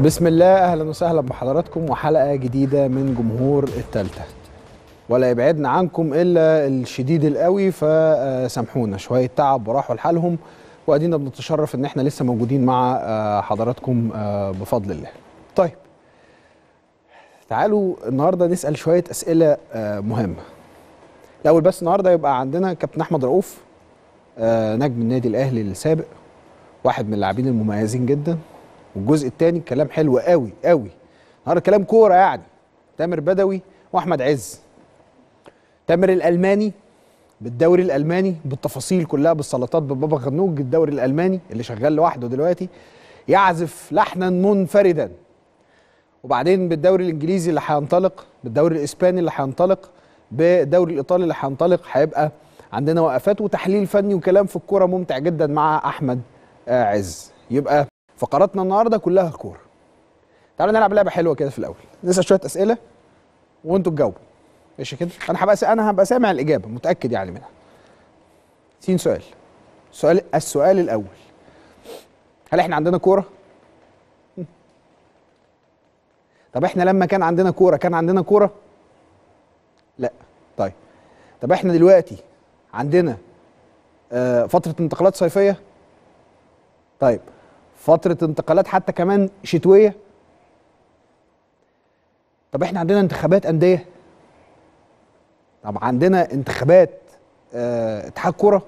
بسم الله اهلا وسهلا بحضراتكم وحلقه جديده من جمهور التالتة ولا يبعدنا عنكم الا الشديد القوي فسامحونا شويه تعب وراحوا لحالهم وادينا بنتشرف ان احنا لسه موجودين مع حضراتكم بفضل الله. طيب تعالوا النهارده نسال شويه اسئله مهمه. الاول بس النهارده يبقى عندنا كابتن احمد رؤوف نجم النادي الاهلي السابق واحد من اللاعبين المميزين جدا والجزء الثاني كلام حلو قوي قوي النهارده كلام كوره يعني تامر بدوي واحمد عز تامر الالماني بالدوري الالماني بالتفاصيل كلها بالسلطات ببابا غنوج الدوري الالماني اللي شغال لوحده دلوقتي يعزف لحنا منفردا وبعدين بالدوري الانجليزي اللي هينطلق بالدوري الاسباني اللي هينطلق بالدوري الايطالي اللي هينطلق هيبقى عندنا وقفات وتحليل فني وكلام في الكوره ممتع جدا مع احمد عز يبقى فقراتنا النهارده كلها كوره تعالوا نلعب لعبه حلوه كده في الاول نسال شويه اسئله وانتوا تجاوبوا ماشي كده انا هبقى انا هبقى سامع الاجابه متاكد يعني منها سين سؤال السؤال السؤال الاول هل احنا عندنا كوره طب احنا لما كان عندنا كوره كان عندنا كوره لا طيب طب احنا دلوقتي عندنا آه فتره انتقالات صيفيه طيب فتره انتقالات حتى كمان شتويه طب احنا عندنا انتخابات انديه طب عندنا انتخابات اه اتحاد كوره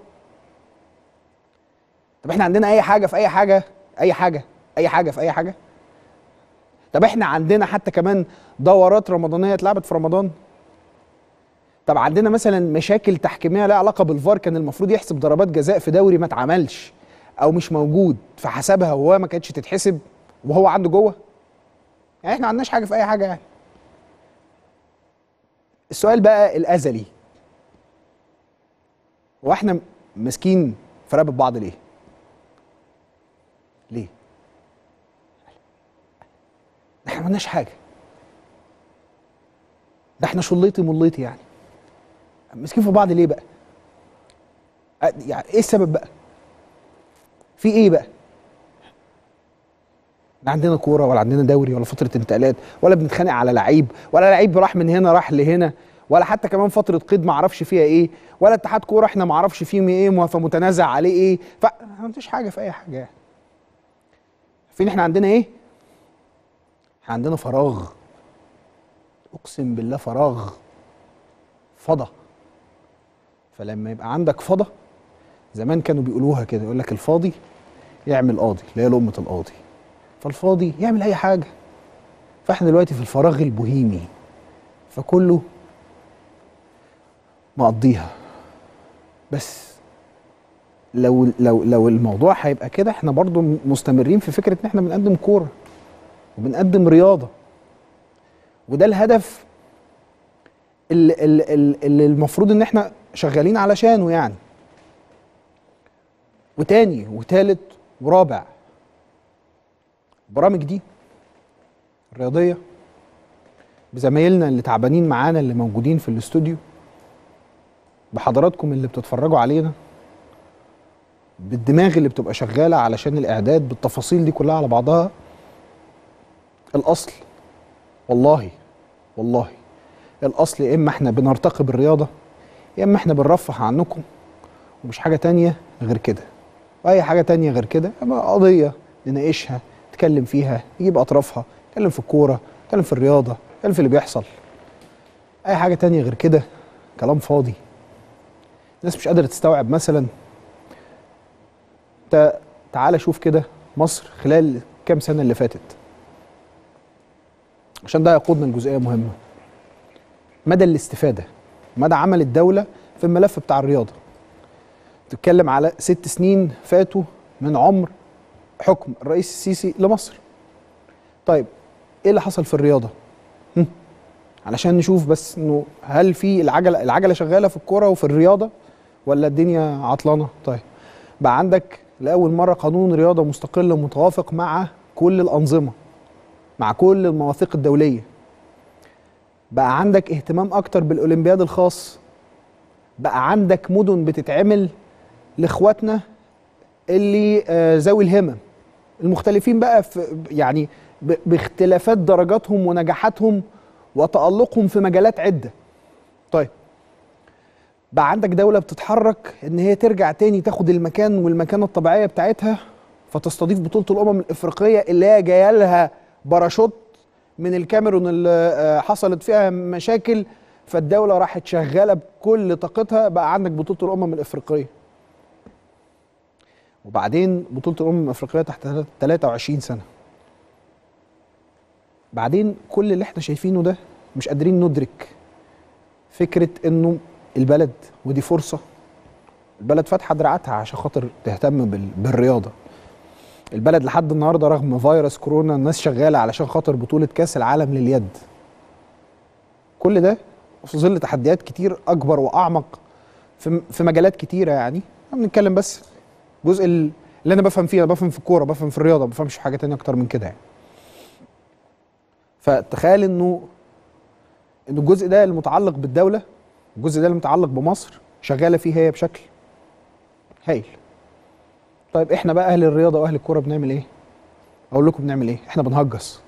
طب احنا عندنا اي حاجه في اي حاجه اي حاجه اي حاجه في اي حاجه طب احنا عندنا حتى كمان دورات رمضانيه اتلعبت في رمضان طب عندنا مثلا مشاكل تحكيميه لها علاقه بالفار كان المفروض يحسب ضربات جزاء في دوري ما اتعملش او مش موجود فحسبها وهو ما كانتش تتحسب وهو عنده جوه يعني احنا ما عندناش حاجه في اي حاجه يعني السؤال بقى الازلي هو احنا ماسكين في رقبه بعض ليه ليه احنا ما عندناش حاجه ده احنا شليطي مليطي يعني ماسكين في بعض ليه بقى يعني ايه السبب بقى في ايه بقى لا عندنا كوره ولا عندنا دوري ولا فتره انتقالات ولا بنتخانق على لعيب ولا لعيب راح من هنا راح لهنا ولا حتى كمان فتره قيد ما اعرفش فيها ايه ولا اتحاد كوره احنا ما اعرفش فيه ايه فمتنازع عليه ايه ف ما فيش حاجه في اي حاجه يعني فين احنا عندنا ايه احنا عندنا فراغ اقسم بالله فراغ فضى فلما يبقى عندك فضى زمان كانوا بيقولوها كده يقول لك الفاضي يعمل قاضي اللي هي لقمه القاضي فالفاضي يعمل اي حاجه فاحنا دلوقتي في الفراغ البوهيمي فكله مقضيها بس لو لو لو الموضوع هيبقى كده احنا برضو مستمرين في فكره ان احنا بنقدم كوره وبنقدم رياضه وده الهدف اللي, اللي, اللي المفروض ان احنا شغالين علشانه يعني وتاني وتالت ورابع البرامج دي الرياضيه بزمايلنا اللي تعبانين معانا اللي موجودين في الاستوديو بحضراتكم اللي بتتفرجوا علينا بالدماغ اللي بتبقى شغاله علشان الاعداد بالتفاصيل دي كلها على بعضها الاصل والله والله الاصل يا اما احنا بنرتقي بالرياضه يا اما احنا بنرفه عنكم ومش حاجه تانية غير كده واي حاجه تانية غير كده يبقى قضيه نناقشها نتكلم فيها نجيب اطرافها نتكلم في الكوره نتكلم في الرياضه نتكلم في اللي بيحصل اي حاجه تانية غير كده كلام فاضي الناس مش قادره تستوعب مثلا انت تعالى شوف كده مصر خلال كام سنه اللي فاتت عشان ده يقودنا لجزئيه مهمه مدى الاستفاده مدى عمل الدوله في الملف بتاع الرياضه تتكلم على ست سنين فاتوا من عمر حكم الرئيس السيسي لمصر طيب ايه اللي حصل في الرياضه هم؟ علشان نشوف بس انه هل في العجله العجله شغاله في الكوره وفي الرياضه ولا الدنيا عطلانه طيب بقى عندك لاول مره قانون رياضه مستقل متوافق مع كل الانظمه مع كل المواثيق الدوليه بقى عندك اهتمام اكتر بالاولمبياد الخاص بقى عندك مدن بتتعمل لاخواتنا اللي آه ذوي الهمم المختلفين بقى في يعني ب- باختلافات درجاتهم ونجاحاتهم وتألقهم في مجالات عدة طيب بقى عندك دولة بتتحرك ان هي ترجع تاني تاخد المكان والمكانة الطبيعية بتاعتها فتستضيف بطولة الأمم الإفريقية اللي هي جاية لها باراشوت من الكاميرون اللي آه، حصلت فيها مشاكل فالدولة راحت شغالة بكل طاقتها بقى عندك بطولة الأمم الإفريقية وبعدين بطولة الأمم الأفريقية تحت 23 سنة بعدين كل اللي احنا شايفينه ده مش قادرين ندرك فكرة انه البلد ودي فرصة البلد فاتحة دراعاتها عشان خاطر تهتم بال- بالرياضة البلد لحد النهاردة رغم فيروس كورونا الناس شغالة علشان خاطر بطولة كأس العالم لليد كل ده في ظل تحديات كتير أكبر وأعمق في في مجالات كتيرة يعني احنا بنتكلم بس جزء ال- اللي أنا بفهم فيه أنا بفهم في الكورة بفهم في الرياضة ما بفهمش في حاجة تانية أكتر من كده يعني فتخيل انه ان الجزء ده المتعلق بالدوله الجزء ده المتعلق بمصر شغاله فيه هي بشكل هايل طيب احنا بقى اهل الرياضه واهل الكوره بنعمل ايه اقول لكم بنعمل ايه احنا بنهجس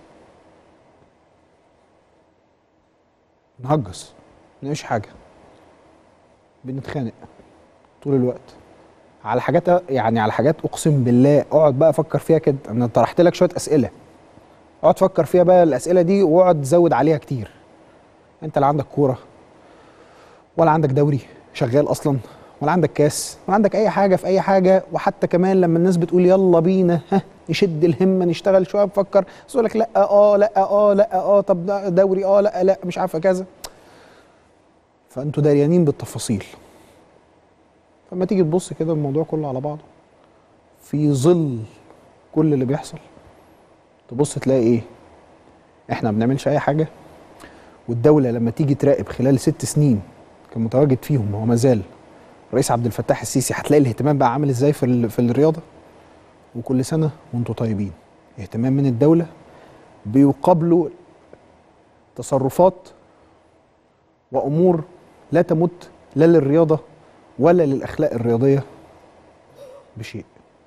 بنهجس مش حاجه بنتخانق طول الوقت على حاجات يعني على حاجات اقسم بالله اقعد بقى افكر فيها كده انا طرحت لك شويه اسئله اقعد فكر فيها بقى الاسئله دي واقعد زود عليها كتير انت لا عندك كوره ولا عندك دوري شغال اصلا ولا عندك كاس ولا عندك اي حاجه في اي حاجه وحتى كمان لما الناس بتقول يلا بينا ها نشد الهمه نشتغل شويه بفكر بس يقول لك لا اه لا اه لا اه طب ده دوري اه لا لا مش عارفه كذا فانتوا داريانين بالتفاصيل فلما تيجي تبص كده الموضوع كله على بعضه في ظل كل اللي بيحصل تبص تلاقي ايه احنا ما بنعملش اي حاجه والدوله لما تيجي تراقب خلال ست سنين كان متواجد فيهم هو ما زال الرئيس عبد الفتاح السيسي هتلاقي الاهتمام بقى عامل ازاي في ال- في الرياضه وكل سنه وانتم طيبين اهتمام من الدوله بيقابلوا تصرفات وامور لا تمت لا للرياضه ولا للاخلاق الرياضيه بشيء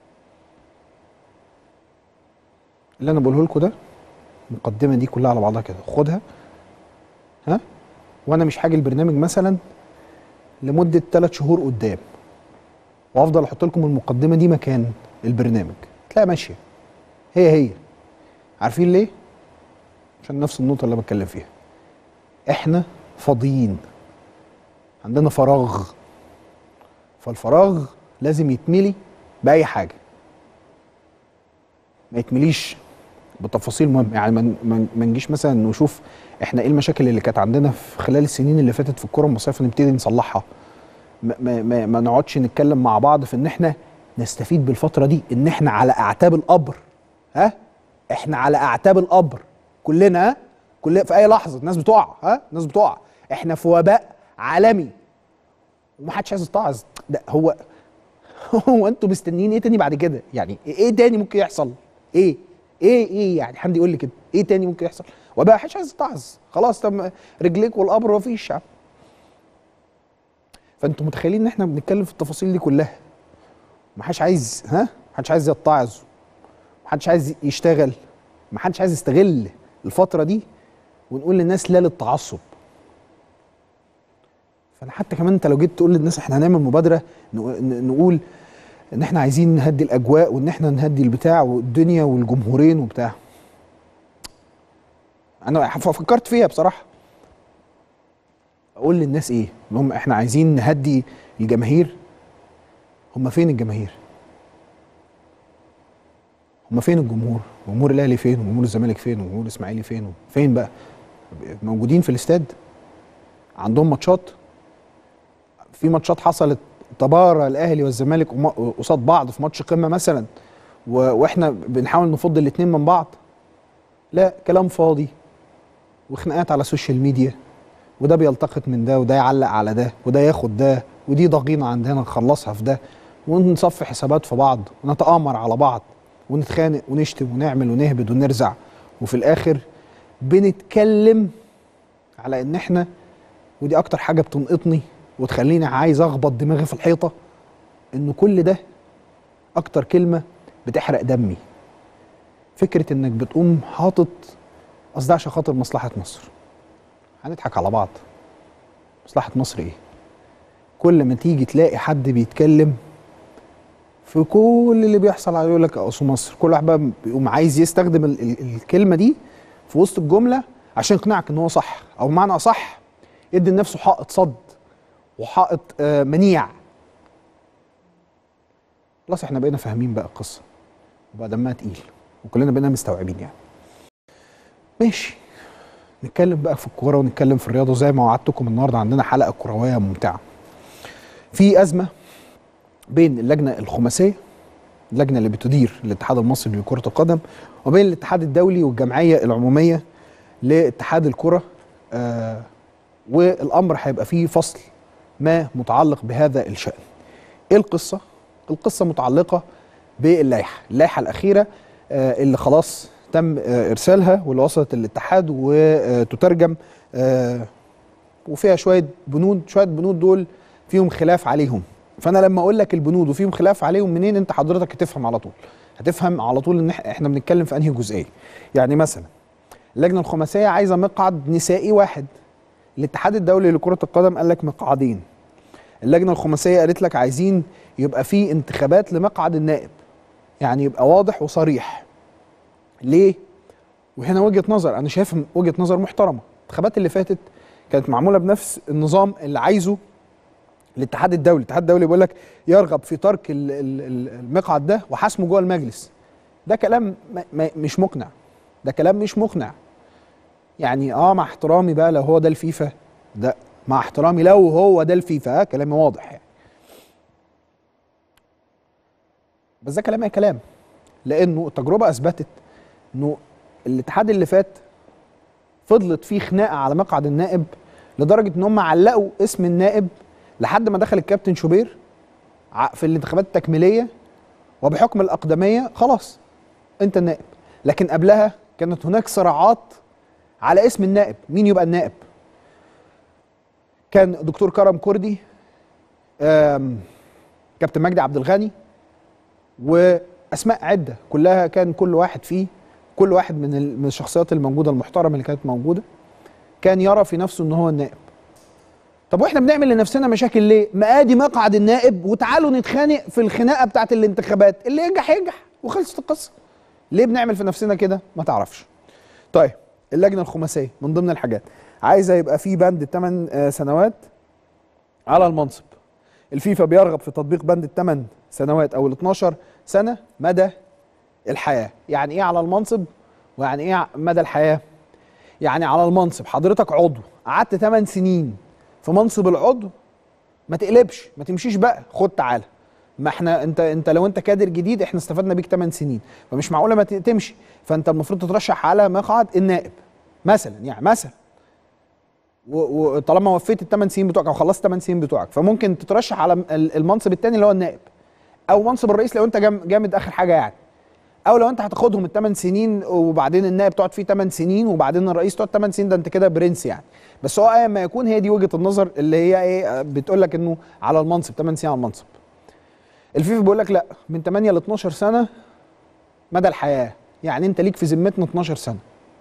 اللي انا بقوله لكم ده المقدمه دي كلها على بعضها كده خدها ها وانا مش حاجه البرنامج مثلا لمده ثلاث شهور قدام وافضل احط لكم المقدمه دي مكان البرنامج تلاقيها ماشيه هي هي عارفين ليه عشان نفس النقطه اللي بتكلم فيها احنا فاضيين عندنا فراغ فالفراغ لازم يتملي باي حاجه ما يتمليش بتفاصيل مهمه يعني ما- ما ما نجيش مثلا نشوف احنا ايه المشاكل اللي كانت عندنا في خلال السنين اللي فاتت في الكره المصريه فنبتدي نصلحها ما, ما, ما, ما نقعدش نتكلم مع بعض في ان احنا نستفيد بالفتره دي ان احنا على اعتاب القبر ها احنا على اعتاب القبر كلنا ها كل في اي لحظه الناس بتقع ها الناس بتقع احنا في وباء عالمي ومحدش عايز يتعظ ده هو هو انتوا مستنيين ايه تاني بعد كده يعني ايه تاني ممكن يحصل ايه ايه ايه يعني حد يقول لي كده ايه تاني ممكن يحصل وبقى محدش عايز يتعظ خلاص طب رجليك والقبر مفيش يعني فانتوا متخيلين ان احنا بنتكلم في التفاصيل دي كلها محدش عايز ها محدش عايز يتعظ محدش عايز يشتغل محدش عايز يستغل الفتره دي ونقول للناس لا للتعصب فانا حتى كمان انت لو جيت تقول للناس احنا هنعمل مبادره نق- ن- نقول ان احنا عايزين نهدي الاجواء وان احنا نهدي البتاع والدنيا والجمهورين وبتاع انا ف- فكرت فيها بصراحه اقول للناس ايه ان هم احنا عايزين نهدي الجماهير هم فين الجماهير هم فين الجمهور جمهور الاهلي فين وجمهور الزمالك فين وجمهور الاسماعيلي فين فين بقى موجودين في الاستاد عندهم ماتشات في ماتشات حصلت تبارى الاهلي والزمالك وما- قصاد بعض في ماتش قمه مثلا و- واحنا بنحاول نفض الاثنين من بعض لا كلام فاضي وخناقات على السوشيال ميديا وده بيلتقط من ده وده يعلق على ده وده ياخد ده ودي ضغينه عندنا نخلصها في ده ونصفي حسابات في بعض ونتآمر على بعض ونتخانق ونشتم ونعمل ونهبد ونرزع وفي الاخر بنتكلم على ان احنا ودي اكتر حاجه بتنقطني وتخليني عايز اخبط دماغي في الحيطه ان كل ده اكتر كلمه بتحرق دمي فكره انك بتقوم حاطط اصل ده عشان خاطر مصلحه مصر هنضحك على بعض مصلحه مصر ايه كل ما تيجي تلاقي حد بيتكلم في كل اللي بيحصل عليه يقول لك اصل مصر كل واحد بقى بيقوم عايز يستخدم ال ال الكلمه دي في وسط الجمله عشان يقنعك ان هو صح او بمعنى اصح يدي لنفسه حائط صد وحائط آه منيع خلاص احنا بقينا فاهمين بقى القصه وبقى دمها تقيل وكلنا بقينا مستوعبين يعني ماشي نتكلم بقى في الكوره ونتكلم في الرياضه زي ما وعدتكم النهارده عندنا حلقه كرويه ممتعه في ازمه بين اللجنه الخماسيه اللجنه اللي بتدير الاتحاد المصري لكره القدم وبين الاتحاد الدولي والجمعيه العموميه لاتحاد الكره آه والامر هيبقى فيه فصل ما متعلق بهذا الشان ايه القصه القصه متعلقه باللائحه اللائحه الاخيره آه اللي خلاص تم آه ارسالها واللي وصلت الاتحاد وتترجم آه وفيها شويه بنود شويه بنود دول فيهم خلاف عليهم فانا لما اقول لك البنود وفيهم خلاف عليهم منين انت حضرتك هتفهم على طول هتفهم على طول ان احنا بنتكلم في انهي جزئيه يعني مثلا اللجنه الخماسيه عايزه مقعد نسائي واحد الاتحاد الدولي لكره القدم قال لك مقعدين اللجنه الخماسيه قالت لك عايزين يبقى في انتخابات لمقعد النائب يعني يبقى واضح وصريح ليه وهنا وجهه نظر انا شايف وجهه نظر محترمه الانتخابات اللي فاتت كانت معموله بنفس النظام اللي عايزه الاتحاد الدولي الاتحاد الدولي بيقول لك يرغب في ترك المقعد ده وحسمه جوه المجلس ده كلام مش مقنع ده كلام مش مقنع يعني اه مع احترامي بقى لو هو ده الفيفا ده مع احترامي لو هو ده الفيفا اه كلامي واضح يعني بس ده كلام اي كلام لانه التجربه اثبتت انه الاتحاد اللي فات فضلت فيه خناقه على مقعد النائب لدرجه ان هم علقوا اسم النائب لحد ما دخل الكابتن شوبير في الانتخابات التكميليه وبحكم الاقدميه خلاص انت النائب لكن قبلها كانت هناك صراعات على اسم النائب مين يبقى النائب كان دكتور كرم كردي كابتن مجدي عبد الغني واسماء عده كلها كان كل واحد فيه كل واحد من من الشخصيات الموجوده المحترمه اللي كانت موجوده كان يرى في نفسه ان هو النائب طب واحنا بنعمل لنفسنا مشاكل ليه؟ ما ادي مقعد النائب وتعالوا نتخانق في الخناقه بتاعت الانتخابات اللي ينجح ينجح وخلصت القصه. ليه بنعمل في نفسنا كده؟ ما تعرفش. طيب اللجنه الخماسيه من ضمن الحاجات عايزه يبقى في بند الثمان سنوات على المنصب. الفيفا بيرغب في تطبيق بند الثمان سنوات او ال 12 سنه مدى الحياه، يعني ايه على المنصب؟ ويعني ايه مدى الحياه؟ يعني على المنصب حضرتك عضو قعدت 8 سنين في منصب العضو ما تقلبش ما تمشيش بقى خد تعالى ما احنا انت انت لو انت كادر جديد احنا استفدنا بيك 8 سنين فمش معقوله ما تمشي فانت المفروض تترشح على مقعد النائب مثلا يعني مثلا وطالما وفيت الثمان سنين بتوعك او خلصت 8 سنين بتوعك فممكن تترشح على المنصب الثاني اللي هو النائب او منصب الرئيس لو انت جامد اخر حاجه يعني او لو انت هتاخدهم الثمان سنين وبعدين النائب تقعد فيه 8 سنين وبعدين الرئيس تقعد 8 سنين ده انت كده برنس يعني بس هو ايا ما يكون هي دي وجهه النظر اللي هي ايه بتقول لك انه على المنصب 8 سنين على المنصب الفيفا بيقول لك لا من 8 ل 12 سنه مدى الحياه يعني انت ليك في ذمتنا 12 سنه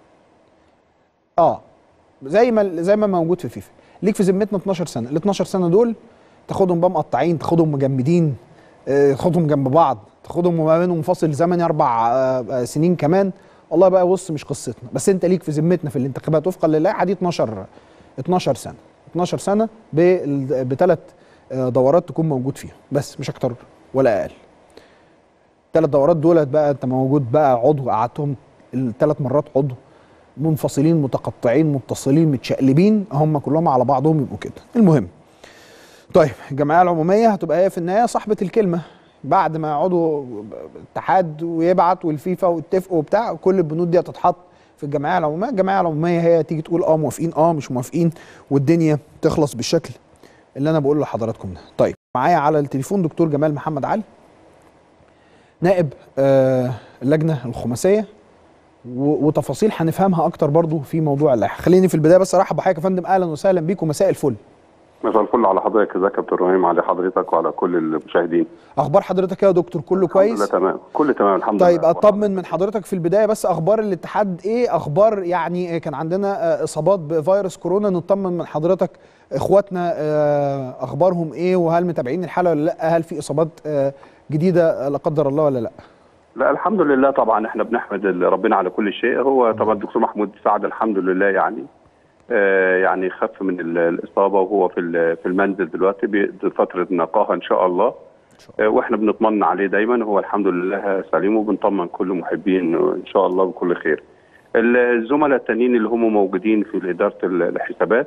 اه زي ما زي ما موجود في فيفا ليك في ذمتنا 12 سنه ال 12 سنه دول تاخدهم بقى مقطعين تاخدهم مجمدين تاخدهم جنب بعض تاخدهم وما بينهم فاصل زمني اربع سنين كمان والله بقى بص مش قصتنا بس انت ليك في ذمتنا في الانتخابات وفقا للائحه دي 12 12 سنه 12 سنه بثلاث دورات تكون موجود فيها بس مش اكتر ولا اقل الثلاث دورات دولت بقى انت موجود بقى عضو قعدتهم الثلاث مرات عضو منفصلين متقطعين متصلين متشقلبين هم كلهم على بعضهم يبقوا كده المهم طيب الجمعيه العموميه هتبقى هي في النهايه صاحبه الكلمه بعد ما يقعدوا اتحاد ويبعت والفيفا ويتفقوا وبتاع كل البنود دي هتتحط في الجمعيه العموميه الجمعيه العموميه هي تيجي تقول اه موافقين اه مش موافقين والدنيا تخلص بالشكل اللي انا بقول لحضراتكم ده طيب معايا على التليفون دكتور جمال محمد علي نائب آه اللجنه الخماسيه وتفاصيل هنفهمها اكتر برضو في موضوع اللائحه خليني في البدايه بس ارحب بحضرتك يا فندم اهلا وسهلا بيكم مساء الفل مساء الفل على حضرتك ازيك يا كابتن ابراهيم على حضرتك وعلى كل المشاهدين اخبار حضرتك يا دكتور كله الحمد لله كويس تمام كله تمام الحمد طيب لله اطمن من حضرتك في البدايه بس اخبار الاتحاد ايه اخبار يعني كان عندنا آه، اصابات بفيروس كورونا نطمن من حضرتك اخواتنا آه، اخبارهم ايه وهل متابعين الحاله ولا لا هل في اصابات آه، جديده آه، لا قدر الله ولا لا لا الحمد لله طبعا احنا بنحمد ربنا على كل شيء هو طبعا الدكتور محمود سعد الحمد لله يعني آه يعني خف من ال- الاصابه وهو في ال- في المنزل دلوقتي بيقضي فتره نقاهه ان شاء الله آه واحنا بنطمن عليه دايما هو الحمد لله سليم وبنطمن كل محبين ان شاء الله بكل خير ال- الزملاء التانيين اللي هم موجودين في اداره ال- الحسابات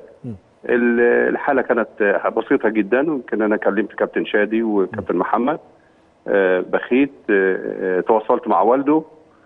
ال- الحاله كانت آه، بسيطه جدا يمكن انا كلمت كابتن شادي وكابتن محمد آه، بخيت آه، آه، تواصلت مع والده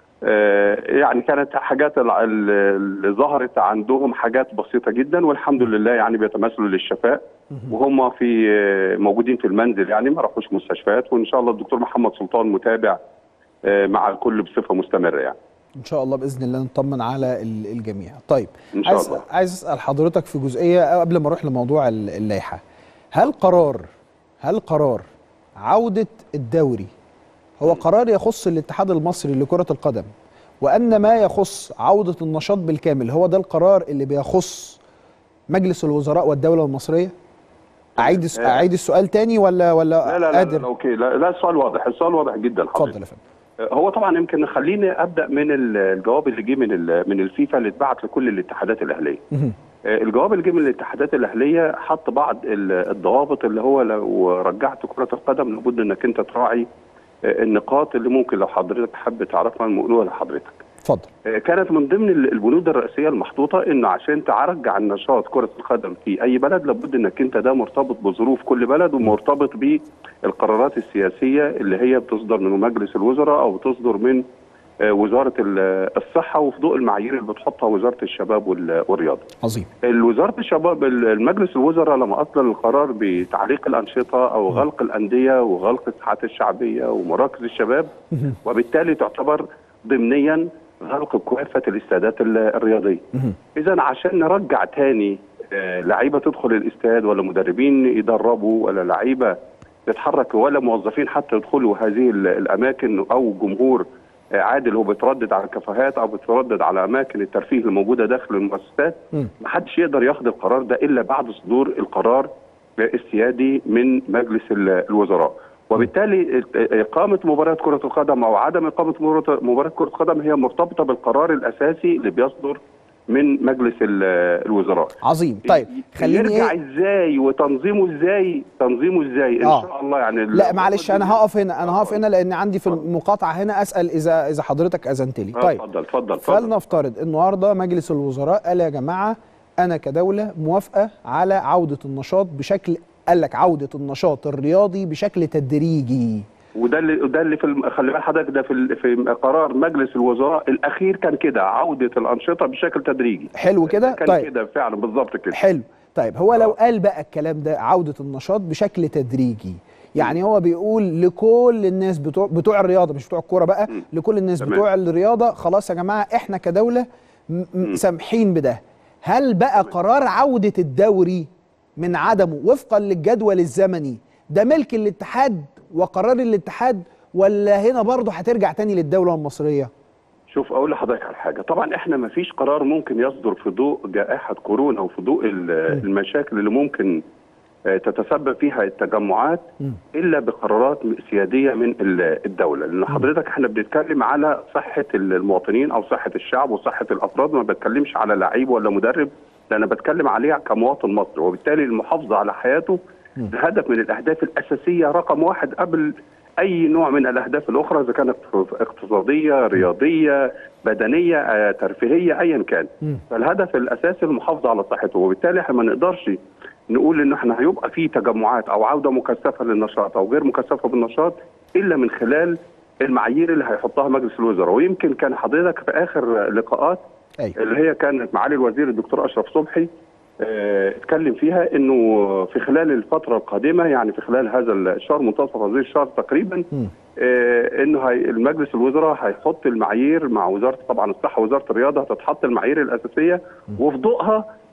آه، يعني كانت حاجات ال- ال- اللي ظهرت عندهم حاجات بسيطة جدا والحمد لله يعني بيتمثلوا للشفاء وهم في آه، موجودين في المنزل يعني ما راحوش مستشفيات وإن شاء الله الدكتور محمد سلطان متابع آه، مع الكل بصفة مستمرة يعني ان شاء الله باذن الله نطمن على ال- الجميع طيب إن شاء عايز الله. عايز اسال حضرتك في جزئيه قبل ما اروح لموضوع ال- اللائحه هل قرار هل قرار عوده الدوري هو قرار يخص الاتحاد المصري لكره القدم وان ما يخص عوده النشاط بالكامل هو ده القرار اللي بيخص مجلس الوزراء والدوله المصريه اعيد الس- آه. اعيد السؤال تاني ولا ولا لا لا لا, لا, قادر لا اوكي لا, لا السؤال واضح السؤال واضح جدا اتفضل حضرتك يا فندم هو طبعا يمكن خليني ابدا من ال- الجواب اللي جه من ال- من الفيفا اللي اتبعت لكل الاتحادات الاهليه مهم. آه، الجواب اللي جه من الاتحادات الاهليه حط بعض ال- الضوابط اللي هو لو رجعت كره القدم لابد انك انت تراعي آه، النقاط اللي ممكن لو حضرتك حابب تعرفها نقولها لحضرتك. اتفضل آه، كانت من ضمن ال- البنود الرئيسيه المحطوطه انه عشان ترجع النشاط كره القدم في اي بلد لابد انك انت ده مرتبط بظروف كل بلد ومرتبط بالقرارات السياسيه اللي هي بتصدر من مجلس الوزراء او بتصدر من آه، وزاره ال- الصحه وفي ضوء المعايير اللي بتحطها وزاره الشباب وال- والرياضه. عظيم الوزاره الشباب المجلس الوزراء لما اصدر القرار بتعليق الانشطه او غلق الانديه وغلق الساحات الشعبيه ومراكز الشباب مهم. وبالتالي تعتبر ضمنيا غلق كافه الاستادات ال- الرياضيه. مهم. اذا عشان نرجع تاني آه، لعيبه تدخل الاستاد ولا مدربين يدربوا ولا لعيبه تتحرك ولا موظفين حتى يدخلوا هذه ال- الاماكن او جمهور آه، عادل هو بيتردد على الكافيهات او بيتردد على اماكن الترفيه الموجوده داخل المؤسسات مم. محدش يقدر ياخد القرار ده الا بعد صدور القرار السيادي من مجلس ال- الوزراء وبالتالي اقامه مباراه كره القدم او عدم اقامه مباراة- مباراه كره القدم هي مرتبطه بالقرار الاساسي اللي بيصدر من مجلس ال- الوزراء عظيم طيب خليني يرجع ايه ازاي وتنظيمه ازاي تنظيمه ازاي ان آه. شاء الله يعني لا معلش انا هقف هنا انا هقف هنا لان عندي في المقاطعه هنا اسال اذا اذا حضرتك اذنت لي آه، طيب اتفضل اتفضل اتفضل فلنفترض النهارده مجلس الوزراء قال يا جماعه انا كدوله موافقه على عوده النشاط بشكل قال لك عوده النشاط الرياضي بشكل تدريجي وده اللي ده اللي في الم... خلي بال حضرتك ده في ال... في قرار مجلس الوزراء الاخير كان كده عوده الانشطه بشكل تدريجي حلو كده كان طيب كده فعلا بالظبط كده حلو طيب هو لو قال بقى الكلام ده عودة النشاط بشكل تدريجي يعني هو بيقول لكل الناس بتوع بتوع الرياضه مش بتوع الكوره بقى مم. لكل الناس تمام. بتوع الرياضه خلاص يا جماعه احنا كدوله م- م- سامحين بده هل بقى قرار عوده الدوري من عدمه وفقا للجدول الزمني ده ملك الاتحاد وقرار الاتحاد ولا هنا برضه هترجع تاني للدوله المصريه شوف اقول لحضرتك على حاجه طبعا احنا ما فيش قرار ممكن يصدر في ضوء جائحه كورونا وفي ضوء ال- المشاكل اللي ممكن آه، تتسبب فيها التجمعات مم. الا بقرارات سياديه من ال- الدوله لان حضرتك احنا بنتكلم على صحه المواطنين او صحه الشعب وصحه الافراد ما بتكلمش على لعيب ولا مدرب لا انا بتكلم عليه كمواطن مصري وبالتالي المحافظه على حياته هدف من الاهداف الاساسيه رقم واحد قبل اي نوع من الاهداف الاخرى اذا كانت اقتصاديه رياضيه بدنيه آه، ترفيهيه ايا كان مم. فالهدف الاساسي المحافظه على صحته وبالتالي احنا ما نقدرش نقول ان احنا هيبقى في تجمعات او عوده مكثفه للنشاط او غير مكثفه بالنشاط الا من خلال المعايير اللي هيحطها مجلس الوزراء ويمكن كان حضرتك في اخر لقاءات ايوه اللي هي كانت معالي الوزير الدكتور اشرف صبحي آه، اتكلم فيها انه في خلال الفتره القادمه يعني في خلال هذا الشهر منتصف هذا الشهر تقريبا مم. آه، انه هي المجلس الوزراء هيحط المعايير مع وزاره طبعا الصحه ووزاره الرياضه هتتحط المعايير الاساسيه وفي ضوءها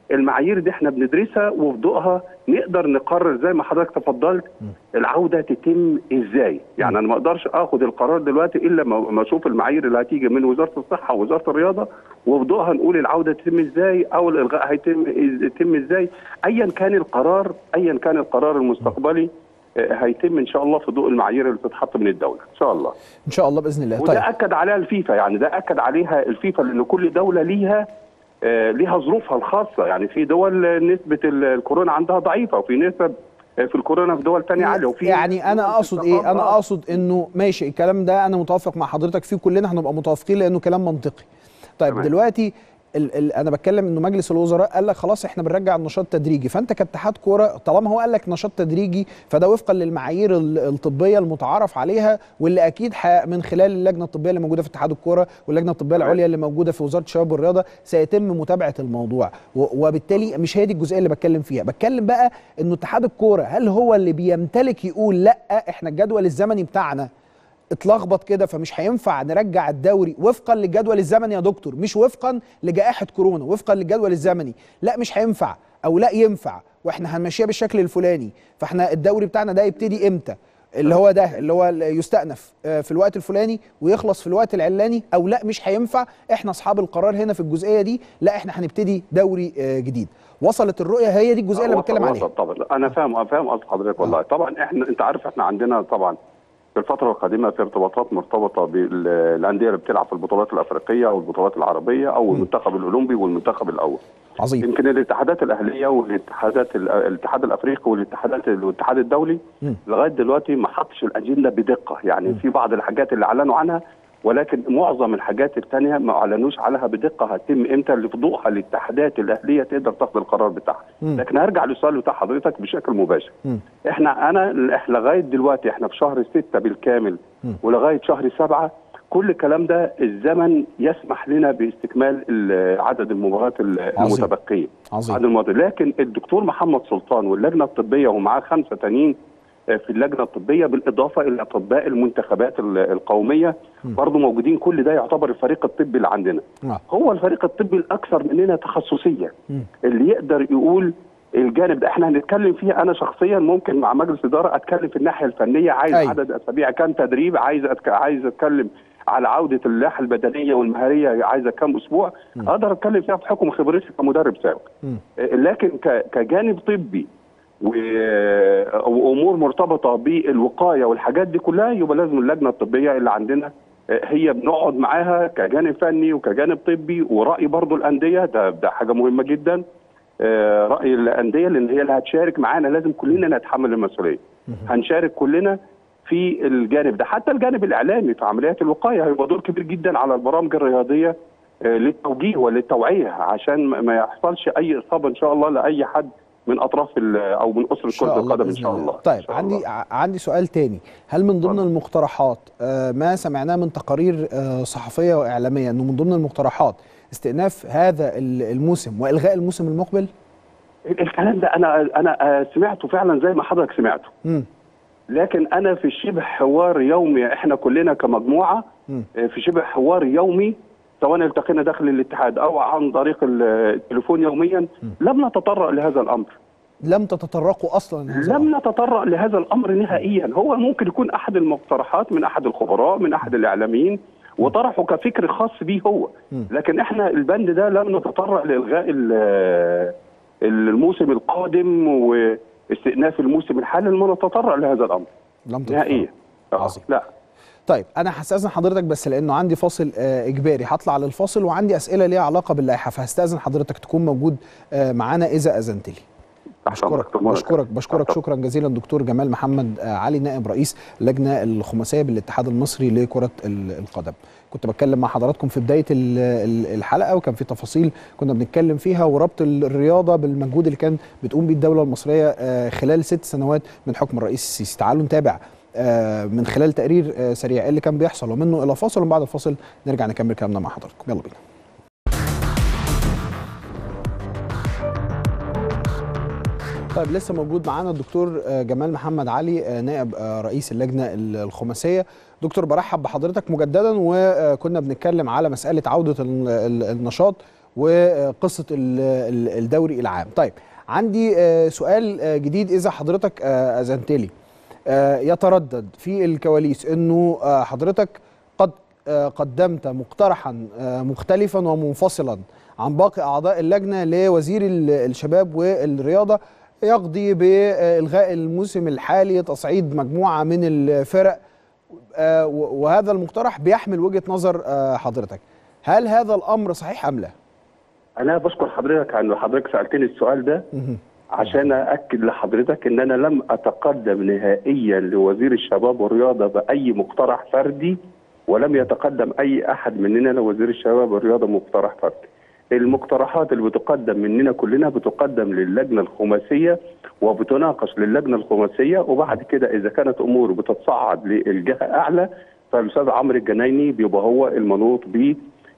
المعايير دي احنا بندرسها وفي ضوءها نقدر نقرر زي ما حضرتك تفضلت العوده تتم ازاي يعني انا ما اقدرش اخد القرار دلوقتي الا ما ما اشوف المعايير اللي هتيجي من وزاره الصحه ووزاره الرياضه وفي ضوءها نقول العوده تتم ازاي او الالغاء هيتم يتم ازاي ايا كان القرار ايا كان القرار المستقبلي آه، هيتم ان شاء الله في ضوء المعايير اللي بتتحط من الدوله ان شاء الله ان شاء الله باذن الله وده طيب اكد عليها الفيفا يعني ده اكد عليها الفيفا لان كل دوله ليها آه، ليها ظروفها الخاصه يعني في دول آه، نسبه ال- الكورونا عندها ضعيفه وفي نسب آه، في الكورونا في دول تانية عاليه وفي يعني انا اقصد ايه انا آه. اقصد انه ماشي الكلام ده انا متوافق مع حضرتك فيه كلنا هنبقى متوافقين لانه كلام منطقي طيب تمام. دلوقتي ال ال انا بتكلم انه مجلس الوزراء قال لك خلاص احنا بنرجع النشاط تدريجي فانت كاتحاد كوره طالما هو قال لك نشاط تدريجي فده وفقا للمعايير ال- الطبيه المتعارف عليها واللي اكيد ح- من خلال اللجنه الطبيه اللي موجوده في اتحاد الكوره واللجنه الطبيه تمام. العليا اللي موجوده في وزاره الشباب والرياضه سيتم متابعه الموضوع و- وبالتالي مش هي دي الجزئيه اللي بتكلم فيها بتكلم بقى انه اتحاد الكوره هل هو اللي بيمتلك يقول لا احنا الجدول الزمني بتاعنا اتلخبط كده فمش هينفع نرجع الدوري وفقا للجدول الزمني يا دكتور مش وفقا لجائحه كورونا وفقا للجدول الزمني لا مش هينفع او لا ينفع واحنا هنمشيها بالشكل الفلاني فاحنا الدوري بتاعنا ده يبتدي امتى اللي هو ده اللي هو ال- يستأنف آه، في الوقت الفلاني ويخلص في الوقت العلاني او لا مش هينفع احنا اصحاب القرار هنا في الجزئيه دي لا احنا هنبتدي دوري آه، جديد وصلت الرؤيه هي دي الجزئيه اللي وصل- بتكلم عليها وصل طبعا انا فاهم فاهم قصد حضرتك والله طبعا احنا انت عارف احنا عندنا طبعا في الفتره القادمه في ارتباطات مرتبطه بالانديه اللي بتلعب في البطولات الافريقيه او البطولات العربيه او المنتخب الاولمبي والمنتخب الاول عظيم يمكن الاتحادات الاهليه والاتحادات ال- الاتحاد الافريقي والاتحادات والاتحاد الدولي مم. لغايه دلوقتي ما حطش الاجنده بدقه يعني في بعض الحاجات اللي اعلنوا عنها ولكن معظم الحاجات الثانيه ما اعلنوش عليها بدقه هتتم امتى اللي في ضوءها الاتحادات الاهليه تقدر تاخد القرار بتاعها مم. لكن هرجع للسؤال بتاع حضرتك بشكل مباشر مم. احنا انا احنا لغايه دلوقتي احنا في شهر ستة بالكامل مم. ولغايه شهر سبعة كل الكلام ده الزمن يسمح لنا باستكمال ال- عدد المباريات ال- عظيم. المتبقيه عظيم. عدد المباريات لكن الدكتور محمد سلطان واللجنه الطبيه ومعاه خمسه تانيين آه، في اللجنه الطبيه بالاضافه الى اطباء المنتخبات ال- القوميه برضه موجودين كل ده يعتبر الفريق الطبي اللي عندنا آه. هو الفريق الطبي الاكثر مننا تخصصيه مم. اللي يقدر يقول الجانب ده احنا هنتكلم فيه انا شخصيا ممكن مع مجلس اداره اتكلم في الناحيه الفنيه عايز أيوة. عدد اسابيع كام تدريب عايز أتك... عايز اتكلم على عوده اللياقه البدنيه والمهاريه عايزه كام اسبوع اقدر اتكلم فيها بحكم خبرتي كمدرب سابق مم. لكن ك... كجانب طبي و... وامور مرتبطه بالوقايه والحاجات دي كلها يبقى لازم اللجنه الطبيه اللي عندنا هي بنقعد معاها كجانب فني وكجانب طبي وراي برضو الانديه ده ده حاجه مهمه جدا آه، راي الانديه لان هي اللي هتشارك معانا لازم كلنا نتحمل المسؤوليه هنشارك كلنا في الجانب ده حتى الجانب الاعلامي في عمليات الوقايه هيبقى دور كبير جدا على البرامج الرياضيه آه، للتوجيه وللتوعيه عشان ما ما يحصلش اي اصابه ان شاء الله لاي حد من اطراف ال- او من اسره كره القدم ان بإذن شاء الله طيب إن شاء عندي الله. ع- عندي سؤال تاني هل من ضمن اتفضل. المقترحات آه، ما سمعناه من تقارير آه، صحفيه واعلاميه انه من ضمن المقترحات استئناف هذا ال- الموسم والغاء الموسم المقبل؟ الكلام ده انا انا آه، سمعته فعلا زي ما حضرتك سمعته مم. لكن انا في شبه حوار يومي احنا كلنا كمجموعه مم. آه، في شبه حوار يومي سواء التقينا داخل الاتحاد او عن طريق ال- التليفون يوميا لم نتطرق لهذا الامر لم تتطرقوا اصلا لهذا الأمر. لم نتطرق لهذا الامر نهائيا هو ممكن يكون احد المقترحات من احد الخبراء من احد الاعلاميين وطرحه كفكر خاص به هو مم. لكن احنا البند ده لم نتطرق لالغاء ال- الموسم القادم واستئناف الموسم الحالي لم نتطرق لهذا الامر لم تتطرقوا نهائيا آه، عظيم. لا طيب انا هستاذن حضرتك بس لانه عندي فاصل آه، اجباري هطلع للفاصل وعندي اسئله ليها علاقه باللائحه فهستاذن حضرتك تكون موجود آه، معانا اذا اذنت لي تحت أمرك، بشكرك تأمرك. بشكرك بشكرك تحت شكرا جزيلا دكتور جمال محمد آه، علي نائب رئيس اللجنه الخماسيه بالاتحاد المصري لكره ال- القدم كنت بتكلم مع حضراتكم في بدايه ال- ال- الحلقه وكان في تفاصيل كنا بنتكلم فيها وربط الرياضه بالمجهود اللي كان بتقوم بيه الدوله المصريه آه، خلال ست سنوات من حكم الرئيس السيسي تعالوا نتابع آه، من خلال تقرير آه، سريع ايه اللي كان بيحصل ومنه الى فاصل وبعد الفاصل نرجع نكمل كلامنا مع حضراتكم يلا بينا طيب لسه موجود معانا الدكتور آه، جمال محمد علي آه، نائب آه، رئيس اللجنه ال- الخماسيه دكتور برحب بحضرتك مجددا وكنا بنتكلم على مساله عوده ال- ال- النشاط وقصه ال- ال- الدوري العام طيب عندي آه، سؤال آه، جديد اذا حضرتك آه، اذنت لي آه، يتردد في الكواليس انه آه، حضرتك قد آه، قدمت مقترحا آه، مختلفا ومنفصلا عن باقي اعضاء اللجنه لوزير ال- الشباب والرياضه يقضي بالغاء الموسم الحالي تصعيد مجموعه من الفرق آه، و- وهذا المقترح بيحمل وجهه نظر آه، حضرتك هل هذا الامر صحيح ام لا؟ انا بشكر حضرتك عن حضرتك سالتني السؤال ده مهم. عشان اكد لحضرتك ان انا لم اتقدم نهائيا لوزير الشباب والرياضه باي مقترح فردي ولم يتقدم اي احد مننا لوزير الشباب والرياضه مقترح فردي. المقترحات اللي بتقدم مننا كلنا بتقدم للجنه الخماسيه وبتناقش للجنه الخماسيه وبعد كده اذا كانت امور بتتصعد للجهه اعلى فالاستاذ عمرو الجنايني بيبقى هو المنوط به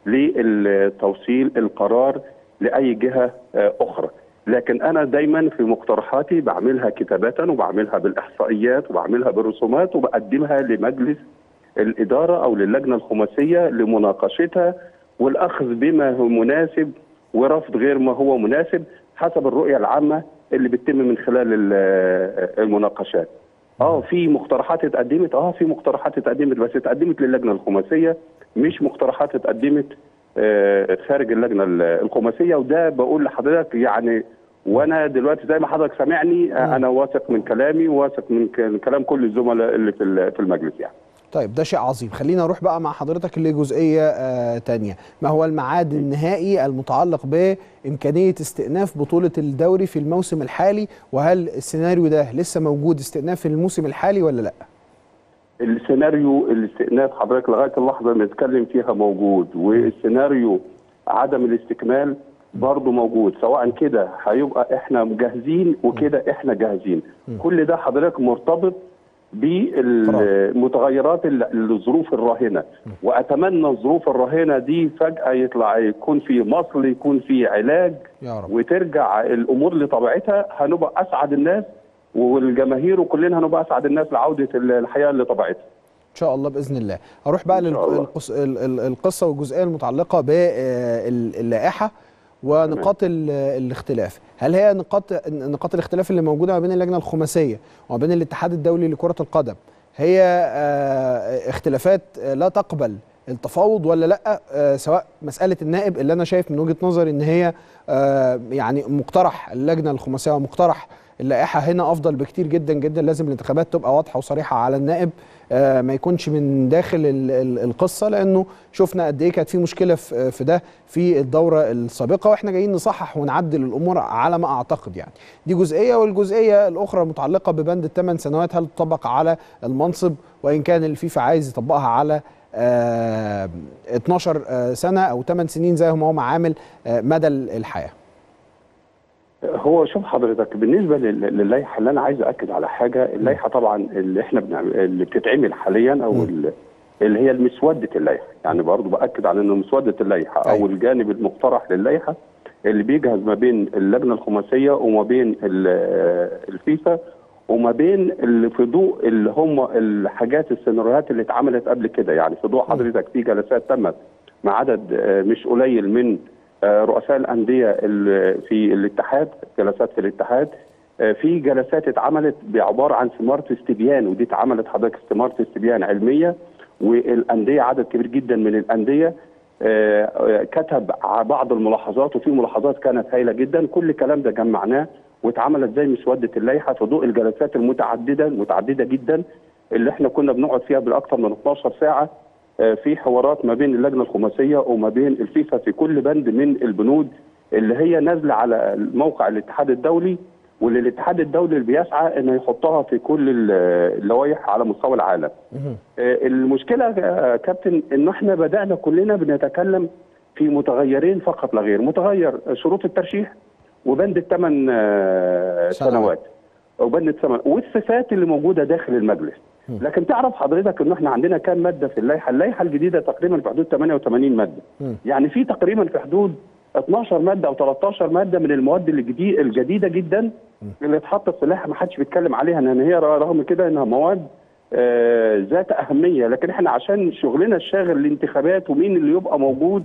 للتوصيل القرار لاي جهه آه، اخرى. لكن انا دايما في مقترحاتي بعملها كتابه وبعملها بالاحصائيات وبعملها بالرسومات وبقدمها لمجلس الاداره او للجنه الخماسيه لمناقشتها والاخذ بما هو مناسب ورفض غير ما هو مناسب حسب الرؤيه العامه اللي بتتم من خلال ال- المناقشات. اه في مقترحات اتقدمت اه في مقترحات اتقدمت بس اتقدمت للجنه الخماسيه مش مقترحات اتقدمت آه، خارج اللجنه ال- الخماسيه وده بقول لحضرتك يعني وانا دلوقتي زي ما حضرتك سامعني آه، انا واثق من كلامي واثق من ك- من كلام كل الزملاء اللي في ال- في المجلس يعني. طيب ده شيء عظيم خلينا نروح بقى مع حضرتك لجزئية آه تانية ما هو الميعاد النهائي المتعلق بإمكانية استئناف بطولة الدوري في الموسم الحالي وهل السيناريو ده لسه موجود استئناف في الموسم الحالي ولا لا السيناريو الاستئناف حضرتك لغايه اللحظه اللي بنتكلم فيها موجود والسيناريو عدم الاستكمال برضه موجود سواء كده هيبقى احنا جاهزين وكده احنا جاهزين كل ده حضرتك مرتبط بالمتغيرات ال- الظروف الراهنه واتمنى الظروف الراهنه دي فجاه يطلع يكون في مصل يكون في علاج يا رب وترجع الامور لطبيعتها هنبقى اسعد الناس والجماهير وكلنا هنبقى اسعد الناس لعوده الحياه لطبيعتها ان شاء الله باذن الله هروح بقى إن شاء الله. للقصه والجزئيه المتعلقه باللائحه ونقاط ال- الاختلاف هل هي نقاط نقاط الاختلاف اللي موجوده ما بين اللجنه الخماسيه وما بين الاتحاد الدولي لكره القدم هي آه، اختلافات آه، لا تقبل التفاوض ولا لا آه، سواء مساله النائب اللي انا شايف من وجهه نظري ان هي آه، يعني مقترح اللجنه الخماسيه ومقترح اللائحه هنا افضل بكتير جدا جدا لازم الانتخابات تبقى واضحه وصريحه على النائب آه، ما يكونش من داخل ال- ال- القصه لانه شفنا قد ايه كانت في مشكله في في ده في الدوره السابقه واحنا جايين نصحح ونعدل الامور على ما اعتقد يعني دي جزئيه والجزئيه الاخرى متعلقه ببند الثمان سنوات هل تطبق على المنصب وان كان الفيفا عايز يطبقها على آه 12 آه، سنه او 8 سنين زي ما هو معامل آه مدى الحياه هو شوف حضرتك بالنسبه لل- للائحه اللي انا عايز اكد على حاجه اللائحه طبعا اللي احنا بنعمل اللي بتتعمل حاليا او ال- اللي هي المسوده اللائحه يعني برضو باكد على انه مسوده اللائحه او أيوة. الجانب المقترح للائحه اللي بيجهز ما بين اللجنه الخماسيه وما بين ال- الفيفا وما بين اللي في ضوء اللي هم الحاجات السيناريوهات اللي اتعملت قبل كده يعني في ضوء حضرتك في جلسات تمت مع عدد آه، مش قليل من آه، رؤساء الانديه ال- في الاتحاد جلسات في الاتحاد آه، في جلسات اتعملت بعباره عن ثماره استبيان ودي اتعملت حضرتك ثماره استبيان علميه والانديه عدد كبير جدا من الانديه آه، آه، كتب ع- بعض الملاحظات وفي ملاحظات كانت هائله جدا كل الكلام ده جمعناه واتعملت زي مسوده اللائحه في ضوء الجلسات المتعدده المتعدده جدا اللي احنا كنا بنقعد فيها بالاكثر من 12 ساعه آه، في حوارات ما بين اللجنه الخماسيه وما بين الفيفا في كل بند من البنود اللي هي نازله على موقع الاتحاد الدولي واللي الاتحاد الدولي اللي بيسعى انه يحطها في كل ال- اللوائح على مستوى العالم. آه، المشكله يا كابتن انه احنا بدانا كلنا بنتكلم في متغيرين فقط لا غير، متغير شروط الترشيح وبند الثمان سنوات. سنوات وبند الثمان والصفات اللي موجوده داخل المجلس. لكن تعرف حضرتك انه احنا عندنا كام ماده في اللائحه؟ اللائحه الجديده تقريبا في حدود 88 ماده. مم. يعني في تقريبا في حدود 12 ماده او 13 ماده من المواد الجديد الجديده جدا اللي اتحطت في اللائحه ما حدش بيتكلم عليها ان هي رغم كده انها مواد آه، ذات اهميه لكن احنا عشان شغلنا الشاغل الانتخابات ومين اللي يبقى موجود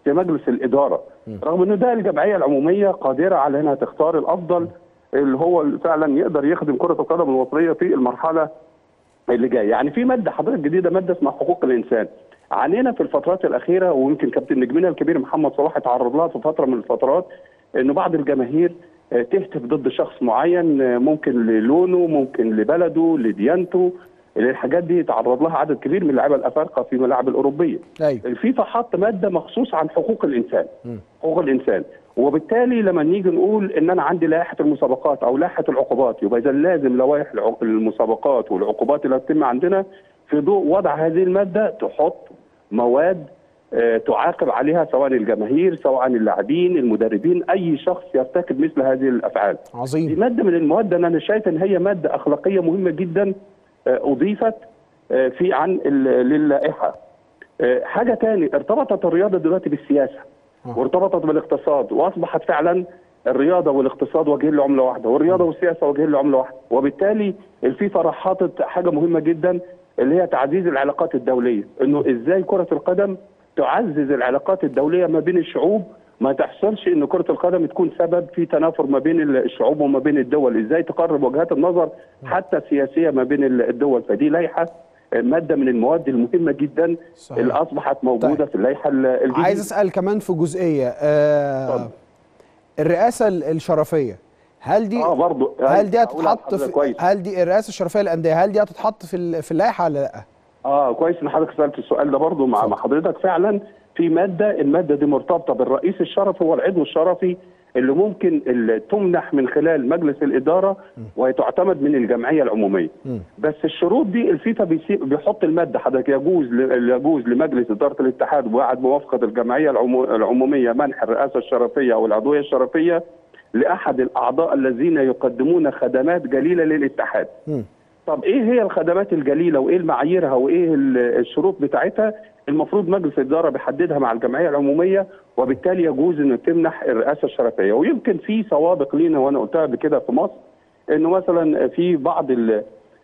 في مجلس الاداره رغم انه ده الجمعيه العموميه قادره على انها تختار الافضل اللي هو فعلا يقدر يخدم كره القدم المصريه في المرحله اللي جايه يعني في ماده حضرتك جديده ماده اسمها حقوق الانسان عانينا في الفترات الاخيره ويمكن كابتن نجمنا الكبير محمد صلاح اتعرض لها في فتره من الفترات انه بعض الجماهير آه، تهتف ضد شخص معين آه، ممكن للونه ممكن لبلده لديانته الحاجات دي تعرض لها عدد كبير من اللعيبه الافارقه في الملاعب الاوروبيه ايوه الفيفا حط ماده مخصوص عن حقوق الانسان حقوق الانسان وبالتالي لما نيجي نقول ان انا عندي لائحه المسابقات او لائحه العقوبات يبقى اذا لازم لوائح العق- المسابقات والعقوبات اللي هتتم عندنا في ضوء وضع هذه الماده تحط مواد آه، تعاقب عليها سواء الجماهير سواء اللاعبين المدربين اي شخص يرتكب مثل هذه الافعال دي عظيم ماده من المواد اللي انا شايف ان هي ماده اخلاقيه مهمه جدا آه، اضيفت آه، في عن ال- للائحه آه، حاجه تاني ارتبطت الرياضه دلوقتي بالسياسه آه. وارتبطت بالاقتصاد واصبحت فعلا الرياضه والاقتصاد وجهين لعمله واحده والرياضه والسياسه وجهين لعمله واحده وبالتالي الفيفا راح حاطط حاجه مهمه جدا اللي هي تعزيز العلاقات الدوليه انه ازاي كره القدم تعزز العلاقات الدوليه ما بين الشعوب ما تحصلش ان كره القدم تكون سبب في تنافر ما بين الشعوب وما بين الدول ازاي تقرب وجهات النظر حتى السياسيه ما بين الدول فدي لائحه ماده من المواد المهمه جدا صحيح. اللي اصبحت موجوده طيب. في اللائحه الجديده عايز اسال كمان في جزئيه آه اتفضل. الرئاسه ال- الشرفيه هل دي اه برضه هل دي هقول على هتتحط حضرتك في كويس هل دي الرئاسه الشرفيه للانديه هل دي هتتحط في ال- في اللائحه ولا لا؟ اه كويس ان حضرتك سالت السؤال ده برضه مع مع حضرتك فعلا في ماده الماده دي مرتبطه بالرئيس الشرفي والعضو الشرفي اللي ممكن اللي تمنح من خلال مجلس الاداره وتعتمد من الجمعيه العموميه بس الشروط دي الفيفا بيسي- بيحط الماده حضرتك يجوز ل- يجوز لمجلس اداره الاتحاد بعد موافقه الجمعيه العمو- العموميه منح الرئاسه الشرفيه او العضويه الشرفيه لاحد الاعضاء الذين يقدمون خدمات جليله للاتحاد مم. طب ايه هي الخدمات الجليله وايه معاييرها وايه ال- الشروط بتاعتها المفروض مجلس الاداره بيحددها مع الجمعيه العموميه وبالتالي يجوز انه تمنح الرئاسه الشرفيه ويمكن في سوابق لينا وانا قلتها قبل كده في مصر انه مثلا في بعض ال-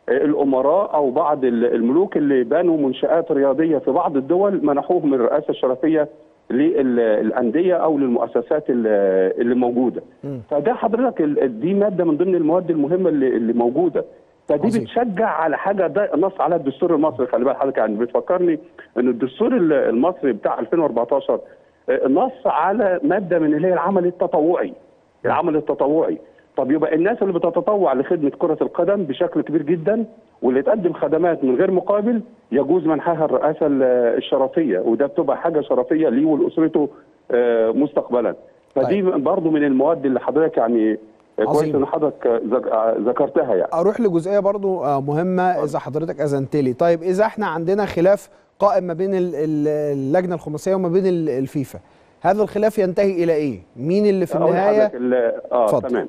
الامراء او بعض ال- الملوك اللي بنوا منشات رياضيه في بعض الدول منحوهم الرئاسه الشرفيه للانديه او للمؤسسات ال- اللي موجوده فده حضرتك ال- دي ماده من ضمن المواد المهمه اللي, اللي موجوده فدي عظيم. بتشجع على حاجه ده نص على الدستور المصري خلي بالك حضرتك يعني بتفكرني ان الدستور ال- المصري بتاع 2014 آه، نص على ماده من اللي هي العمل التطوعي العمل التطوعي طب يبقى الناس اللي بتتطوع لخدمه كره القدم بشكل كبير جدا واللي تقدم خدمات من غير مقابل يجوز منحها الرئاسه ال- الشرفيه وده بتبقى حاجه شرفيه ليه ولاسرته آه، مستقبلا فدي برضو من المواد اللي حضرتك يعني آه، كويس عظيم. ان حضرتك آه، ذك- آه، ذكرتها يعني اروح لجزئيه برضو آه، مهمه اذا حضرتك اذنت لي طيب اذا احنا عندنا خلاف قائم ما بين ال- ال- اللجنه الخماسيه وما بين ال- الفيفا هذا الخلاف ينتهي الى ايه مين اللي في أقول النهايه لحضرتك ال- اه اتفضل. تمام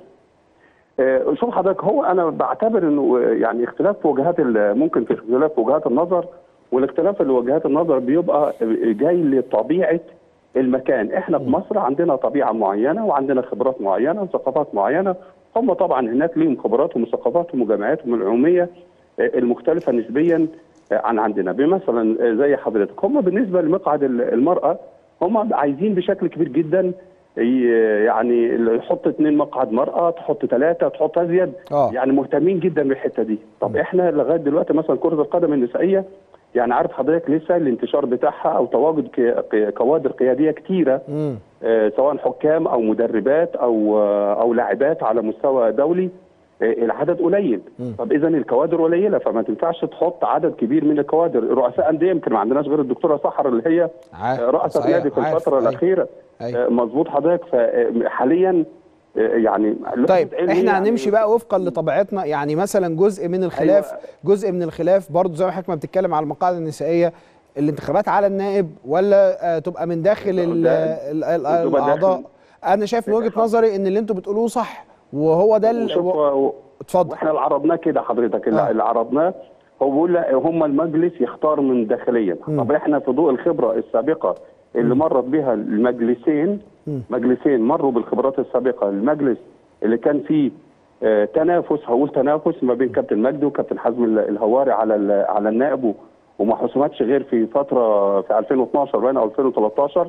آه، شوف حضرتك هو انا بعتبر انه آه، يعني اختلاف في وجهات ال- ممكن في اختلاف في وجهات النظر والاختلاف اللي وجهات النظر بيبقى جاي لطبيعه المكان احنا في مصر عندنا طبيعه معينه وعندنا خبرات معينه وثقافات معينه هم طبعا هناك ليهم خبراتهم وثقافاتهم وجمعياتهم العموميه آه، المختلفه نسبيا آه، عن عندنا بمثلا آه، زي حضرتك هم بالنسبه لمقعد ال- المراه هم عايزين بشكل كبير جدا ي- يعني اللي يحط اثنين مقعد مرأة تحط ثلاثة تحط أزيد آه. يعني مهتمين جدا بالحتة دي طب احنا لغاية دلوقتي مثلا كرة القدم النسائية يعني عارف حضرتك لسه الانتشار بتاعها أو تواجد ك- ك- كوادر قيادية كتيرة مم. آه، سواء حكام أو مدربات أو آه، أو لاعبات على مستوى دولي آه، العدد قليل طب اذا الكوادر قليله فما تنفعش تحط عدد كبير من الكوادر رؤساء انديه يمكن ما عندناش غير الدكتوره سحر اللي هي عارف. رأسة صحيح. نادي في عارف. الفترة أيوة. الأخيرة أيوة. آه، مظبوط حضرتك فحاليا يعني طيب علمي احنا يعني هنمشي بقى وفقا لطبيعتنا يعني مثلا جزء من الخلاف أيوة. جزء من الخلاف برضو زي ما حضرتك ما بتتكلم على المقاعد النسائيه الانتخابات على النائب ولا آه، تبقى من داخل ال- ال- ال- تبقى الاعضاء داخل. انا شايف من وجهه نظري ان اللي انتوا بتقولوه صح وهو ده ال- وشوف و- و- اتفضل واحنا اللي عرضناه كده حضرتك اللي, آه. اللي عرضناه هو بيقول لا هم المجلس يختار من داخليا طب احنا في ضوء الخبره السابقه اللي مرت بها المجلسين مجلسين مروا بالخبرات السابقه المجلس اللي كان فيه آه، تنافس هقول تنافس ما بين كابتن مجدي وكابتن حزم ال- الهواري على ال- على النائب و- وما حسمتش غير في فتره في 2012 باين او 2013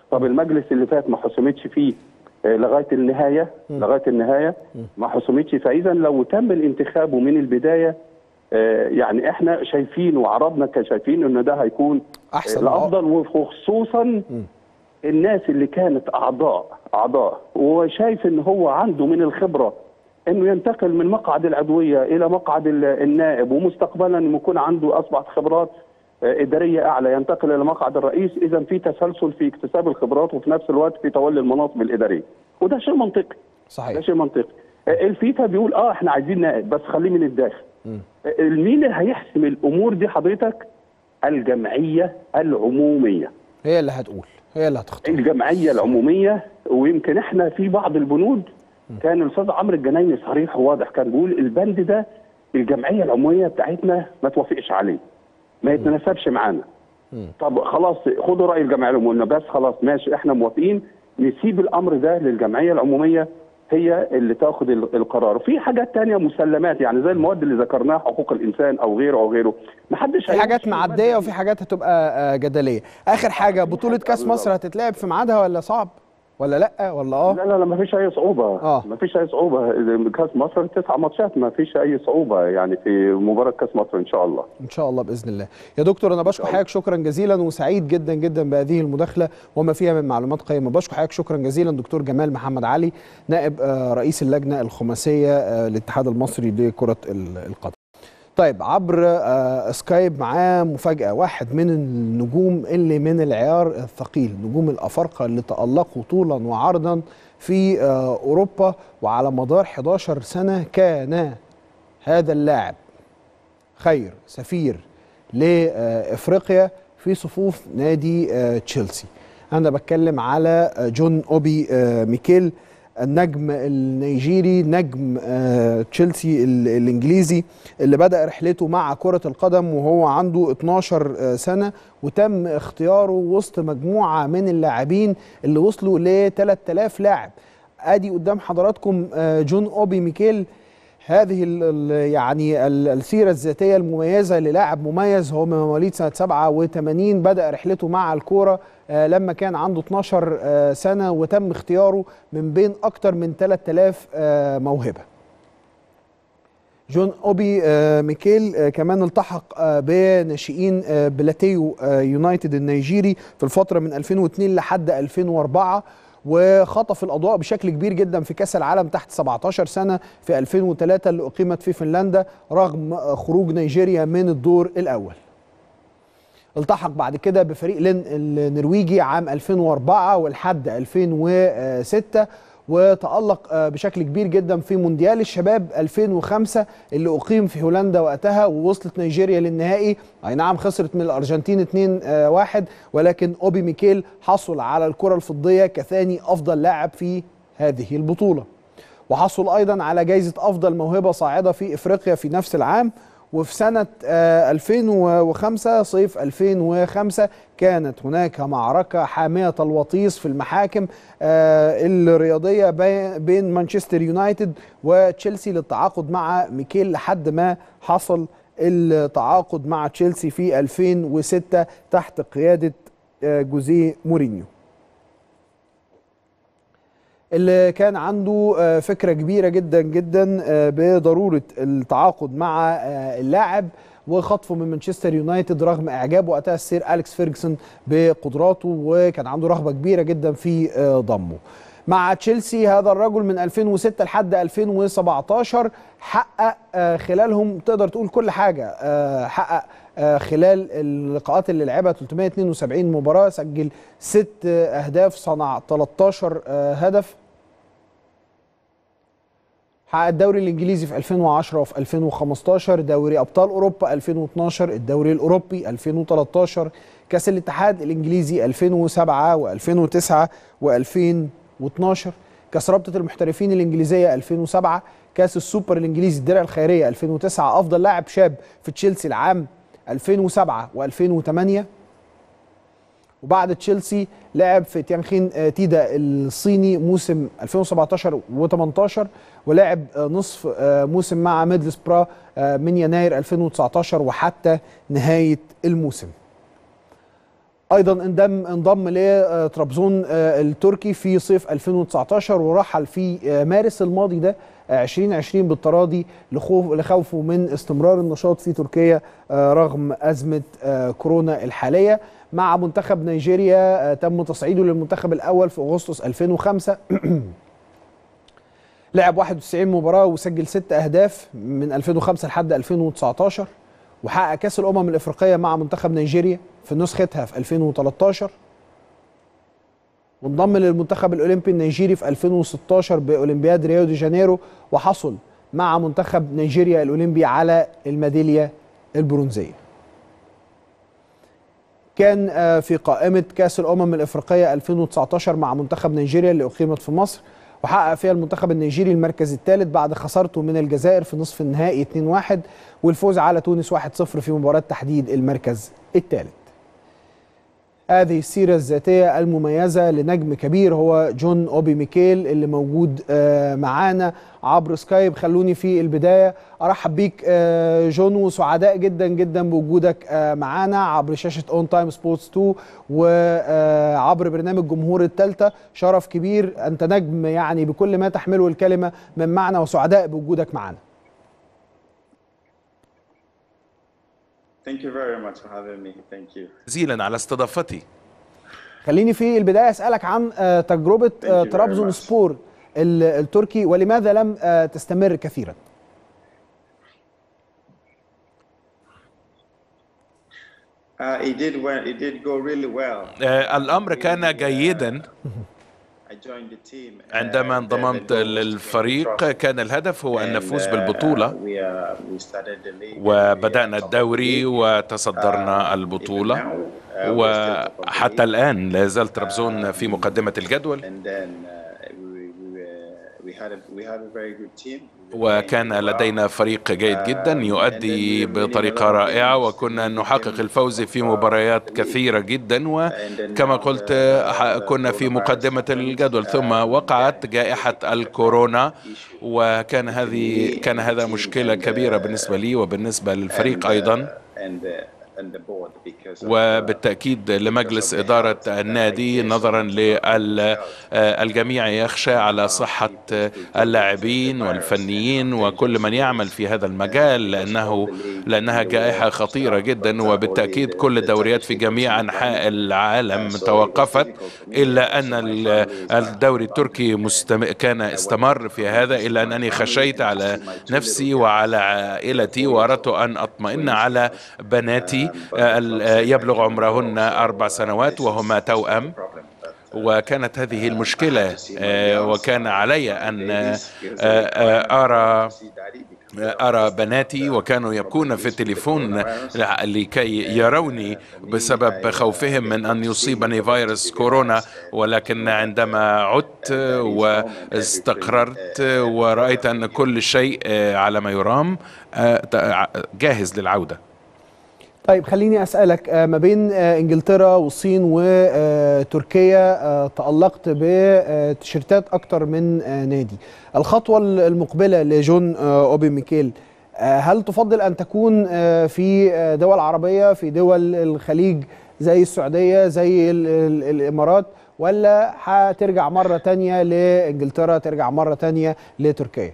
طب المجلس اللي فات ما حسمتش فيه آه، لغايه النهايه لغايه النهايه ما حسمتش فاذا لو تم الانتخاب من البدايه آه، يعني احنا شايفين وعربنا كشايفين ان ده هيكون أحسن. الافضل وخصوصا الناس اللي كانت اعضاء اعضاء وشايف ان هو عنده من الخبره انه ينتقل من مقعد العضويه الى مقعد ال- النائب ومستقبلا إنه يكون عنده اصبحت خبرات آه، اداريه اعلى ينتقل الى مقعد الرئيس اذا في تسلسل في اكتساب الخبرات وفي نفس الوقت في تولي المناصب الاداريه وده شيء منطقي ده صحيح شيء منطقي آه، الفيفا بيقول اه احنا عايزين نائب بس خليه من الداخل آه، مين اللي هيحسم الامور دي حضرتك الجمعيه العموميه هي اللي هتقول هي اللي هتختار الجمعيه العموميه ويمكن احنا في بعض البنود كان الاستاذ عمرو الجنايني صريح وواضح كان بيقول البند ده الجمعيه العموميه بتاعتنا ما توافقش عليه ما يتناسبش معانا طب خلاص خدوا راي الجمعيه العموميه بس خلاص ماشي احنا موافقين نسيب الامر ده للجمعيه العموميه هي اللي تاخد ال- القرار وفي حاجات تانية مسلمات يعني زي المواد اللي ذكرناها حقوق الانسان او غيره او غيره ما حدش في حاجات معديه وفي حاجات هتبقى آه، جدليه اخر حاجه بطوله كاس مصر هتتلعب في ميعادها ولا صعب ولا لا ولا اه لا لا لا ما فيش اي صعوبه آه. ما فيش اي صعوبه كاس مصر تسع ماتشات ما فيش اي صعوبه يعني في مباراه كاس مصر ان شاء الله ان شاء الله باذن الله يا دكتور انا بشكر حضرتك شكرا جزيلا وسعيد جدا جدا بهذه المداخله وما فيها من معلومات قيمه بشكر حضرتك شكرا جزيلا دكتور جمال محمد علي نائب آه، رئيس اللجنه الخماسيه آه، الاتحاد المصري لكره ال- القدم طيب عبر آه، سكايب معاه مفاجأة واحد من النجوم اللي من العيار الثقيل نجوم الأفارقة اللي تألقوا طولا وعرضا في آه، أوروبا وعلى مدار 11 سنة كان هذا اللاعب خير سفير لافريقيا في صفوف نادي آه، تشيلسي انا بتكلم على آه، جون اوبي آه، ميكيل النجم النيجيري نجم آه، تشيلسي ال- الانجليزي اللي بدا رحلته مع كره القدم وهو عنده 12 آه، سنه وتم اختياره وسط مجموعه من اللاعبين اللي وصلوا ل 3000 لاعب ادي قدام حضراتكم آه، جون اوبي ميكيل هذه ال ال يعني ال- السيرة الذاتية المميزة للاعب مميز هو من مواليد سنة 87 بدأ رحلته مع الكورة آه، لما كان عنده 12 آه، سنة وتم اختياره من بين أكتر من 3000 آه، موهبة جون اوبي آه، ميكيل آه، كمان التحق آه، بناشئين آه، بلاتيو آه، يونايتد النيجيري في الفتره من 2002 لحد 2004 وخطف الاضواء بشكل كبير جدا في كاس العالم تحت 17 سنه في 2003 اللي اقيمت في فنلندا رغم آه، خروج نيجيريا من الدور الاول التحق بعد كده بفريق لين النرويجي عام 2004 ولحد 2006 وتألق آه، بشكل كبير جدا في مونديال الشباب 2005 اللي أقيم في هولندا وقتها ووصلت نيجيريا للنهائي أي نعم خسرت من الأرجنتين 2-1 ولكن أوبي ميكيل حصل على الكرة الفضية كثاني أفضل لاعب في هذه البطولة وحصل ايضا على جائزه افضل موهبه صاعده في افريقيا في نفس العام وفي سنة آه، 2005 صيف 2005 كانت هناك معركة حامية الوطيس في المحاكم آه، الرياضية بي- بين مانشستر يونايتد وتشيلسي للتعاقد مع ميكيل لحد ما حصل التعاقد مع تشيلسي في 2006 تحت قيادة آه، جوزيه مورينيو اللي كان عنده آه، فكره كبيره جدا جدا آه، بضروره التعاقد مع آه، اللاعب وخطفه من مانشستر يونايتد رغم اعجاب وقتها السير اليكس فيرجسون بقدراته وكان عنده رغبه كبيره جدا في آه، ضمه. مع تشيلسي هذا الرجل من 2006 لحد 2017 حقق آه، خلالهم تقدر تقول كل حاجه آه، حقق آه، خلال اللقاءات اللي لعبها 372 مباراه سجل ست آه، اهداف صنع 13 آه، هدف حقق الدوري الانجليزي في 2010 وفي 2015 دوري ابطال اوروبا 2012 الدوري الاوروبي 2013 كاس الاتحاد الانجليزي 2007 و2009 و2012 كاس رابطه المحترفين الانجليزيه 2007 كاس السوبر الانجليزي الدرع الخيريه 2009 افضل لاعب شاب في تشيلسي العام 2007 و2008 وبعد تشيلسي لعب في تيانخين آه، تيدا الصيني موسم 2017 و18 ولعب آه، نصف آه، موسم مع ميدلسبرا آه، من يناير 2019 وحتى نهاية الموسم ايضا انضم انضم لطرابزون التركي في صيف 2019 ورحل في مارس الماضي ده 2020 بالتراضي لخوف لخوفه من استمرار النشاط في تركيا رغم ازمه كورونا الحاليه مع منتخب نيجيريا تم تصعيده للمنتخب الاول في اغسطس 2005 لعب 91 مباراه وسجل 6 اهداف من 2005 لحد 2019 وحقق كاس الامم الافريقيه مع منتخب نيجيريا في نسختها في 2013 وانضم للمنتخب الاولمبي النيجيري في 2016 باولمبياد ريو دي جانيرو وحصل مع منتخب نيجيريا الاولمبي على الميداليه البرونزيه. كان في قائمه كاس الامم الافريقيه 2019 مع منتخب نيجيريا اللي اقيمت في مصر وحقق فيها المنتخب النيجيري المركز الثالث بعد خسارته من الجزائر في نصف النهائي 2-1 والفوز على تونس 1-0 في مباراة تحديد المركز الثالث. هذه السيرة الذاتية المميزة لنجم كبير هو جون أوبي ميكيل اللي موجود معانا عبر سكايب خلوني في البداية أرحب بيك جون وسعداء جدا جدا بوجودك معانا عبر شاشة اون تايم سبورتس 2 وعبر برنامج جمهور الثالثة شرف كبير أنت نجم يعني بكل ما تحمله الكلمة من معنى وسعداء بوجودك معانا Thank you very much for having me. Thank you. جزيلا على استضافتي خليني في البداية أسألك عن تجربة طرابزون سبور التركي ولماذا لم تستمر كثيرا؟ Uh, it did well. It did go really well. آه، الأمر كان جيدا I joined the team. and عندما the- the انضممت goal was to للفريق trust. كان الهدف هو أن And, نفوز uh, بالبطولة we, uh, we started the league and we, uh, وبدأنا topped the الدوري league. وتصدرنا Uh, البطولة even now, uh, we're still top of the وحتى league. الآن لا زال طرابزون في مقدمة الجدول And then uh, we, we, were- we had a, we had a very good team. We were وكان playing well. لدينا فريق جيد جدا يؤدي بطريقة رائعة وكنا نحقق الفوز في مباريات كثيرة جدا وكما قلت ح- كنا في مقدمة الجدول ثم وقعت جائحة الكورونا وكان هذه كان هذا مشكلة كبيرة بالنسبة لي وبالنسبة للفريق أيضا And, uh, and the board because of, uh, وبالتأكيد لمجلس إدارة النادي نظرا للجميع يخشى على صحة اللاعبين والفنيين وكل من يعمل في هذا المجال لأنه لأنها جائحة خطيرة جدا وبالتأكيد كل الدوريات في جميع أنحاء العالم توقفت إلا أن ال- الدوري التركي مستم... كان استمر في هذا إلا أنني خشيت على نفسي وعلى عائلتي وأردت أن أطمئن على بناتي آه، ال- آه، يبلغ عمرهن أربع سنوات وهما توأم وكانت هذه المشكلة آه، وكان علي أن آه، آه، أرى أرى بناتي وكانوا يبكون في التليفون لكي يروني بسبب خوفهم من أن يصيبني فيروس كورونا ولكن عندما عدت واستقررت ورأيت أن كل شيء على ما يرام جاهز للعودة طيب خليني اسالك آه، ما بين آه، انجلترا والصين وتركيا آه، تالقت بتيشيرتات اكتر من آه، نادي الخطوه المقبله لجون آه، اوبي ميكيل آه، هل تفضل ان تكون آه، في آه، دول عربيه في دول الخليج زي السعوديه زي ال- ال- الامارات ولا هترجع مره تانية لانجلترا ترجع مره تانية لتركيا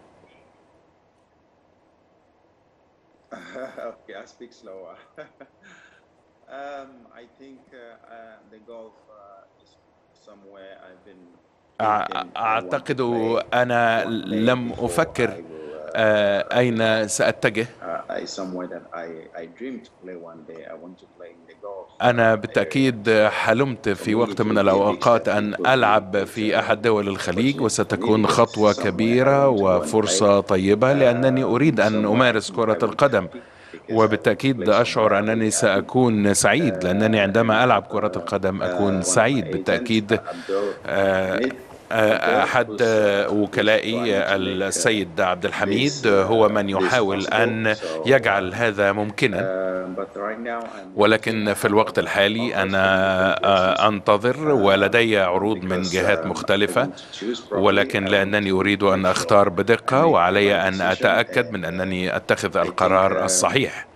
okay, I speak slower. um, I think uh, uh, the golf uh, is somewhere I've been. أع- thinking I want to أعتقد play أنا one day لم before أفكر I will, uh, آه، أين سأتجه uh, I somewhere that I I dream to play one day. I want to play in the golf. أنا uh, بالتأكيد حلمت في وقت من الأوقات أن ألعب في أحد دول الخليج وستكون خطوة كبيرة وفرصة طيبة لأنني أريد أن أمارس كرة القدم وبالتأكيد أشعر أنني سأكون سعيد لأنني عندما ألعب كرة القدم أكون سعيد بالتأكيد آه، أحد وكلائي السيد عبد الحميد هو من يحاول أن يجعل هذا ممكنا ولكن في الوقت الحالي أنا أنتظر ولدي عروض من جهات مختلفة ولكن لأنني أريد أن أختار بدقة وعلي أن أتأكد من أنني أتخذ القرار الصحيح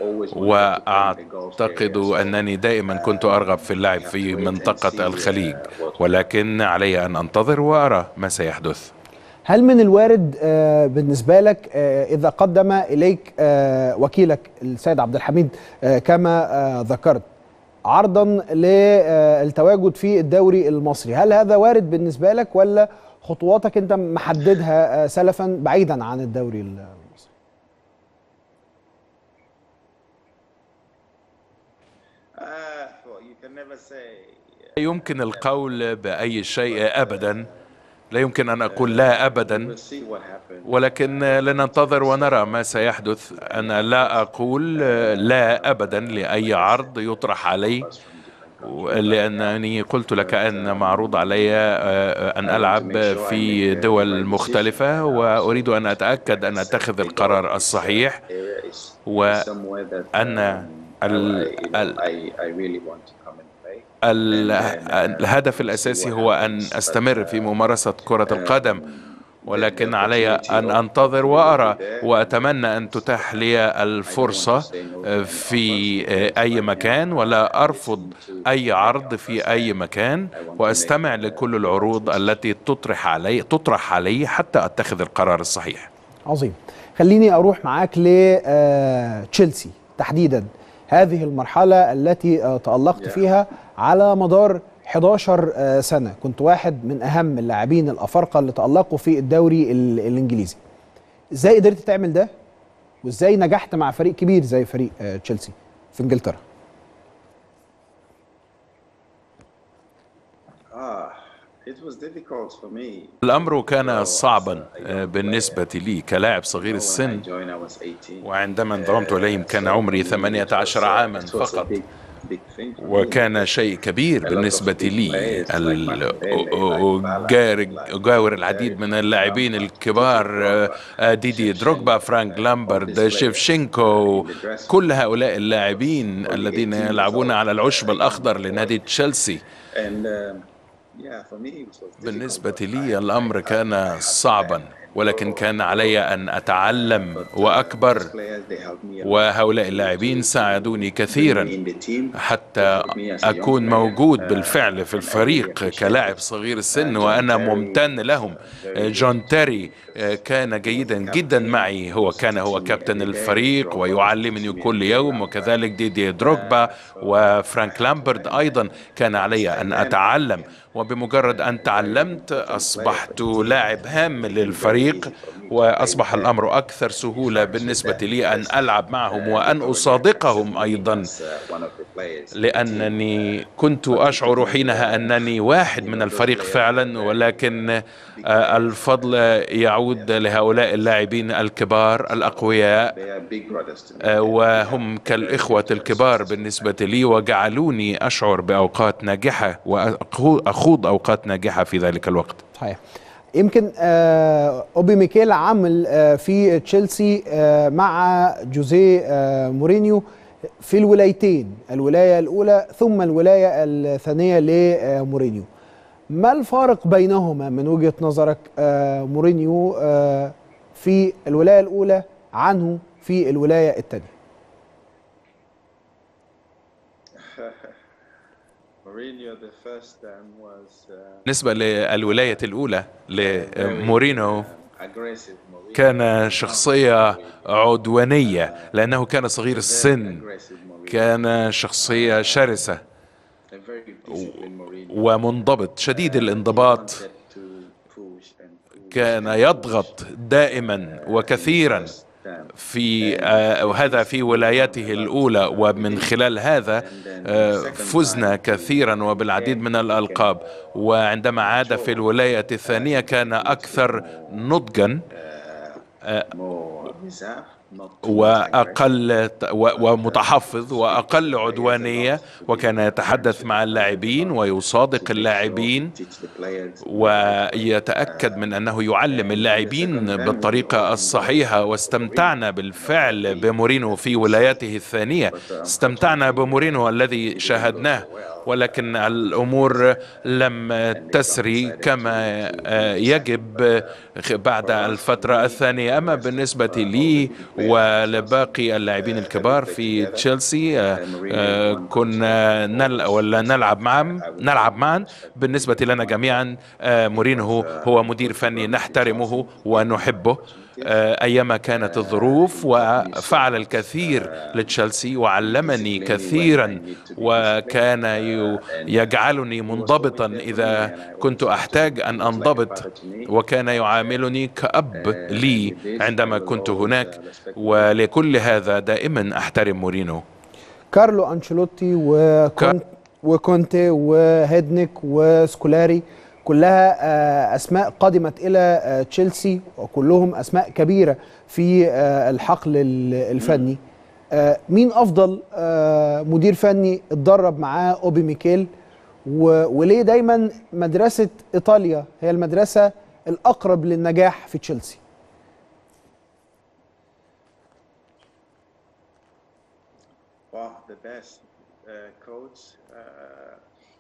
وأعتقد أنني دائما كنت أرغب في اللعب في منطقة الخليج ولكن علي أن أنتظر وأرى ما سيحدث هل من الوارد آه، بالنسبة لك آه، إذا قدم إليك آه، وكيلك السيد عبد الحميد آه، كما آه، ذكرت عرضا للتواجد في الدوري المصري هل هذا وارد بالنسبة لك ولا خطواتك أنت محددها آه، سلفا بعيدا عن الدوري المصري Uh, well, you can never say. لا يمكن القول بأي شيء أبدا لا يمكن أن أقول لا أبدا We'll see what happens. ولكن لننتظر ونرى ما سيحدث أنا لا أقول لا أبدا لأي عرض يطرح علي لأنني قلت لك أن معروض علي أن ألعب في دول مختلفة وأريد أن أتأكد أن أتخذ القرار الصحيح Area is و- somewhere that أن um, ال- I, you know, ال- I, I really want to come and play. ال- الهدف الأساسي هو أن أستمر في ممارسة كرة القدم ولكن علي أن أنتظر وأرى وأتمنى أن تتاح لي الفرصة في أي مكان ولا أرفض أي عرض في أي مكان وأستمع لكل العروض التي تطرح علي تطرح علي حتى أتخذ القرار الصحيح عظيم خليني اروح معاك لتشيلسي تحديدا هذه المرحله التي آه، تالقت Yeah. فيها على مدار 11 آه، سنه كنت واحد من اهم اللاعبين الافارقه اللي تالقوا في الدوري ال- الانجليزي ازاي قدرت تعمل ده وازاي نجحت مع فريق كبير زي فريق آه، تشيلسي في انجلترا Ah, it was difficult for me. الأمر كان صعبا بالنسبة لي كلاعب صغير When I السن joined, I was 18. وعندما انضممت إليهم كان عمري 18 عاما It was a فقط big, big thing for me. وكان شيء كبير بالنسبة لي ال- أجارج- أجاور العديد من اللاعبين الكبار آه، ديدي دروجبا فرانك لامبرد شيفشينكو كل هؤلاء اللاعبين الذين يلعبون على العشب الأخضر لنادي تشيلسي And um, yeah, for me, it was difficult, بالنسبة but لي I- الأمر I- I كان had to صعبا learn and ولكن grow. كان علي أن أتعلم But, uh, وأكبر these players, they helped me a lot وهؤلاء to- اللاعبين to- ساعدوني to bring كثيرا me in the team. حتى أكون موجود بالفعل في الفريق كلاعب صغير السن وأنا ممتن لهم جون تيري كان جيدا جدا معي هو كان هو كابتن الفريق ويعلمني كل يوم وكذلك ديدي دروجبا وفرانك لامبرد أيضا كان علي أن أتعلم وبمجرد أن تعلمت أصبحت لاعب هام للفريق وأصبح الأمر أكثر سهولة بالنسبة لي أن ألعب معهم وأن أصادقهم أيضا As, uh, one of the players. لأنني كنت أشعر حينها أنني واحد من الفريق فعلا ولكن آه، الفضل يعود لهؤلاء اللاعبين الكبار الأقوياء They are big brothers to me. آه، وهم كالإخوة الكبار بالنسبة لي وجعلوني أشعر بأوقات ناجحة وأخوض أوقات ناجحة في ذلك الوقت صحيح يمكن آه، اوبي ميكيل عمل آه، في تشيلسي آه، مع جوزيه آه، مورينيو في الولايتين الولايه الاولى ثم الولايه الثانيه لمورينيو ما الفارق بينهما من وجهه نظرك آه، مورينيو آه، في الولايه الاولى عنه في الولايه الثانيه Mourinho, the first time was uh, بالنسبة للولاية الأولى لمورينو aggressive. Mourinho. كان شخصية عدوانية لأنه كان صغير السن Aggressive Mourinho. كان شخصية شرسة A very disciplined Mourinho. ومنضبط شديد الانضباط Wanted to push and push كان يضغط دائما وكثيرا them. في آه، وهذا في ولايته الأولى ومن خلال هذا آه، فزنا كثيرا وبالعديد من الألقاب وعندما عاد في الولاية الثانية كان أكثر نضجا More reserved. واقل و- ومتحفظ واقل عدوانيه وكان يتحدث مع اللاعبين ويصادق اللاعبين ويتاكد من انه يعلم اللاعبين بالطريقه الصحيحه واستمتعنا بالفعل بمورينو في ولايته الثانيه استمتعنا بمورينو الذي شاهدناه ولكن الامور لم تسري كما آه، يجب بعد الفتره الثانيه اما بالنسبه لي ولباقي اللاعبين الكبار في تشيلسي آه، آه، كنا نل ولا نلعب معا نلعب معا بالنسبه لنا جميعا آه، مورينو هو مدير فني نحترمه ونحبه آه، ايما كانت الظروف وفعل الكثير لتشيلسي وعلمني كثيرا وكان ي- يجعلني منضبطا اذا كنت احتاج ان انضبط وكان يعاملني كاب لي عندما كنت هناك ولكل هذا دائما احترم مورينو كارلو انشيلوتي وكونت وكونتي وهيدنيك وسكولاري كلها آه، اسماء قدمت الى آه، تشيلسي وكلهم اسماء كبيره في آه، الحقل ال- الفني آه، مين افضل آه، مدير فني اتدرب معاه اوبي ميكيل و- وليه دايما مدرسه ايطاليا هي المدرسه الاقرب للنجاح في تشيلسي Well, the best uh, coach. Uh,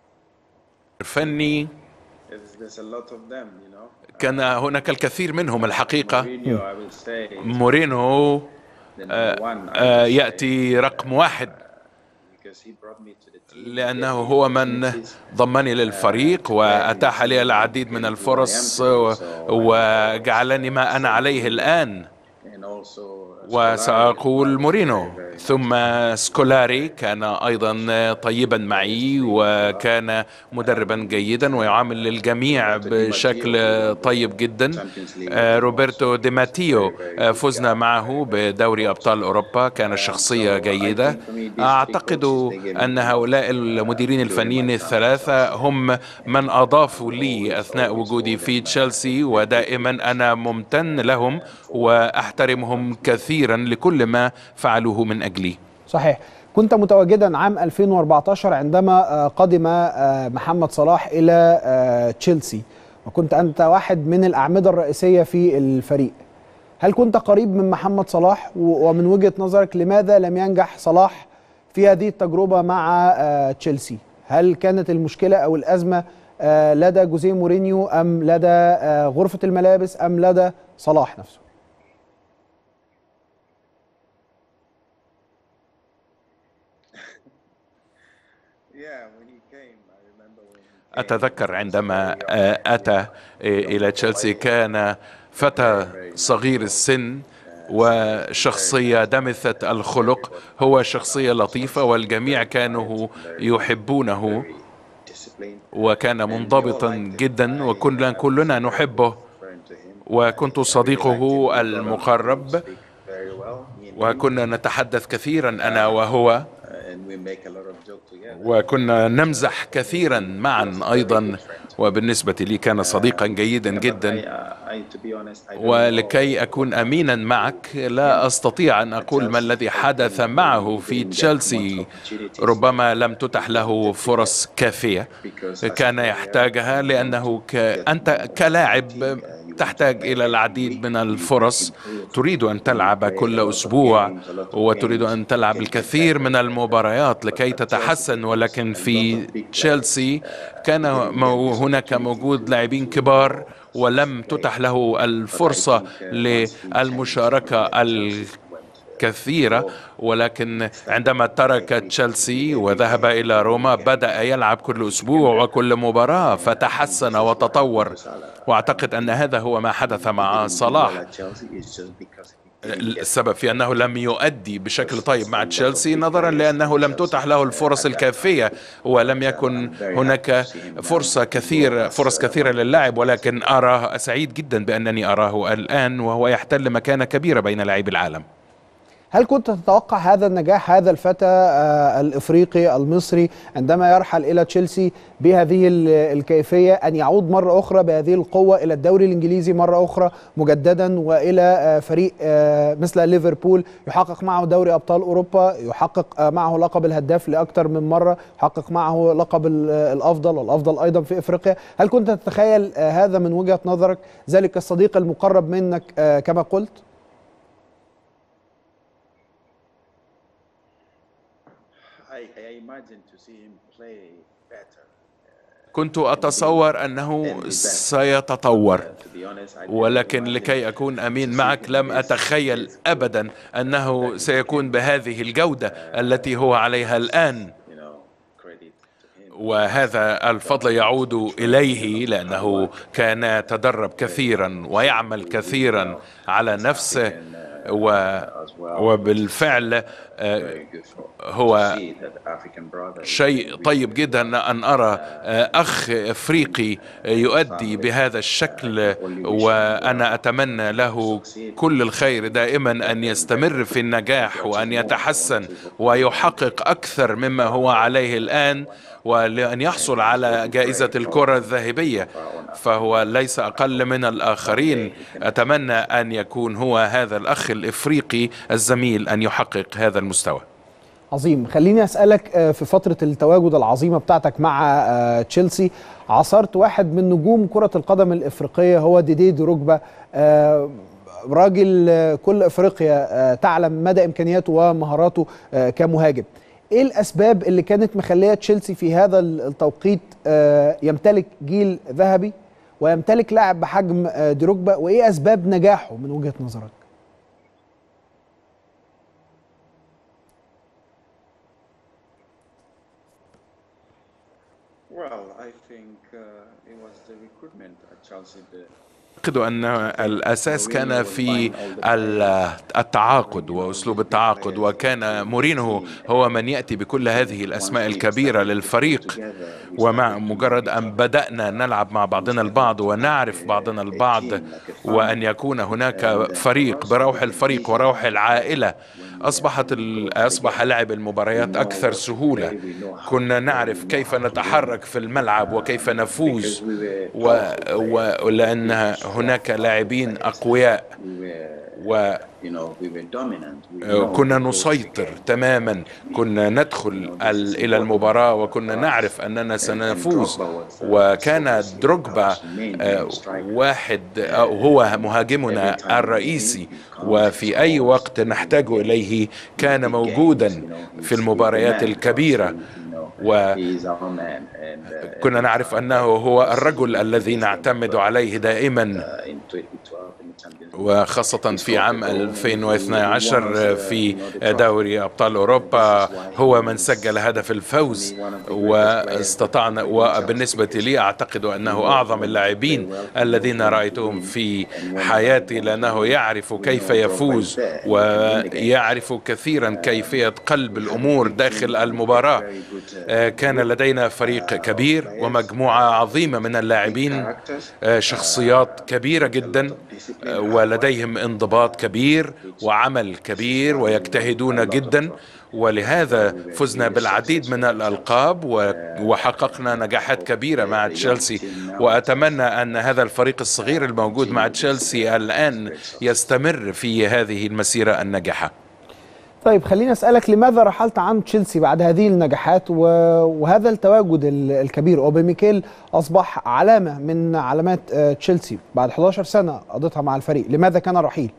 فني is, there's a lot of them, you know. كان هناك الكثير منهم الحقيقه Mourinho, I will say, is مورينو the number آه، one. I آه، will say, ياتي رقم واحد because he brought me to the team. لأنه هو من ضمني للفريق وأتاح لي العديد من الفرص و- وجعلني ما أنا عليه الآن And also, uh, وسأقول مورينو ثم سكولاري كان أيضا طيبا معي وكان مدربا جيدا ويعامل الجميع بشكل طيب جدا آه، روبرتو ديماتيو آه، فزنا معه بدوري أبطال أوروبا كان شخصية جيدة أعتقد أن هؤلاء المديرين الفنيين الثلاثة هم من أضافوا لي أثناء وجودي في تشيلسي ودائما أنا ممتن لهم وأحترمهم كثيرا لكل ما فعلوه من أجلي صحيح كنت متواجدا عام 2014 عندما آه، قدم آه، محمد صلاح الى آه، تشيلسي وكنت انت واحد من الاعمده الرئيسيه في الفريق هل كنت قريب من محمد صلاح و- ومن وجهه نظرك لماذا لم ينجح صلاح في هذه التجربه مع آه، تشيلسي هل كانت المشكله او الازمه آه، لدى جوزيه مورينيو ام لدى آه، غرفه الملابس ام لدى صلاح نفسه yeah, when he came, I remember when he came. أتذكر عندما آه، أتى آه، إلى تشيلسي كان فتى صغير السن وشخصية دمثة الخلق هو شخصية لطيفة والجميع كانوا يحبونه disciplined, وكان منضبطا جدا وكلنا كلنا نحبه referring to him. وكنت صديقه المقرب Speak very well. He and, وكنا نتحدث كثيرا أنا وهو uh, and we make a lot of joke together. وكنا نمزح كثيرا معا أيضا وبالنسبة لي كان صديقا جيدا But جدا I, uh, I, to be honest, I don't know. ولكي أكون أمينا معك لا أستطيع أن أقول ما الذي حدث معه في تشيلسي ربما لم تتح له فرص كافية كان يحتاجها لأنه ك... أنت كلاعب تحتاج إلى العديد من الفرص تريد أن تلعب كل أسبوع وتريد أن تلعب الكثير من المباريات لكي تتحسن ولكن في تشيلسي كان مو- هناك موجود لاعبين كبار ولم تتح له الفرصة للمشاركة الكثيرة ولكن عندما ترك تشيلسي وذهب إلى روما بدأ يلعب كل أسبوع وكل مباراة فتحسن وتطور وأعتقد أن هذا هو ما حدث مع صلاح At Chelsea is just because he السبب في أنه لم يؤدي بشكل طيب مع تشيلسي نظرا لأنه لم تتح له الفرص الكافية ولم يكن هناك فرصة كثير فرص كثيرة للاعب ولكن أراه سعيد جدا بأنني أراه الآن وهو يحتل مكانة كبيرة بين لاعبي العالم هل كنت تتوقع هذا النجاح هذا الفتى آه، الافريقي المصري عندما يرحل الى تشيلسي بهذه ال- الكيفيه ان يعود مره اخرى بهذه القوه الى الدوري الانجليزي مره اخرى مجددا والى آه، فريق آه، مثل ليفربول يحقق معه دوري ابطال اوروبا يحقق آه، معه لقب الهداف لاكثر من مره يحقق معه لقب ال- آه، الافضل والافضل ايضا في افريقيا هل كنت تتخيل آه، هذا من وجهه نظرك ذلك الصديق المقرب منك آه، كما قلت I, I imagine to see him play better. كنت أتصور أنه سيتطور To be honest, I didn't ولكن imagine لكي أكون أمين to see معك him لم this- أتخيل أبدا أنه سيكون بهذه الجودة التي هو عليها الآن you know, credit to him. وهذا الفضل يعود إليه لأنه كان يتدرب كثيرا ويعمل كثيرا على نفسه و وبالفعل آه، Very good for هو see that African brother. شيء طيب جدا ان ارى آه، اخ افريقي يؤدي بهذا الشكل وانا اتمنى له كل الخير دائما ان يستمر في النجاح وان يتحسن ويحقق اكثر مما هو عليه الان ولان يحصل على جائزه الكره الذهبيه فهو ليس اقل من الاخرين اتمنى ان يكون هو هذا الاخ الافريقي الزميل ان يحقق هذا المستوى عظيم خليني اسالك آه، في فتره التواجد العظيمه بتاعتك مع آه، تشيلسي عاصرت واحد من نجوم كره القدم الافريقيه هو ديدي دروجبا آه، راجل آه، كل افريقيا آه، تعلم مدى امكانياته ومهاراته آه، كمهاجم ايه الاسباب اللي كانت مخليه تشيلسي في هذا التوقيت آه، يمتلك جيل ذهبي ويمتلك لاعب بحجم آه، دروجبا وايه اسباب نجاحه من وجهه نظرك Well, I think uh, it was the recruitment at Chelsea. The, أعتقد أن الأساس كان في ال- التعاقد وأسلوب التعاقد وكان مورينو هو من يأتي بكل هذه الأسماء الكبيرة للفريق ومع مجرد أن بدأنا نلعب مع بعضنا البعض ونعرف بعضنا البعض وأن يكون هناك فريق بروح الفريق وروح العائلة أصبحت ال- أصبح لعب المباريات أكثر سهولة كنا نعرف كيف نتحرك في الملعب وكيف نفوز و... ولأن هناك لاعبين أقوياء we were, و you know, we were dominant. We know كنا the نسيطر تماما كنا ندخل ال- إلى المباراة وكنا نعرف أننا سنفوز وكان دروجبا آه، واحد أو هو مهاجمنا الرئيسي وفي أي وقت نحتاج إليه كان موجودا في المباريات الكبيرة و He is our man. And uh, كنا نعرف أنه هو الرجل الذي نعتمد عليه دائما uh, in 2012 in the Champions League. وخاصة في عام 2012 في دوري أبطال أوروبا هو من سجل هدف الفوز واستطعنا وبالنسبة لي أعتقد أنه أعظم اللاعبين الذين رأيتهم في حياتي لأنه يعرف كيف يفوز ويعرف كثيرا كيفية قلب الأمور داخل المباراة آه، كان لدينا فريق كبير ومجموعة عظيمة من اللاعبين آه، شخصيات كبيرة جدا آه، ولديهم انضباط كبير وعمل كبير ويجتهدون جدا ولهذا فزنا بالعديد من الألقاب و- وحققنا نجاحات كبيرة مع تشيلسي وأتمنى أن هذا الفريق الصغير الموجود مع تشيلسي الآن يستمر في هذه المسيرة الناجحة طيب خليني اسالك لماذا رحلت عن تشيلسي بعد هذه النجاحات و... وهذا التواجد ال- الكبير اوباميكيل اصبح علامه من علامات آه، تشيلسي بعد 11 سنه قضيتها مع الفريق لماذا كان الرحيل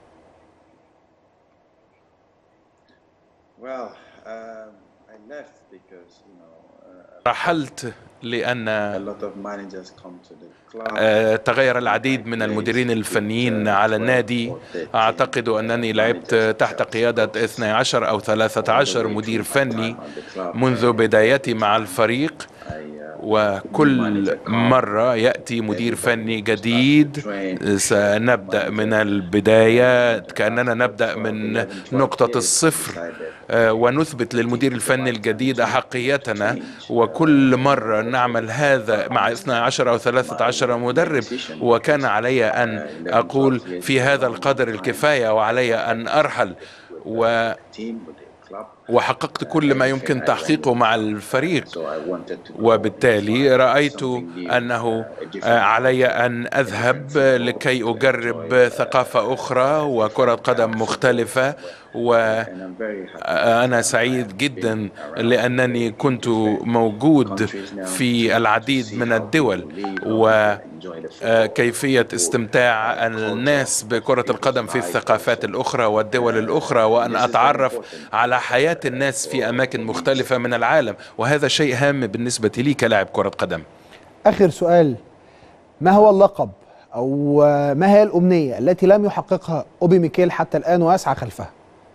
Well, um, I left because you know uh, رحلت لأن a lot of managers come to the club. آه، تغير العديد من المديرين الفنيين على النادي أعتقد أنني لعبت تحت قيادة 12 أو 13 مدير فني منذ بدايتي مع الفريق I, uh, وكل مرة يأتي مدير فني جديد سنبدأ من البداية كأننا نبدأ من نقطة الصفر آه، ونثبت للمدير الفني الجديد أحقيتنا وكل مرة نعمل هذا مع 12 أو 13 مدرب وكان علي أن أقول في هذا القدر الكفاية وعلي أن أرحل و team with the club. وحققت كل ما يمكن تحقيقه مع الفريق So I wanted to go وبالتالي and try رأيت something new, أنه uh, different. علي أن أذهب لكي أجرب ثقافة أخرى وكرة قدم مختلفة و And I'm very happy. أنا سعيد جدا لأنني كنت موجود في العديد من الدول وكيفية استمتاع الناس بكرة القدم في الثقافات الأخرى والدول الأخرى وأن أتعرف على حياة الناس في أماكن مختلفة من العالم وهذا شيء هام بالنسبة لي كلاعب كرة قدم اخر سؤال ما هو اللقب او آه، ما هي الامنيه التي لم يحققها اوبي ميكيل حتى الان ويسعى خلفها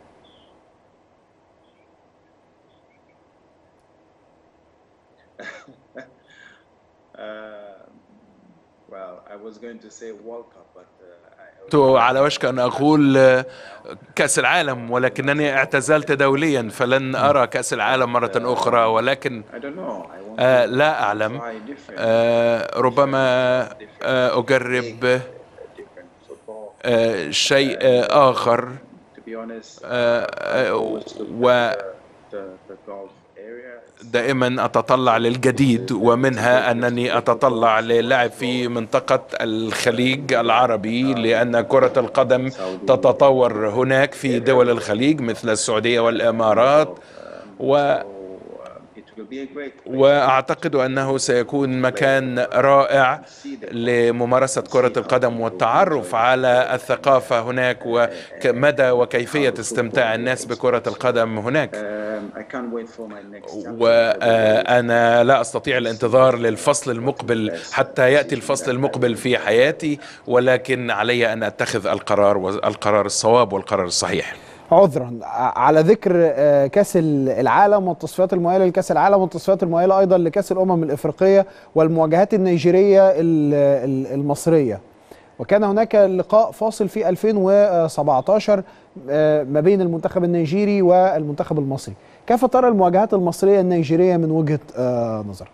Um, well, I was going to say World Cup, but uh, I كنت على وشك أن أقول آه، كأس العالم ولكنني اعتزلت دوليا فلن أرى كأس العالم مرة أخرى ولكن I don't know. I want آه، to لا أعلم try different, آه، ربما آه، أجرب different football. آه، شيء آه، آخر To be honest, آه، I آه، always look و at the, the, the Gulf area. It's دائما أتطلع للجديد ومنها أنني أتطلع للعب في منطقة الخليج العربي لأن كرة القدم تتطور هناك في دول الخليج مثل السعودية والإمارات و So, um, it will be a great place. واعتقد انه سيكون مكان رائع لممارسه كره القدم والتعرف على الثقافه هناك ومدى وكيفيه استمتاع الناس بكره القدم هناك Um, I can't wait for my next chapter. وانا لا استطيع الانتظار للفصل المقبل حتى ياتي الفصل المقبل في حياتي ولكن علي ان اتخذ القرار والقرار الصواب والقرار الصحيح عذرا ع- على ذكر آه، كاس ال- العالم والتصفيات المؤهله لكاس العالم والتصفيات المؤهله ايضا لكاس الامم الافريقيه والمواجهات النيجيريه ال- ال- المصريه وكان هناك لقاء فاصل في 2017 آه، ما بين المنتخب النيجيري والمنتخب المصري كيف ترى المواجهات المصريه النيجيريه من وجهه آه، نظرك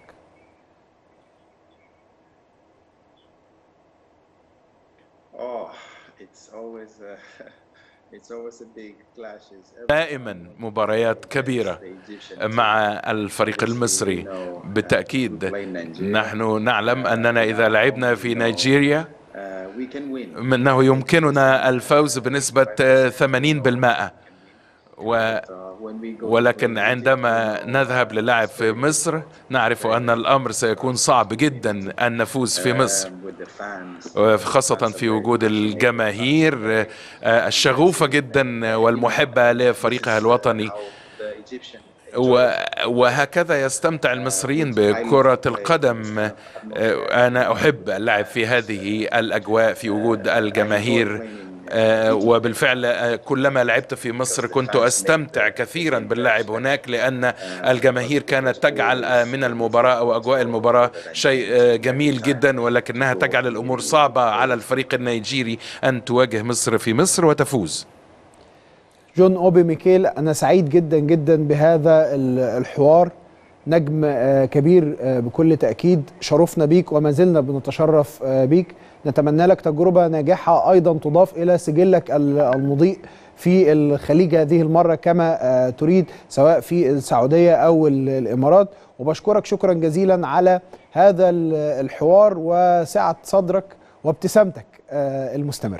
Oh, it's always uh, it's always a big clashes. Every دائما مباريات كبيره the Egyptian مع الفريق المصري بالتاكيد نحن نعلم اننا اذا لعبنا في نيجيريا uh, we can win. انه يمكننا الفوز بنسبه 80% و Uh, when we go ولكن to عندما نذهب للعب في مصر نعرف ان الامر سيكون صعب جدا ان نفوز في مصر um, with the fans, خاصة في وجود الجماهير آه، الشغوفة جدا والمحبة لفريقها الوطني how the Egyptian و- وهكذا يستمتع المصريين بكرة القدم آه، أنا أحب اللعب في هذه الأجواء في وجود الجماهير آه، وبالفعل آه، كلما لعبت في مصر كنت أستمتع كثيرا باللعب هناك لأن الجماهير كانت تجعل آه، من المباراة أو أجواء المباراة شيء آه، جميل جدا ولكنها تجعل الأمور صعبة على الفريق النيجيري أن تواجه مصر في مصر وتفوز جون اوبي ميكيل انا سعيد جدا جدا بهذا ال- الحوار نجم آه، كبير آه، بكل تاكيد شرفنا بيك وما زلنا بنتشرف آه، بيك نتمنى لك تجربه ناجحه ايضا تضاف الى سجلك ال- المضيء في الخليج هذه المره كما آه، تريد سواء في السعوديه او ال- الامارات وبشكرك شكرا جزيلا على هذا ال- الحوار وسعه صدرك وابتسامتك آه، المستمر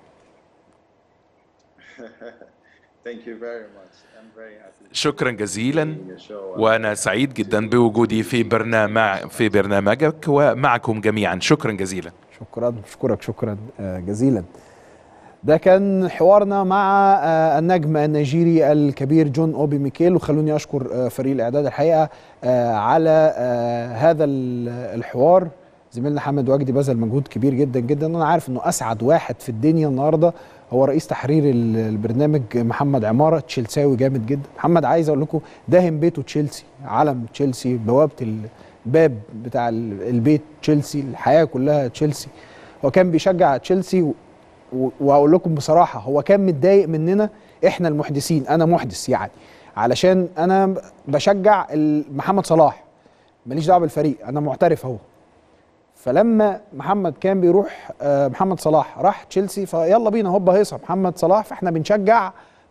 Thank you very much. I'm very happy شكرا جزيلا in your show. وانا سعيد جدا بوجودي في برنامج في برنامجك ومعكم جميعا شكرا جزيلا شكرا بشكرك شكرا آه، جزيلا ده كان حوارنا مع آه، النجم النيجيري الكبير جون اوبي ميكيل وخلوني اشكر آه، فريق الاعداد الحقيقه آه، على آه، هذا ال- الحوار زميلنا حمد وجدي بذل مجهود كبير جدا جدا انا عارف انه اسعد واحد في الدنيا النهارده هو رئيس تحرير ال- البرنامج محمد عماره تشيلساوي جامد جدا محمد عايز اقول لكم داهم بيته تشيلسي علم تشيلسي بوابه الباب بتاع ال- البيت تشيلسي الحياه كلها تشيلسي هو كان بيشجع تشيلسي و- و- واقول لكم بصراحه هو كان متضايق مننا احنا المحدثين انا محدث يعني علشان انا بشجع ال- محمد صلاح ماليش دعوه بالفريق انا معترف اهو فلما محمد كان بيروح آه، محمد صلاح راح تشيلسي فيلا بينا هوبا هيصه محمد صلاح فاحنا بنشجع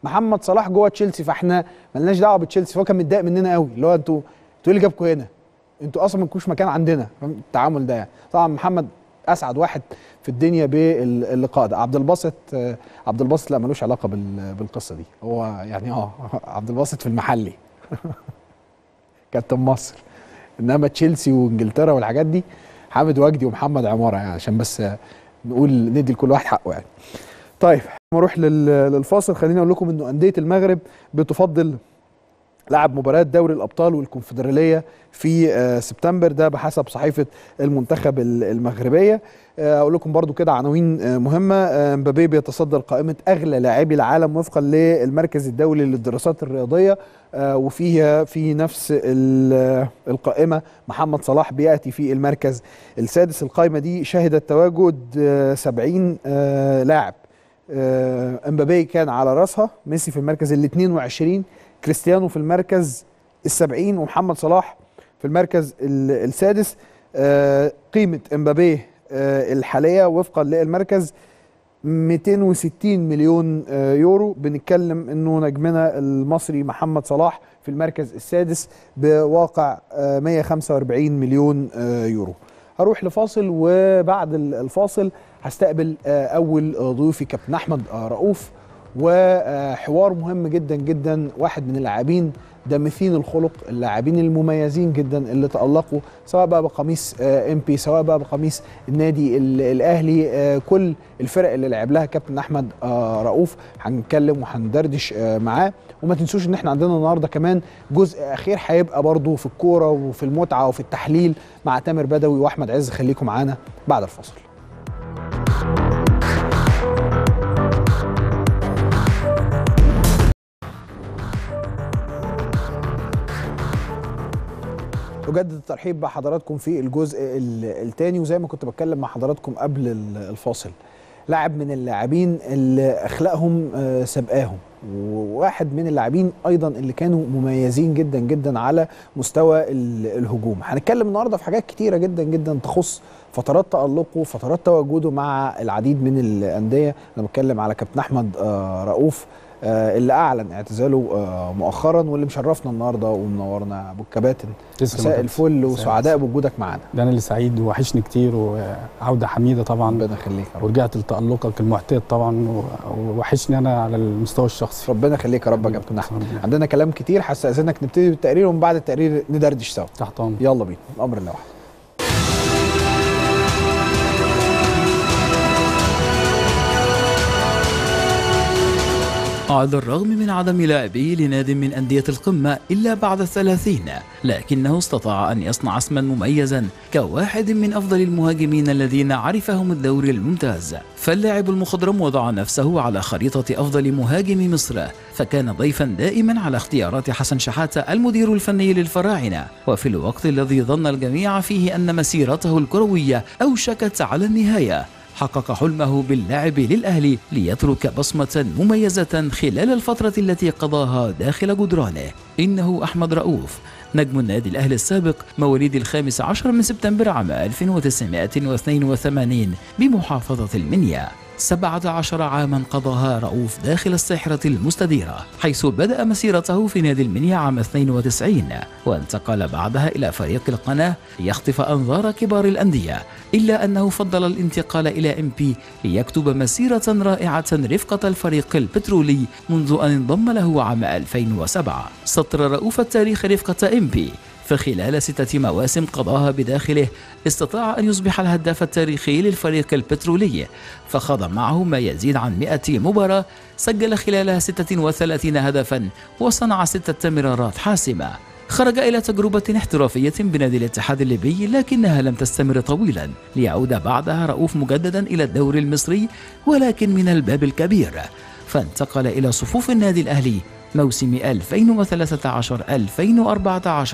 محمد صلاح جوه تشيلسي فاحنا ملناش دعوه بتشيلسي فهو كان متضايق مننا قوي اللي هو انتوا انتوا ايه اللي جابكم هنا انتوا اصلا ما لكوش مكان عندنا فاهم التعامل ده يعني طبعا محمد اسعد واحد في الدنيا باللقاء ده عبد الباسط آه، عبد الباسط لا ملوش علاقه بال- بالقصه دي هو يعني اه عبد الباسط في المحلي كابتن مصر انما تشيلسي وانجلترا والحاجات دي حامد وجدي ومحمد عماره يعني عشان بس آه، نقول ندي لكل واحد حقه يعني طيب نروح لل- للفاصل خليني اقول لكم انه انديه المغرب بتفضل لعب مباريات دوري الابطال والكونفدراليه في آه، سبتمبر ده بحسب صحيفه المنتخب ال- المغربيه آه، اقول لكم برضو كده عناوين آه، مهمه آه، مبابي بيتصدر قائمه اغلى لاعبي العالم وفقا للمركز الدولي للدراسات الرياضيه آه، وفيها في نفس ال- القائمه محمد صلاح بياتي في المركز السادس القائمه دي شهدت تواجد آه، 70 آه، لاعب آه، امبابي كان على راسها ميسي في المركز ال 22 كريستيانو في المركز السبعين ومحمد صلاح في المركز ال- السادس آه، قيمة امبابي آه، الحالية وفقا للمركز 260 مليون آه، يورو بنتكلم انه نجمنا المصري محمد صلاح في المركز السادس بواقع آه، 145 مليون آه، يورو هروح لفاصل وبعد ال- الفاصل هستقبل آه، اول آه، ضيوفي كابتن احمد آه، رؤوف وحوار مهم جدا جدا واحد من اللاعبين دمثين الخلق اللاعبين المميزين جدا اللي تألقوا سواء بقى بقميص ام بي سواء بقى بقميص النادي ال- الاهلي آه، كل الفرق اللي لعب لها كابتن احمد آه، رؤوف هنتكلم وهندردش آه، معاه وما تنسوش ان احنا عندنا النهارده كمان جزء اخير هيبقى برضو في الكوره وفي المتعه وفي التحليل مع تامر بدوي واحمد عز خليكم معانا بعد الفاصل أجدد الترحيب بحضراتكم في الجزء الثاني وزي ما كنت بتكلم مع حضراتكم قبل ال- الفاصل لاعب من اللاعبين اللي أخلاقهم آه، سبقاهم وواحد من اللاعبين أيضا اللي كانوا مميزين جدا جدا على مستوى ال- الهجوم هنتكلم النهاردة في حاجات كتيرة جدا جدا تخص فترات تألقه فترات تواجده مع العديد من الأندية أنا بتكلم على كابتن أحمد آه، رؤوف آه، اللي أعلن اعتزاله آه، مؤخرا واللي مشرفنا النهارده ومنورنا أبو الكباتن تسلم مساء يا الفل كابتن. وسعداء بوجودك معانا ده انا اللي سعيد ووحشني كتير وعوده حميده طبعا ربنا يخليك يا رب. ورجعت لتألقك المعتاد طبعا و- ووحشني انا على المستوى الشخصي ربنا يخليك يا رب يا كابتن احمد ربنا. عندنا كلام كتير هستأذنك نبتدي بالتقرير ومن بعد التقرير ندردش سوا تحت امر يلا بينا الامر الله واحد على الرغم من عدم لاعبيه لناد من أندية القمة إلا بعد الثلاثين لكنه استطاع أن يصنع اسما مميزا كواحد من أفضل المهاجمين الذين عرفهم الدوري الممتاز فاللاعب المخضرم وضع نفسه على خريطة أفضل مهاجم مصر فكان ضيفا دائما على اختيارات حسن شحاتة المدير الفني للفراعنة وفي الوقت الذي ظن الجميع فيه أن مسيرته الكروية أوشكت على النهاية حقق حلمه باللعب للأهلي ليترك بصمة مميزة خلال الفترة التي قضاها داخل جدرانه إنه أحمد رؤوف نجم النادي الأهلي السابق مواليد الخامس عشر من سبتمبر عام 1982 بمحافظة المنيا سبعة عشر عاما قضاها رؤوف داخل الساحرة المستديرة حيث بدأ مسيرته في نادي المنيا عام 92 وانتقل بعدها إلى فريق القناة ليخطف أنظار كبار الأندية إلا أنه فضل الانتقال إلى ام بي ليكتب مسيرة رائعة رفقة الفريق البترولي منذ أن انضم له عام 2007 سطر رؤوف التاريخ رفقة ام بي فخلال ستة مواسم قضاها بداخله استطاع أن يصبح الهداف التاريخي للفريق البترولي فخاض معه ما يزيد عن 100 مباراة سجل خلالها 36 هدفا وصنع ستة تمريرات حاسمة خرج إلى تجربة احترافية بنادي الاتحاد الليبي لكنها لم تستمر طويلا ليعود بعدها رؤوف مجددا إلى الدوري المصري ولكن من الباب الكبير فانتقل إلى صفوف النادي الأهلي موسم 2013-2014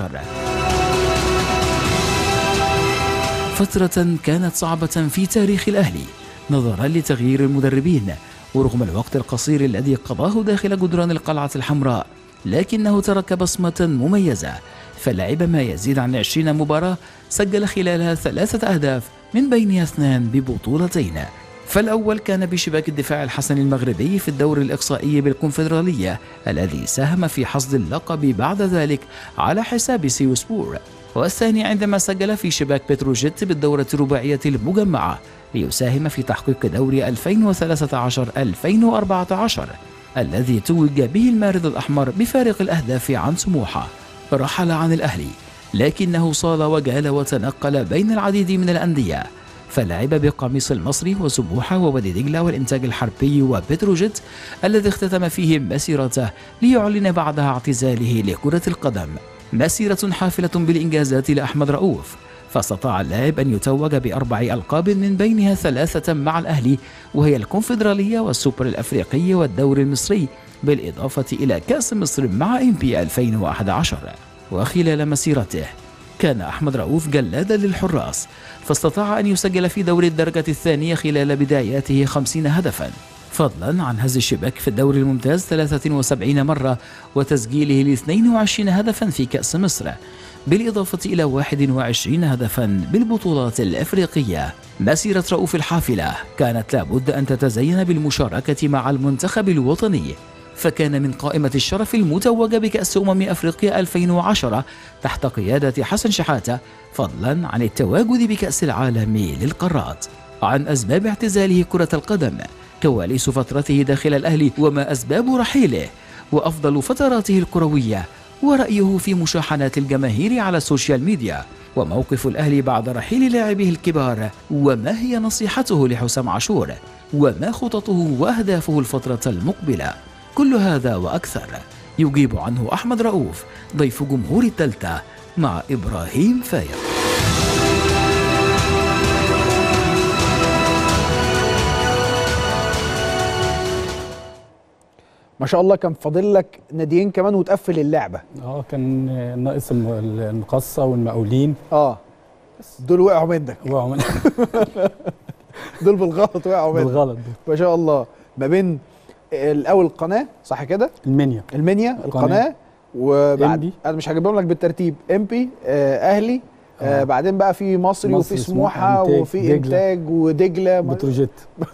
فترة كانت صعبة في تاريخ الأهلي نظرا لتغيير المدربين ورغم الوقت القصير الذي قضاه داخل جدران القلعة الحمراء لكنه ترك بصمة مميزة فلعب ما يزيد عن 20 مباراة سجل خلالها ثلاثة أهداف من بينها اثنان ببطولتين فالأول كان بشباك الدفاع الحسن المغربي في الدور الإقصائي بالكونفدرالية الذي ساهم في حصد اللقب بعد ذلك على حساب سيوسبور والثاني عندما سجل في شباك بتروجيت بالدورة الرباعية المجمعة ليساهم في تحقيق دوري 2013-2014 الذي توج به المارد الأحمر بفارق الأهداف عن سموحة رحل عن الأهلي لكنه صال وجال وتنقل بين العديد من الأندية فلعب بقميص المصري وسموحة ووادي دجلة والإنتاج الحربي وبتروجيت الذي اختتم فيه مسيرته ليعلن بعدها اعتزاله لكرة القدم مسيرة حافلة بالإنجازات لأحمد رؤوف فاستطاع اللاعب أن يتوج بأربع ألقاب من بينها ثلاثة مع الأهلي وهي الكونفدرالية والسوبر الأفريقي والدوري المصري بالإضافة إلى كأس مصر مع إمبي 2011 وخلال مسيرته كان أحمد رؤوف جلادا للحراس فاستطاع أن يسجل في دوري الدرجة الثانية خلال بداياته 50 هدفا فضلا عن هز الشباك في الدوري الممتاز 73 مرة وتسجيله ل 22 هدفا في كأس مصر بالإضافة إلى 21 هدفا بالبطولات الأفريقية مسيرة رؤوف الحافلة كانت لابد أن تتزين بالمشاركة مع المنتخب الوطني فكان من قائمة الشرف المتوجة بكأس أمم أفريقيا 2010 تحت قيادة حسن شحاتة فضلا عن التواجد بكأس العالم للقارات عن أسباب اعتزاله كرة القدم كواليس فترته داخل الأهلي وما أسباب رحيله وأفضل فتراته الكروية ورأيه في مشاحنات الجماهير على السوشيال ميديا وموقف الأهلي بعد رحيل لاعبيه الكبار وما هي نصيحته لحسام عاشور وما خططه وأهدافه الفترة المقبلة كل هذا وأكثر يجيب عنه أحمد رؤوف ضيف جمهور التالتة مع إبراهيم فايق ما شاء الله كان فاضل لك ناديين كمان وتقفل اللعبه اه كان ناقص الم- المقصه والمقاولين اه دول وقعوا منك وقعوا من دول بالغلط وقعوا منك بالغلط ما شاء الله ما بين الاول القناه صح كده المنيا المنيا القناة. القناه وبعد إنبي. انا مش هجيبهم لك بالترتيب امبي آه اهلي آه آه. بعدين بقى في مصري, مصري، وفي سموحة، سموحه إنتاج، وفي دجلة. انتاج ودجله ما- بتروجيت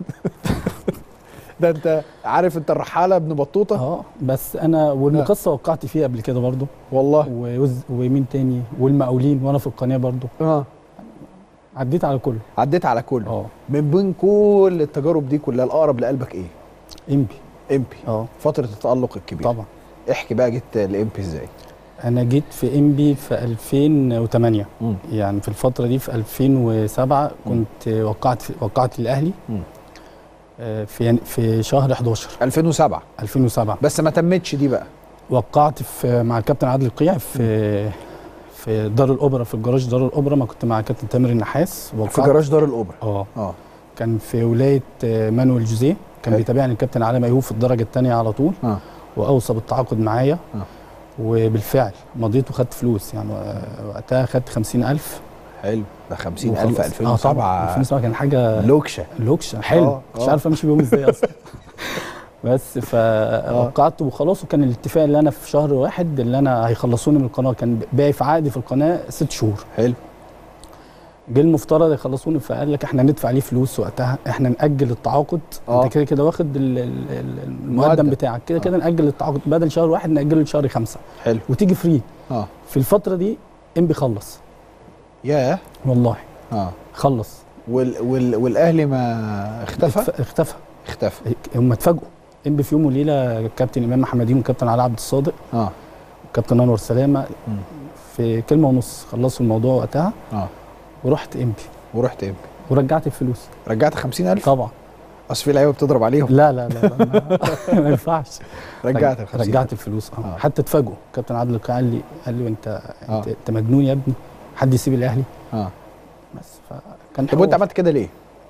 ده انت عارف انت الرحاله ابن بطوطه اه بس انا والمقصه وقعت فيه قبل كده برضو والله ووز ومين تاني والمقاولين وانا في القناه برضو اه عديت على كله عديت على كله اه من بين كل التجارب دي كلها الاقرب لقلبك ايه امبي امبي اه فتره التالق الكبير طبعا احكي بقى جيت لامبي ازاي انا جيت في امبي في 2008 مم. يعني في الفتره دي في 2007 كنت وقعت في وقعت الاهلي مم. آه، في ين- في شهر 11 2007 2007 بس ما تمتش دي بقى وقعت في مع الكابتن عادل القيع في في دار الاوبرا في الجراج دار الاوبرا ما كنت مع كابتن تامر النحاس في وقعت جراج دار الاوبرا اه اه كان في ولايه آه، مانويل جوزيه كان حلو. بيتابعني الكابتن علي ميهوب في الدرجه الثانيه على طول اه واوصى بالتعاقد معايا آه. وبالفعل مضيت وخدت فلوس يعني آه، وقتها خدت 50000 حلو ده 50000 وخلاص. اه 2007 طبعا 2007 كان حاجه لوكشه لوكشه حلو آه، مش آه. عارف امشي بيهم ازاي اصلا بس فوقعت وخلاص وكان الاتفاق اللي انا في شهر واحد اللي انا هيخلصوني من القناه كان باقي في عقدي في القناه ست شهور حلو جه المفترض يخلصوني فقال لك احنا ندفع عليه فلوس وقتها احنا ناجل التعاقد آه. انت كده كده واخد ال- ال- ال- المقدم المقدم. بتاعك كده كده ناجل التعاقد بدل شهر واحد ناجله لشهر خمسه حلو وتيجي فري اه في الفتره دي انبي خلص ياه والله اه خلص وال وال والاهلي ما اختفى اختفى اختفى اختفى هم اتفاجئوا انبي في يوم وليله كابتن امام محمدين وكابتن علي عبد الصادق اه وكابتن انور سلامه مم. في كلمه ونص خلصوا الموضوع وقتها اه ورحت امبي ورحت امبي ورجعت الفلوس رجعت 50000 طبعا اصل في لعيبه بتضرب عليهم لا لا لا, لا ما- ما ينفعش رجعت ال 50000 رجعت الفلوس اه, آه. حتى اتفاجئوا كابتن عادل القيعي قال لي قال لي انت آه. انت, انت مجنون يا ابني حد يسيب الاهلي اه بس فكان طب وانت حوار. عملت كده ليه؟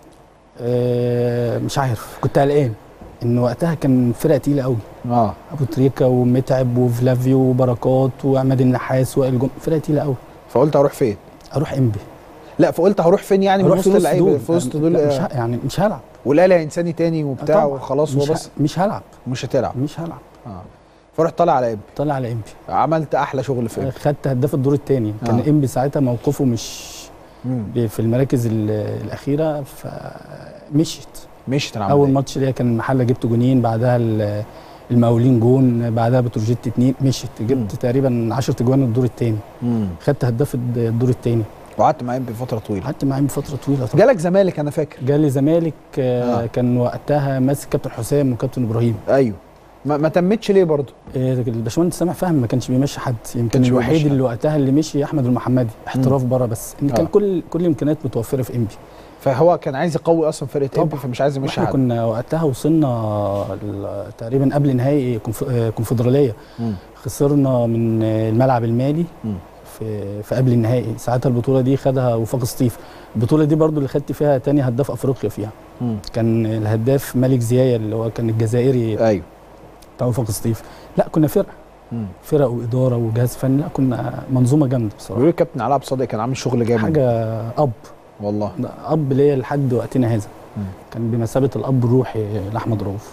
آه مش عارف كنت قلقان ان وقتها كان فرقه تقيله قوي اه ابو تريكا ومتعب وفلافيو وبركات وعماد النحاس وائل جم فرقه تقيله قوي فقلت هروح فين؟ اروح امبي لا فقلت هروح فين يعني من اروح وسط في نص اللعيبه دول في وسط دول لا، مش آه، ه- يعني مش هلعب والاهلي انساني تاني وبتاع طبعاً. وخلاص مش, وبس ه- مش هلعب مش هتلعب مش هلعب اه فرحت طالع على امبي طلع على امبي عملت احلى شغل في امبي خدت هداف الدور الثاني كان آه. امبي ساعتها موقفه مش مم. ب- في المراكز ال- الاخيره فمشيت مشيت العمليه اول ماتش ليا كان المحله جبت جونين بعدها ال- المقاولين جون بعدها بتروجيت اتنين مشيت جبت مم. تقريبا 10 جوان الدور الثاني مم. خدت هداف الد- الدور الثاني وقعدت معاهم بفتره طويله قعدت معاهم فتره طويله طبعا جالك زمالك انا فاكر جالي زمالك آه آه. كان وقتها ماسك كابتن حسام وكابتن ابراهيم ايوه ما, ما تمتش ليه برضه آه، الباشمهندس سامح فهم ما كانش بيمشي حد يمكن كانش الوحيد بيمشي اللي وقتها اللي مشي احمد المحمدي احتراف بره بس ان كان آه. كل كل الامكانيات متوفره في انبي فهو كان عايز يقوي اصلا فرقه طبعاً. امبي فمش عايز يمشي احنا حد كنا وقتها وصلنا ال- تقريبا قبل نهائي كونف- آه، كونفدراليه مم. خسرنا من آه، الملعب المالي مم. في في قبل النهائي ساعتها البطوله دي خدها وفاق سطيف البطوله دي برضو اللي خدت فيها تاني هداف افريقيا فيها مم. كان الهداف مالك زيايا اللي هو كان الجزائري ايوه بتاع وفاق سطيف لا كنا فرقه مم. فرق واداره وجهاز فني لا كنا منظومه جامده بصراحه بيقولوا الكابتن علاء عبد الصادق كان عامل شغل جامد حاجه اب والله ده اب ليا لحد وقتنا هذا مم. كان بمثابه الاب الروحي لاحمد رؤوف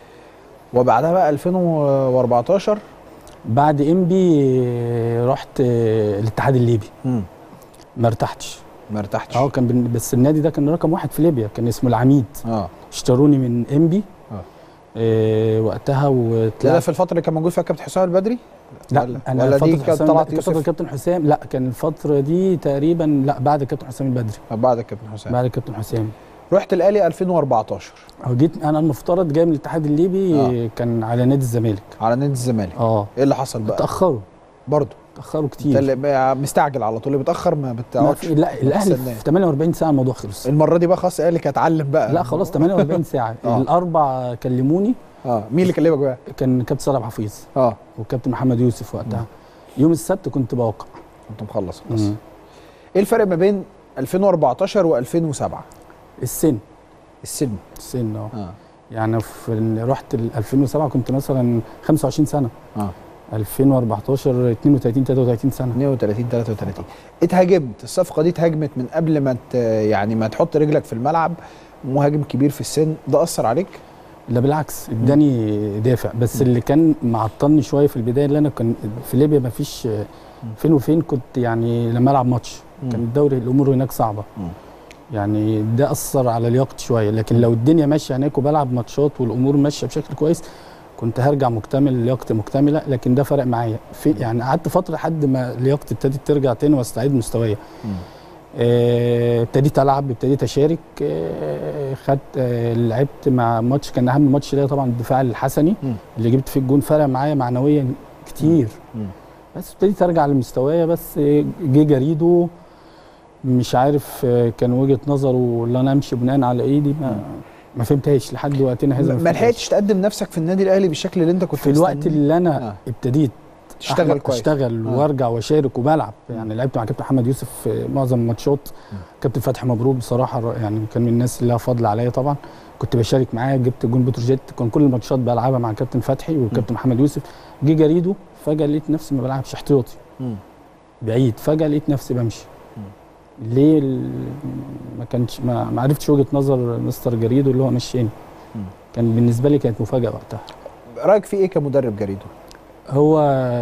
وبعدها بقى 2014 بعد انبي رحت الاتحاد الليبي مم. ما ارتحتش ما ارتحتش اه كان بن- بس النادي ده كان رقم واحد في ليبيا كان اسمه العميد اه اشتروني من انبي آه. إيه وقتها لا ده وطلعت في الفتره اللي كان موجود فيها كابتن حسام البدري لا ولا- انا ولا دي فترة كانت حسام- طلعت كانت فترة يوسف كابتن حسام لا كان الفتره دي تقريبا لا بعد كابتن حسام البدري بعد الكابتن حسام بعد كابتن حسام رحت الاهلي 2014 أو جيت انا المفترض جاي من الاتحاد الليبي آه. كان على نادي الزمالك على نادي الزمالك اه ايه اللي حصل بقى اتاخروا برضه اتاخروا انت كتير اللي بقى مستعجل على طول اللي بتاخر ما ما بتقعدش في- لا الاهلي تستناه. في 48 ساعه الموضوع خلص المره دي بقى خلاص الاهلي كانت اتعلم بقى لا خلاص 48 ساعه آه. الاربع كلموني اه مين اللي كلمك بقى كان كابتن صالح حفيظ اه وكابتن محمد يوسف وقتها يوم السبت كنت بوقع كنت مخلص خلاص مم. ايه الفرق ما بين 2014 و2007 السن السن السن اه اه يعني في ال- رحت ال 2007 كنت مثلا 25 سنه اه 2014 32 33 سنه 32 33 اتهاجمت الصفقه دي اتهاجمت من قبل ما ت... يعني ما تحط رجلك في الملعب مهاجم كبير في السن ده اثر عليك لا بالعكس اداني دافع بس اللي كان معطلني شويه في البدايه اللي انا كان في ليبيا ما فيش فين وفين كنت يعني لما العب ماتش كان الدوري الامور هناك صعبه مم. يعني ده اثر على لياقتي شويه لكن لو الدنيا ماشيه هناك وبلعب ماتشات والامور ماشيه بشكل كويس كنت هرجع مكتمل لياقتي مكتمله لكن ده فرق معايا في يعني قعدت فتره لحد ما لياقتي ابتدت ترجع تاني واستعيد مستوايا مم. آه، ابتديت العب ابتديت اشارك آه، خدت آه، لعبت مع ماتش كان اهم ماتش ليا طبعا الدفاع الحسني مم. اللي جبت فيه الجون فرق معايا معنويا كتير مم. بس ابتديت ارجع لمستوايا بس آه، جه جريدو مش عارف آه، كان وجهه نظره اللي انا امشي بناء على ايدي ما ما فهمتهاش لحد وقتنا هذا ما فهمتهاش. لحقتش تقدم نفسك في النادي الاهلي بالشكل اللي انت كنت في الوقت مستنيه؟ اللي انا آه. ابتديت تشتغل أحمد- كويس اشتغل آه. وارجع واشارك وبلعب يعني لعبت مع كابتن محمد يوسف في معظم الماتشات كابتن فتحي مبروك بصراحه الر- يعني كان من الناس اللي لها فضل عليا طبعا كنت بشارك معاه جبت جون بتروجيت كان كل الماتشات بلعبها مع كابتن فتحي وكابتن محمد يوسف جه جريدو فجاه لقيت نفسي ما بلعبش احتياطي مم. بعيد فجاه لقيت نفسي بمشي ليه ال- ما كانش ما ما عرفتش وجهه نظر مستر جريدو اللي هو مشيني مم. كان بالنسبه لي كانت مفاجاه وقتها رايك في ايه كمدرب جريدو؟ هو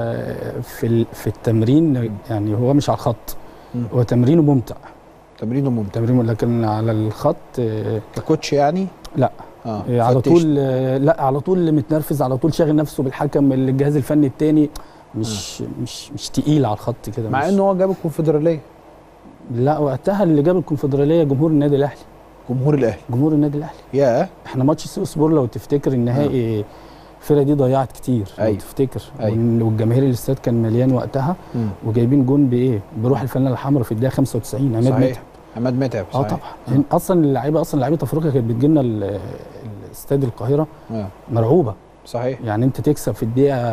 في ال- في التمرين يعني هو مش على الخط مم. هو تمرينه ممتع تمرينه ممتع تمرينه لكن على الخط آه، ككوتش يعني؟ لا اه آه، على فتشت. طول آه، لا على طول متنرفز على طول شاغل نفسه بالحكم الجهاز الفني التاني مش مش مش تقيل على الخط كده مع مش- انه هو جاب الكونفدراليه لا وقتها اللي جاب الكونفدراليه جمهور النادي الاهلي جمهور الاهلي جمهور النادي الاهلي يا احنا ماتش سيو سبور لو تفتكر النهائي الفرقه دي ضيعت كتير لو أيوة. تفتكر أيوة. وإن- والجماهير الاستاد كان مليان وقتها مم. وجايبين جون بايه بروح الفنانه الحمراء في الدقيقه 95 عماد صحيح متعب عماد متعب اه صحيح. طبعا لأن اصلا اللعيبه اصلا لعيبه افريقيا كانت بتجي لنا ال- الاستاد القاهره آه. مرعوبه صحيح يعني انت تكسب في الدقيقه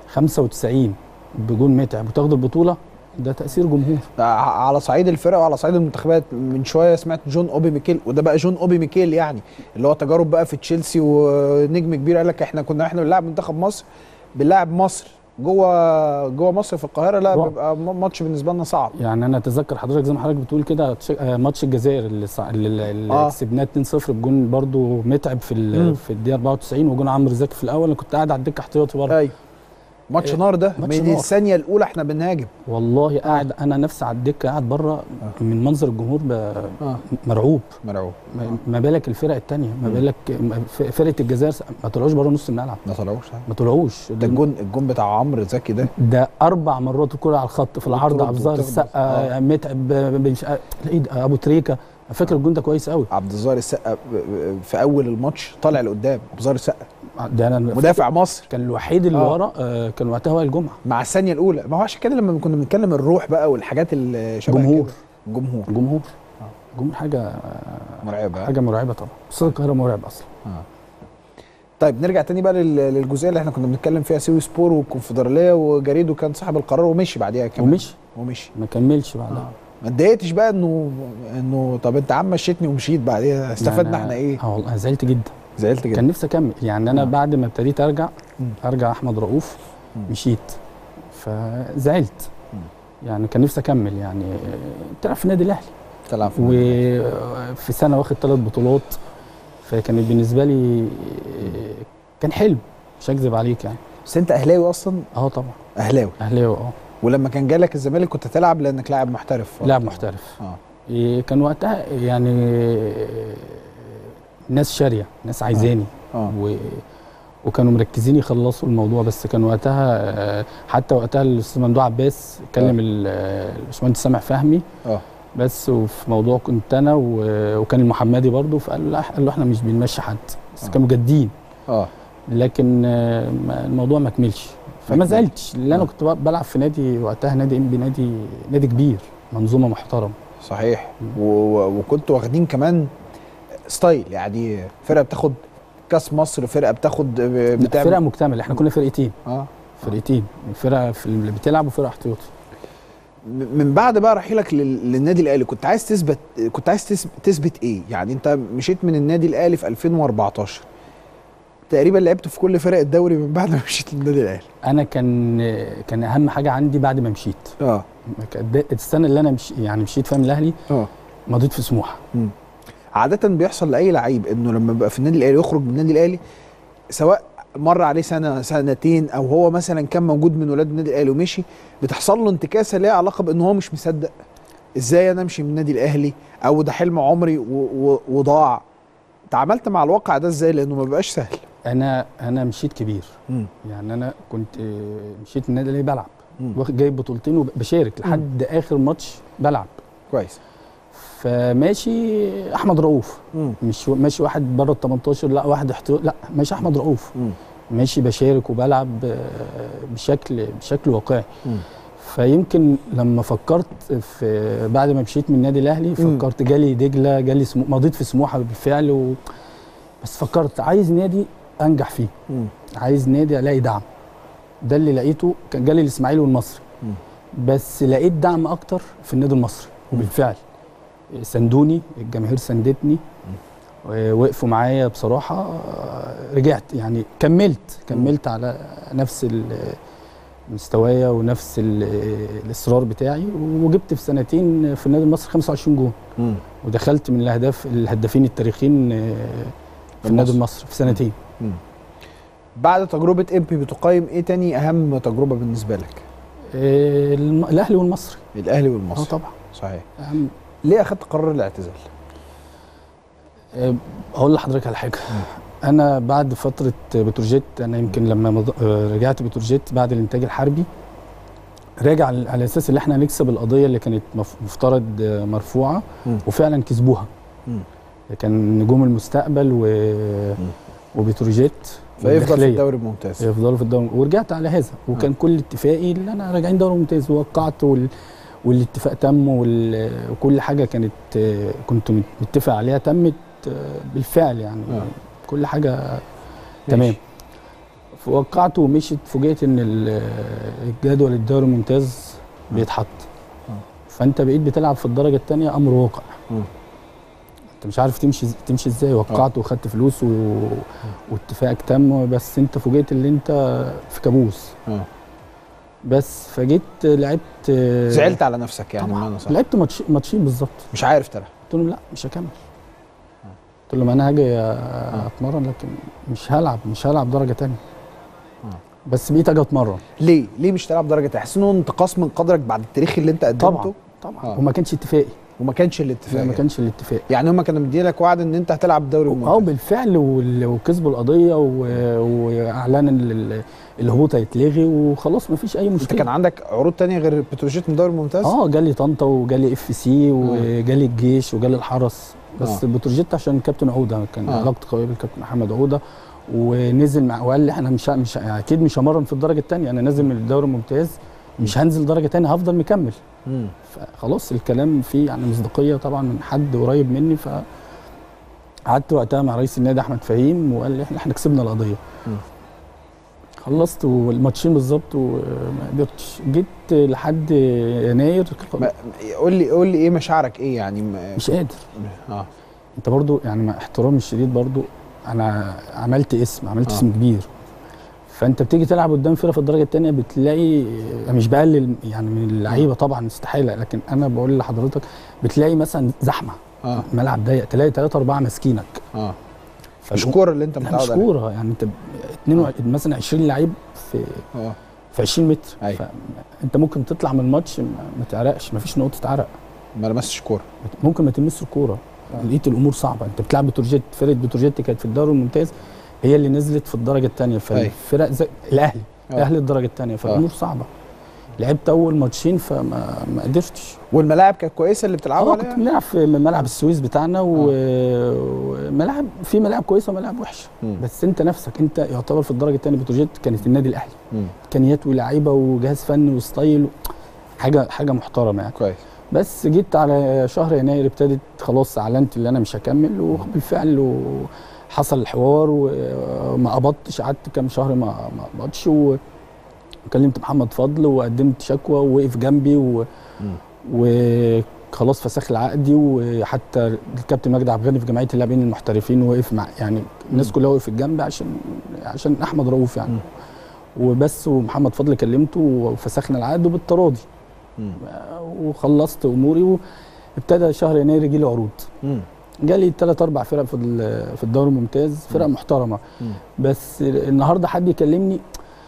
95 بجون متعب وتاخد البطوله ده تاثير جمهور ع- على صعيد الفرق وعلى صعيد المنتخبات من شويه سمعت جون اوبي ميكيل وده بقى جون اوبي ميكيل يعني اللي هو تجارب بقى في تشيلسي ونجم كبير قال لك احنا كنا احنا بنلعب منتخب مصر بنلعب مصر جوه جوه مصر في القاهره لا رعب. بيبقى م- ماتش بالنسبه لنا صعب يعني انا اتذكر حضرتك زي ما حضرتك بتقول كده تش- آه، ماتش الجزائر اللي, صع- اللي, اللي آه. كسبناه 2-0 بجون برضو متعب في ال- مم. في الدقيقه 94 وجون عمرو زكي في الاول انا كنت قاعد على الدكه احتياطي برضه ايوه ماتش إيه، نار ده ماتش من نار. الثانيه الاولى احنا بنهاجم والله قاعد انا نفسي على الدكه قاعد بره من منظر الجمهور ب- اه مرعوب مرعوب ما- ما بالك الفرق الثانيه ما بالك ف- فرقه الجزائر ما طلعوش بره نص الملعب ما طلعوش صح. ما طلعوش ده الجون الجون بتاع عمرو زكي ده ده اربع مرات الكره على الخط في العرض وترد عبد الظاهر وتخبط. السقا آه. متعب مش تلاقيه ده ابو تريكه أنا فاكر الجون ده كويس قوي عبد الظاهر السقا ب- ب- في اول الماتش طالع لقدام عبد الظاهر السقا ده انا مدافع مصر كان الوحيد اللي آه. ورا آه، كان وقتها وائل جمعه مع الثانيه الاولى ما هو عشان كده لما كنا بنتكلم الروح بقى والحاجات اللي شبه جمهور. كده. الجمهور جمهور جمهور حاجه مرعبه حاجه مرعبه طبعا استاد القاهره مرعب اصلا طيب نرجع تاني بقى لل- للجزئيه اللي احنا كنا بنتكلم فيها سيوي سبور والكونفدراليه وجريدو كان صاحب القرار ومشي بعديها كمان ومشي ومشي ما كملش بعدها ما اتضايقتش بقى انه انه طب انت عم مشيتني ومشيت بعديها استفدنا يعني احنا ايه؟ اه والله زعلت جدا زعلت كان جدا نفسي اكمل يعني انا آه. بعد ما ابتديت ارجع مم. ارجع احمد رؤوف مم. مشيت فزعلت مم. يعني كان نفسي اكمل يعني بتلعب في النادي الاهلي تلعب في النادي. وفي سنه واخد ثلاث بطولات فكانت بالنسبه لي كان حلم مش هكذب عليك يعني بس انت اهلاوي اصلا اه طبعا اهلاوي اهلاوي اه ولما كان جالك الزمالك كنت تلعب لانك لاعب محترف لاعب محترف اه إيه، كان وقتها يعني ناس شاريه ناس عايزاني اه و... وكانوا مركزين يخلصوا الموضوع بس كان وقتها آه، حتى وقتها الاستاذ ممدوح عباس كلم ال- آه، الباشمهندس سامح فهمي اه بس وفي موضوع كنت انا و- وكان المحمدي برضه فقال له قال له احنا مش بنمشي حد بس آه. كانوا جادين اه لكن آه، ما- الموضوع ما كملش فما كملش. زعلتش لان انا آه. كنت ب- بلعب في نادي وقتها نادي ام بي نادي نادي كبير منظومه محترمه صحيح و... و... وكنتوا واخدين كمان ستايل يعني فرقه بتاخد كاس مصر فرقه بتاخد لا، بتعمل فرقه مكتمله احنا كنا فرقتين اه فرقتين فرقه في اللي بتلعب وفرقه احتياطي م- من بعد بقى رحيلك لل- للنادي الاهلي كنت عايز تثبت كنت عايز تث- تثبت ايه يعني انت مشيت من النادي الاهلي في 2014 تقريبا لعبت في كل فرق الدوري من بعد ما مشيت للنادي الاهلي انا كان كان اهم حاجه عندي بعد ما مشيت اه كانت ده- السنه اللي انا مش يعني مشيت فيها من الاهلي اه مضيت في سموحه عاده بيحصل لاي لعيب انه لما بيبقى في النادي الاهلي يخرج من النادي الاهلي سواء مر عليه سنه سنتين او هو مثلا كان موجود من ولاد النادي الاهلي ومشي بتحصل له انتكاسه ليها علاقه بان هو مش مصدق ازاي انا امشي من النادي الاهلي او ده حلم عمري و- و- وضاع تعاملت مع الواقع ده ازاي لانه ما بيبقاش سهل انا انا مشيت كبير مم. يعني انا كنت آه، مشيت من النادي الاهلي بلعب مم. واخد جايب بطولتين وبشارك لحد اخر ماتش بلعب كويس فماشي احمد رؤوف مم. مش ماشي واحد بره ال 18 لا واحد احتياط لا ماشي احمد رؤوف مم. ماشي بشارك وبلعب آه، بشكل بشكل واقعي مم. فيمكن لما فكرت في بعد ما مشيت من النادي الاهلي مم. فكرت جالي دجله جالي سمو مضيت في سموحه بالفعل و... بس فكرت عايز نادي انجح فيه مم. عايز نادي الاقي دعم ده اللي لقيته كان جالي الاسماعيلي والمصري مم. بس لقيت دعم اكتر في النادي المصري وبالفعل سندوني الجماهير سندتني وقفوا معايا بصراحه آه، رجعت يعني كملت كملت على نفس ال- مستوايا ونفس ال- الاصرار بتاعي وجبت في سنتين في النادي المصري 25 جون مم. ودخلت من الاهداف الهدافين التاريخيين آه، في النادي المصري. المصري في سنتين بعد تجربه امبي بتقيم ايه تاني اهم تجربه بالنسبه لك آه، الم- الاهلي والمصري الاهلي اه والمصري طبعا صحيح أهم ليه اخدت قرار الاعتزال آه، هقول لحضرتك على حاجه انا بعد فتره بتروجيت انا يمكن لما مض... آه، رجعت بتروجيت بعد الانتاج الحربي راجع على على اساس ان احنا نكسب القضيه اللي كانت مف- مفترض آه، مرفوعه مم. وفعلا كسبوها مم. كان نجوم المستقبل و... وبتروجيت فيفضل في والداخلية. الدوري الممتاز يفضلوا في الدوري ورجعت على هذا وكان كل اتفاقي اللي انا راجعين دوري ممتاز ووقعت وال... والاتفاق تم وال... وكل حاجه كانت آه، كنت مت- متفق عليها تمت آه، بالفعل يعني آه. كل حاجه تمام وقعت ومشيت فوجئت ان ال- الجدول الدوري الممتاز بيتحط فانت بقيت بتلعب في الدرجه الثانيه امر واقع مم. انت مش عارف تمشي تمشي ازاي وقعت وخدت فلوس و... واتفاقك تم بس انت فوجئت ان انت في كابوس آه. بس فجيت لعبت زعلت على نفسك يعني طبعا بمعنى صح لعبت ماتش ماتشين بالظبط مش عارف تلعب قلت لهم لا مش هكمل قلت لهم انا هاجي اتمرن لكن مش هلعب مش هلعب درجه تانية بس بقيت اجي اتمرن ليه ليه مش تلعب درجه تحس انه انتقاص من قدرك بعد التاريخ اللي انت قدمته طبعا طبعا آه. وما كانش اتفاقي وما كانش الاتفاق ما كانش الاتفاق يعني هم كانوا مديلك وعد ان انت هتلعب الدوري اه الممتاز بالفعل وال- وكسبوا القضيه و- واعلان ال- ال- الهبوط هيتلغي وخلاص ما فيش اي انت مشكله كان عندك عروض تانية غير بتروجيت من الدوري الممتاز اه جالي طنطا وجالي اف سي وجالي الجيش وجالي الحرس بس آه. بتروجيت عشان الكابتن عوده كان آه. علاقتي قويه بالكابتن محمد عوده ونزل مع وقال لي احنا مش مش اكيد مش همرن في الدرجه الثانيه انا نازل من الدوري الممتاز مش هنزل درجه ثانيه هفضل مكمل مم. فخلاص الكلام فيه يعني مصداقيه طبعا من حد قريب مني ف قعدت وقتها مع رئيس النادي احمد فهيم وقال لي احنا احنا كسبنا القضيه مم. خلصت والماتشين بالظبط وما قدرتش جيت لحد يناير ما- قول لي قول لي ايه مشاعرك ايه يعني م- مش قادر اه انت برضو يعني مع احترامي الشديد برضو انا عملت اسم عملت آه. اسم كبير فانت بتيجي تلعب قدام فرقه في الدرجه الثانيه بتلاقي أنا مش بقلل يعني من اللعيبه طبعا استحاله لكن انا بقول لحضرتك بتلاقي مثلا زحمه اه ملعب ضيق تلاقي ثلاثة أربعة ماسكينك اه فالأم- مش كوره اللي انت لا متعود مش عليها كوره يعني انت ب- اتنين و... مثلا 20 لعيب في اه في 20 متر أيوة. فانت ممكن تطلع من الماتش ما, ما تعرقش ما فيش نقطه عرق ما لمستش كوره ممكن ما تلمسش الكوره لقيت الامور صعبه انت بتلعب بتروجيت فرقه بتروجيت كانت في الدوري الممتاز هي اللي نزلت في الدرجه الثانيه فالفرق زي الاهلي آه. الاهلي الدرجه الثانيه فالامور صعبه لعبت اول ماتشين فما ما قدرتش والملاعب كانت كويسه اللي بتلعبوا اه كنت عليها بنلعب في ملعب السويس بتاعنا و- وملاعب في ملاعب كويسه وملاعب وحشه مم. بس انت نفسك انت يعتبر في الدرجه الثانيه بتروجيت كانت النادي الاهلي مم. امكانيات ولاعيبه وجهاز فني وستايل و- حاجه حاجه محترمه يعني كويس بس جيت على شهر يناير ابتدت خلاص اعلنت ان انا مش هكمل وبالفعل حصل الحوار وما قبضتش قعدت كام شهر ما ما قبضتش و- وكلمت محمد فضل وقدمت شكوى ووقف جنبي و وخلاص فسخ لي عقدي وحتى الكابتن مجدي عبد الغني في جمعيه اللاعبين المحترفين وقف مع يعني الناس كلها وقفت جنبي عشان عشان احمد رؤوف يعني وبس ومحمد فضل كلمته وفسخنا العقد وبالتراضي مم. وخلصت اموري وابتدى شهر يناير يجي لي عروض مم. جالي ثلاث اربع فرق في ال- في الدوري الممتاز فرق محترمه مم. بس النهارده حد يكلمني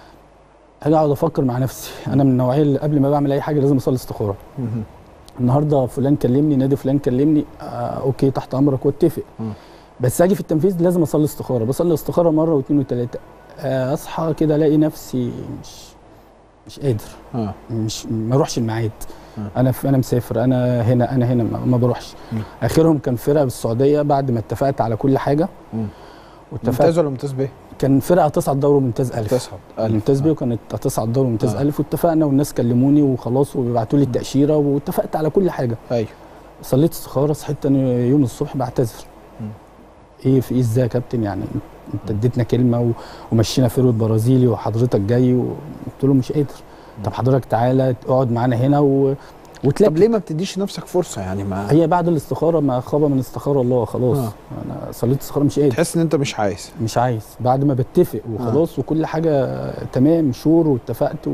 اجي اقعد افكر مع نفسي انا من النوعيه اللي قبل ما بعمل اي حاجه لازم اصلي استخاره مم. النهارده فلان كلمني نادي فلان كلمني آه اوكي تحت امرك واتفق مم. بس اجي في التنفيذ لازم اصلي استخاره بصلي استخاره مره واثنين وثلاثه آه اصحى كده الاقي نفسي مش مش قادر اه مش ما اروحش الميعاد آه. انا في انا مسافر انا هنا انا هنا ما, ما بروحش مم. اخرهم كان فرقه بالسعوديه بعد ما اتفقت على كل حاجه مم. واتفقت ممتاز ولا ممتاز ب؟ كان فرقه هتصعد دوري ممتاز الف تصعد ممتاز بيه وكانت هتصعد دوري ممتاز آه. الف واتفقنا والناس كلموني وخلاص وبيبعتوا لي التاشيره واتفقت على كل حاجه ايوه صليت استخاره صحيت تاني يوم الصبح بعتذر مم. ايه في ايه ازاي يا كابتن يعني انت اديتنا كلمه و... ومشينا فيرود برازيلي وحضرتك جاي وقلت له مش قادر طب حضرتك تعالى اقعد معانا هنا و... وتلاقي طب ليه ما بتديش نفسك فرصه يعني ما هي بعد الاستخاره ما خاب من استخاره الله خلاص آه. انا صليت استخاره مش قادر تحس ان انت مش عايز مش عايز بعد ما بتفق وخلاص وكل حاجه تمام شور واتفقت و...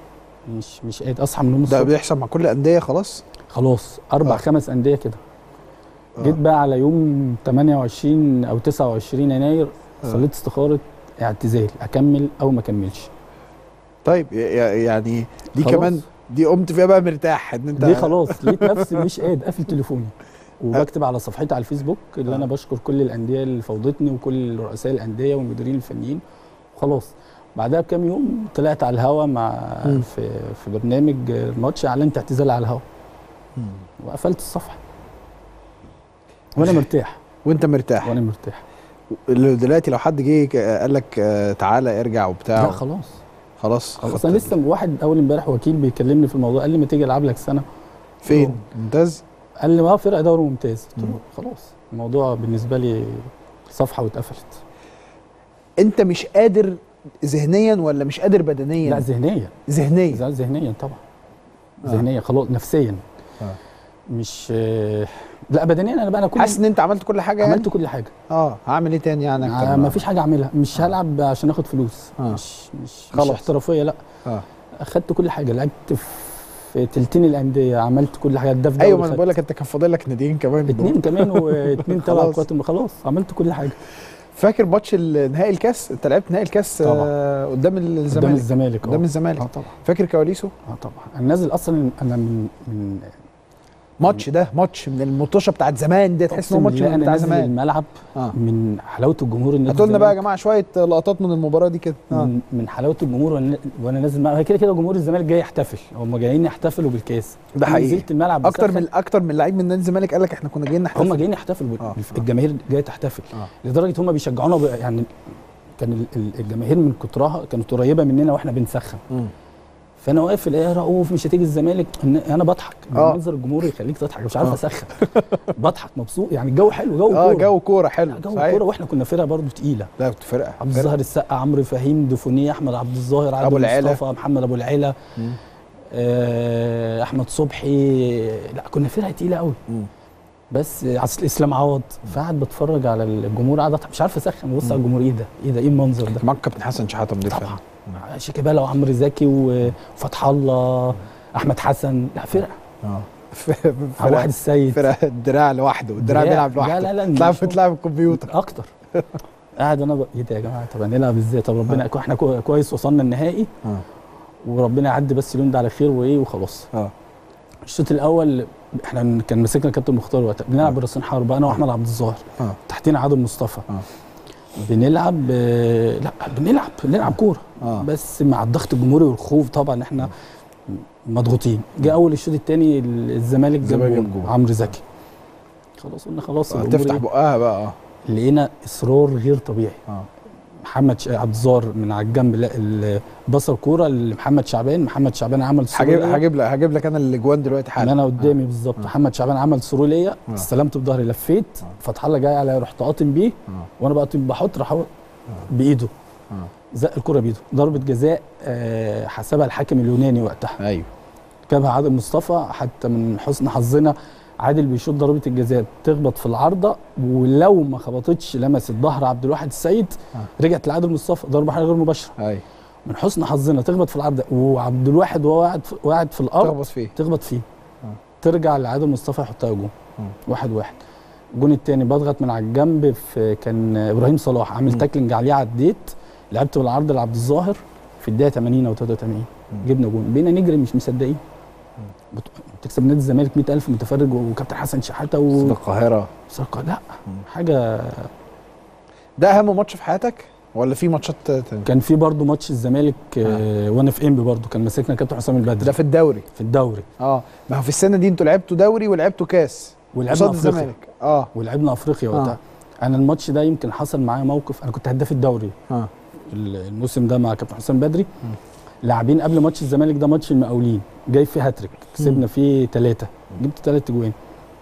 مش مش قادر اصحى من النوم ده الصبح بيحصل مع كل الانديه خلاص خلاص اربع آه. آه. خمس انديه كده آه. جيت بقى على يوم 28 او 29 يناير آه. صليت استخاره اعتزال اكمل او ما اكملش طيب ي- ي- يعني دي خلاص. كمان دي قمت فيها بقى مرتاح ان انت دي خلاص لقيت نفسي مش قادر قافل تليفوني وبكتب على صفحتي على الفيسبوك اللي انا بشكر كل الانديه اللي فوضتني وكل رؤساء الانديه والمديرين الفنيين وخلاص بعدها بكام يوم طلعت على الهوا مع مم. في في برنامج الماتش اعلنت اعتزال على الهوا مم. وقفلت الصفحه وانا مرتاح وانت مرتاح وانا مرتاح اللي دلوقتي لو حد جه ك- قال لك آه، تعالى ارجع وبتاع لا خلاص خلاص خلاص خدت انا ال- لسه واحد اول امبارح وكيل بيكلمني في الموضوع قال لي ما تيجي العب لك سنه فين ممتاز قال لي ما فرقه دوري ممتاز قلت له خلاص الموضوع بالنسبه لي صفحه واتقفلت انت مش قادر ذهنيا ولا مش قادر بدنيا لا ذهنيا ذهنيا زعل ذهنيا طبعا آه. ذهنيا خلاص نفسيا آه. مش آه، لا بدنيا انا بقى انا كل حاسس ان انت عملت كل حاجه يعني عملت كل حاجه اه هعمل ايه تاني يعني اكتر آه ما فيش حاجه اعملها مش هلعب عشان اخد فلوس آه. مش مش خلاص. مش احترافيه لا اه اخدت كل حاجه لعبت في تلتين الانديه عملت كل حاجه ده في ايوه دوري ما انا خدت. بقول لك انت كان فاضل لك ناديين كمان اتنين كمان واتنين تبع خلاص. قوات الم- خلاص عملت كل حاجه فاكر ماتش ال- نهائي الكاس انت لعبت نهائي الكاس طبعا. آه، قدام قدام الزمالك الزمالك قدام اه الزمالك اه طبعا فاكر كواليسه اه طبعا انا نازل اصلا انا من من ماتش ده ماتش من المطوشه بتاعت زمان دي تحس ان هو أقسم ماتش بالله من انا بتاع نازل زمان الملعب اه من حلاوه الجمهور النادي هاتوا لنا بقى يا الزمالك، جماعه شويه لقطات من المباراه دي كده اه من, من حلاوه الجمهور وأنا- وانا نازل الملعب هي كده كده جمهور الزمالك جاي يحتفل هم جايين يحتفلوا بالكاس ده أنا حقيقي. نزلت الملعب اكتر بسخن. من اكتر من لعيب من نادي الزمالك قال لك احنا كنا جايين نحتفل هم جايين يحتفلوا بال- آه. الجماهير جايه تحتفل آه. لدرجه هم بيشجعونا ب- يعني كان ال- ال- الجماهير من كترها كانت قريبه مننا واحنا بنسخن مم. فانا واقف الاقي يا رؤوف مش هتيجي الزمالك إن- انا بضحك آه. منظر الجمهور يخليك تضحك مش عارف آه. اسخن بضحك مبسوط يعني الجو حلو جو اه كوره جو كوره حلو جو صحيح. كوره واحنا كنا فرقه برضو تقيله لا كنت فرقه عبد فرقة. الظاهر السقا عمرو فهيم دفونيه احمد عبد الظاهر عادل أبو العلا. مصطفى محمد ابو العلا مم. آه احمد صبحي لا كنا فرقه تقيله قوي مم. بس عسل اسلام عوض فقعد بتفرج على الجمهور قاعد أضحك، مش عارف اسخن ببص على الجمهور ايه ده ايه ده ايه المنظر ده معاك كابتن حسن شحاته مدير طبعا فني. شيكابالا وعمرو زكي وفتح الله احمد حسن لا فرقه اه عبد الواحد فرقه السيد فرقه الدراع لوحده الدراع دراع. بيلعب لوحده لا لا لا تلعب مش هو. تلعب الكمبيوتر اكتر قاعد انا ب... ايه ده يا جماعه طب هنلعب ازاي طب ربنا احنا كو- كويس وصلنا النهائي اه وربنا يعدي بس اليوم ده على خير وايه وخلاص اه الشوط الاول احنا كان مسكنا الكابتن مختار وقتها بنلعب براسين حرب انا واحمد عبد الظاهر اه تحتينا عادل مصطفى آه. بنلعب آه، لا بنلعب بنلعب كوره اه بس مع الضغط الجمهوري والخوف طبعا احنا مضغوطين جه اول الشوط الثاني الزمالك جاب الزمالك جول جاب جول. عمرو زكي خلاص قلنا خلاص آه، الأمور تفتح إيه؟ بقها بقى اه لقينا اصرار غير طبيعي اه محمد ش... عبد الظاهر من على الجنب لا ال- بصل كوره لمحمد شعبان محمد شعبان عمل هجيب سرور هجيب لك هجيب لك انا الاجوان دلوقتي اللي حالا انا قدامي بالظبط آه. محمد شعبان عمل سرور ليا آه. استلمت بظهري لفيت آه. فتح الله جاي عليا رحت قاطم بيه اه وانا بقى بحط راح هو بايده اه زق الكره بايده ضربه جزاء آه، حسبها الحكم اليوناني وقتها ايوه جابها عادل مصطفى حتى من حسن حظنا عادل بيشوط ضربه الجزاء تخبط في العارضه ولو ما خبطتش لمست ظهر عبد الواحد السيد آه. رجعت لعادل مصطفى ضربه حاجه غير مباشره ايوه من حسن حظنا تخبط في العارضه وعبد الواحد وهو قاعد في- قاعد في الارض تخبط فيه تخبط فيه آه. ترجع لعادل مصطفى يحطها جون آه. واحد واحد الجون الثاني بضغط من على الجنب في كان ابراهيم صلاح عامل مم. تاكلينج عليه عديت لعبت بالعرض لعبد الظاهر في الدقيقه 80 او 83 جبنا جون بينا نجري مش مصدقين بت- بتكسب نادي الزمالك 100000 متفرج وكابتن حسن شحاته في و... القاهره بصراحة لا مم. حاجه ده اهم ماتش في حياتك ولا في ماتشات تانية؟ كان في برضه ماتش الزمالك آه. وانا في انبي برضه كان ماسكنا كابتن حسام البدري ده في الدوري في الدوري اه ما هو في السنه دي انتوا لعبتوا دوري ولعبتوا كاس ولعبنا قصاد افريقيا الزمالك اه ولعبنا افريقيا آه. وقتها انا الماتش ده يمكن حصل معايا موقف انا كنت هداف الدوري اه الموسم ده مع كابتن حسام بدري لاعبين قبل ماتش الزمالك ده ماتش المقاولين جاي فيه هاتريك كسبنا فيه ثلاثة جبت ثلاث اجوان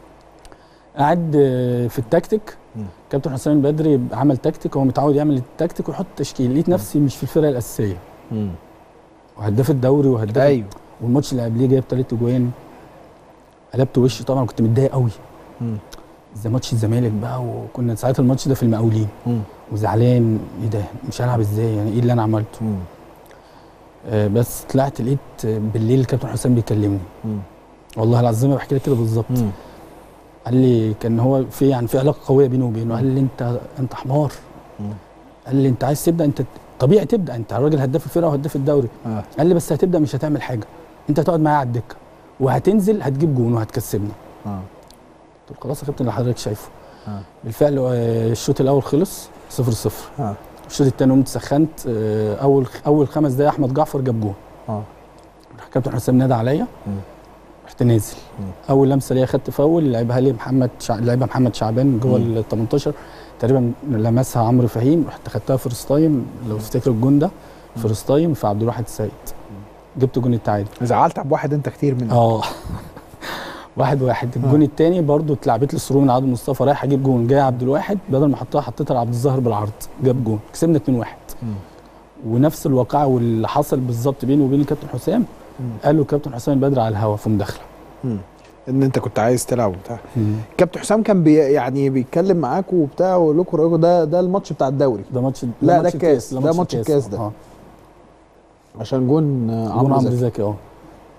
قاعد آه، في التكتيك مم. كابتن حسام البدري عمل تكتيك هو متعود يعمل التكتيك ويحط تشكيل لقيت نفسي مش في الفرقه الاساسيه مم. وهداف الدوري وهداف ايوه والماتش اللي قبليه جايب ثلاث اجوان قلبت وشي طبعا كنت متضايق قوي مم. زي ماتش الزمالك بقى وكنا ساعتها الماتش ده في المقاولين مم. وزعلان ايه ده مش هلعب ازاي يعني ايه اللي انا عملته مم. آه بس طلعت لقيت بالليل الكابتن حسام بيكلمني مم. والله العظيم بحكي لك كده بالظبط مم. قال لي كان هو في يعني في علاقه قويه بينه وبينه قال لي انت انت حمار مم. قال لي انت عايز تبدا انت طبيعي تبدا انت راجل هداف الفرقه وهداف الدوري اه قال لي بس هتبدا مش هتعمل حاجه انت هتقعد معايا على الدكه وهتنزل هتجيب جون وهتكسبنا اه قلت له خلاص يا كابتن اللي حضرتك شايفه آه. بالفعل آه، الشوط الاول خلص 0 0 اه الشوط الثاني قمت سخنت آه، اول اول خمس دقايق احمد جعفر جاب جون اه راح كابتن حسام نادى عليا مم. رحت نازل مم. اول لمسه ليا خدت فاول لعبها لي محمد شع... لعبها محمد شعبان جوه مم. ال 18 تقريبا لمسها عمرو فهيم رحت خدتها فيرست تايم لو تفتكر الجون ده فيرست تايم في عبد الواحد السيد جبت جون التعادل زعلت ابو واحد انت كتير من اه واحد واحد الجون الثاني برضو اتلعبت لي سرور من عادل مصطفى رايح اجيب جون جاي عبد الواحد بدل ما احطها حطيتها لعبد الظاهر بالعرض جاب جون كسبنا 2 1 مم. ونفس الواقعه واللي حصل بالظبط بيني وبين الكابتن حسام مم. قال له الكابتن حسام البدري على الهوا في مداخله مم. ان انت كنت عايز تلعب وبتاع كابتن حسام كان بي يعني بيتكلم معاكوا وبتاع ويقول لكم رأيكم ده ده الماتش بتاع الدوري ده ماتش لا، ده ماتش الكاس، ده ماتش الكاس ده. اه عشان جون آه، جون عمرو عمرو زكي زكي اه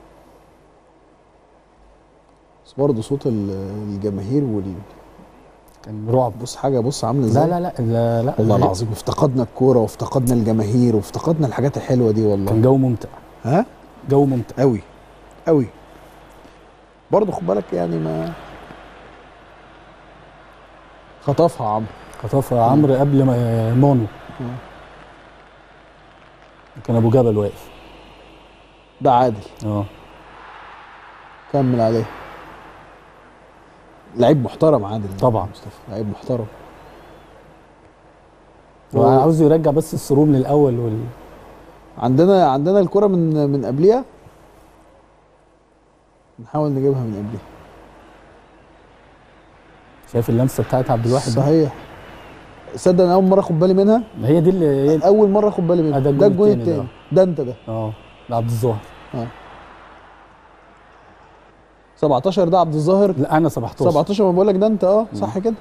بس برضه صوت ال- الجماهير وال كان رعب بص حاجه بص عامله ازاي لا لا لا لا, لا والله هي- العظيم افتقدنا الكوره وافتقدنا الجماهير وافتقدنا الحاجات الحلوه دي والله كان جو ممتع ها جو ممتع قوي قوي برضه خد بالك يعني ما خطفها عمرو خطفها عمرو قبل ما مانو مم. كان ابو جبل واقف ده عادل اه كمل عليه لعيب محترم عادل طبعا. مصطفى لعيب محترم هو عاوز يرجع بس السرور من الاول وال... عندنا عندنا الكرة من من قبلها نحاول نجيبها من قبلها شايف اللمسه بتاعت عبد الواحد دي؟ صحيح صدق انا اول مره اخد بالي منها ما هي دي اللي هي اول مره اخد بالي منها آه، ده ده الجون الجون التاني ده. التاني ده انت ده اه ده عبد الظاهر 17 ده عبد الظاهر لا انا 17 17 ما بقول لك ده انت اه صح كده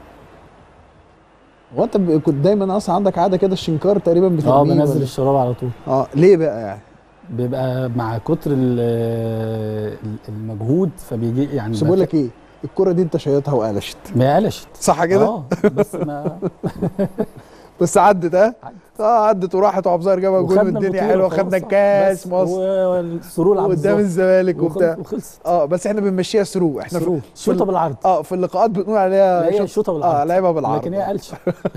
هو انت ب- كنت دايما اصلا عندك عاده كده الشنكار تقريبا اه بترميه بنزل ولا- الشراب على طول اه ليه بقى يعني بيبقى مع كتر ال- المجهود فبيجي يعني بس بقول لك ايه الكرة دي انت شايطها وقلشت ما قلشت صح كده اه بس ما بس عدت اه اه عدت وراحت وعبد الظاهر جابها جول وخدنا والدنيا البطولة حلوه خلاص، خدنا صح. الكاس بس مصر والسرور عبد قدام الظاهر الزمالك وبتاع وخلص- وخلصت اه بس احنا بنمشيها ثرو احنا في سرور في شوطه ال- بالعرض اه في اللقاءات بنقول لا عليها هي شوط- شوطه بالعرض اه لعبها بالعرض لكن هي قلشه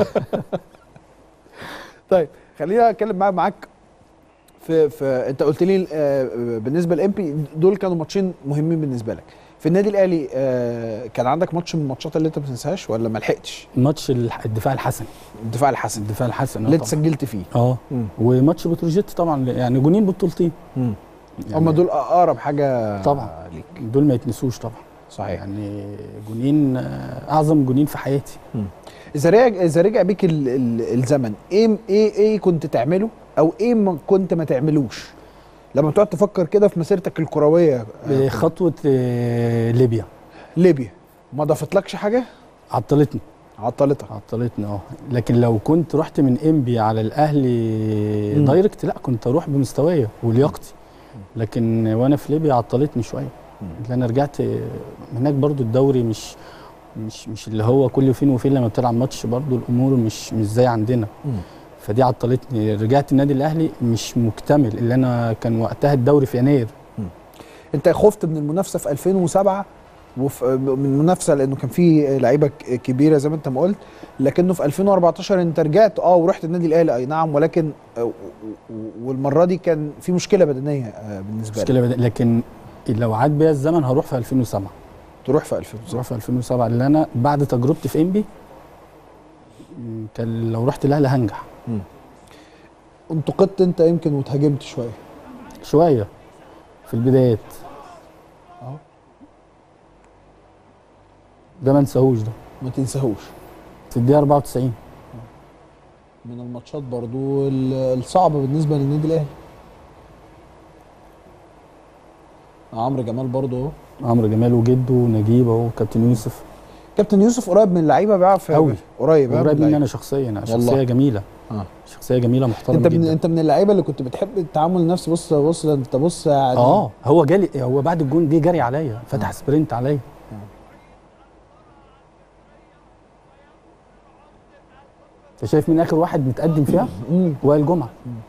طيب خلينا اتكلم معاك معاك في في انت قلت لي آه، بالنسبه لامبي دول كانوا ماتشين مهمين بالنسبه لك في النادي الاهلي آه، كان عندك ماتش من الماتشات اللي انت ما تنساهاش ولا ما لحقتش ماتش الح- الدفاع الحسن الدفاع الحسن الدفاع الحسن اللي آه انت طبعا. سجلت فيه اه مم. وماتش بتروجيت طبعا يعني جونين بطولتين مم. يعني هم دول اقرب حاجه طبعا. ليك دول ما يتنسوش طبعا صحيح يعني جونين آه، اعظم جونين في حياتي اذا رجع اذا رجع بيك ال ال الزمن ايه ايه ايه كنت تعمله او ايه ما كنت ما تعملوش لما تقعد تفكر كده في مسيرتك الكرويه آه، خطوه آه، ليبيا ليبيا ما ضافتلكش حاجه عطلتني عطلتك عطلتني اه لكن لو كنت رحت من انبي على الاهلي مم. دايركت لا كنت اروح بمستوايا ولياقتي لكن وانا في ليبيا عطلتني شويه مم. لان انا رجعت هناك برضو الدوري مش مش مش اللي هو كل فين وفين لما بتلعب ماتش برضو الامور مش مش زي عندنا مم. فدي عطلتني رجعت النادي الاهلي مش مكتمل اللي انا كان وقتها الدوري في يناير انت خفت من المنافسه في 2007 وفي من المنافسه لانه كان في لعيبه ك- كبيره زي ما انت ما قلت لكنه في 2014 انت رجعت اه ورحت النادي الاهلي اي نعم ولكن آه، و- و- والمره دي كان في مشكله بدنيه آه، بالنسبه لك مشكله بدأ لكن لو عاد بيا الزمن هروح في 2007 تروح في 2007 هروح في 2007 اللي انا بعد تجربتي في انبي م، كان لو رحت الاهلي هنجح انتقدت انت يمكن وتهاجمت شويه شويه في البدايات أهو. ده ما انساهوش ده ما تنساهوش في الدقيقه 94 من الماتشات برضو ال- الصعبه بالنسبه للنادي الاهلي عمرو جمال برضو اهو عمرو جمال وجده ونجيب اهو كابتن يوسف كابتن يوسف قريب من اللعيبه بيعرف أوي. قريب ها من قريب مني اللعيبة. انا شخصيا أنا والله. شخصيه جميله آه. شخصيه جميله محترمه انت من جدا انت من اللعيبه اللي كنت بتحب التعامل النفسي بص بص ده انت بص يعني اه هو جالي هو بعد الجون جه جري عليا فتح سبرنت عليا انت شايف مين اخر واحد متقدم فيها؟ مم. وائل جمعه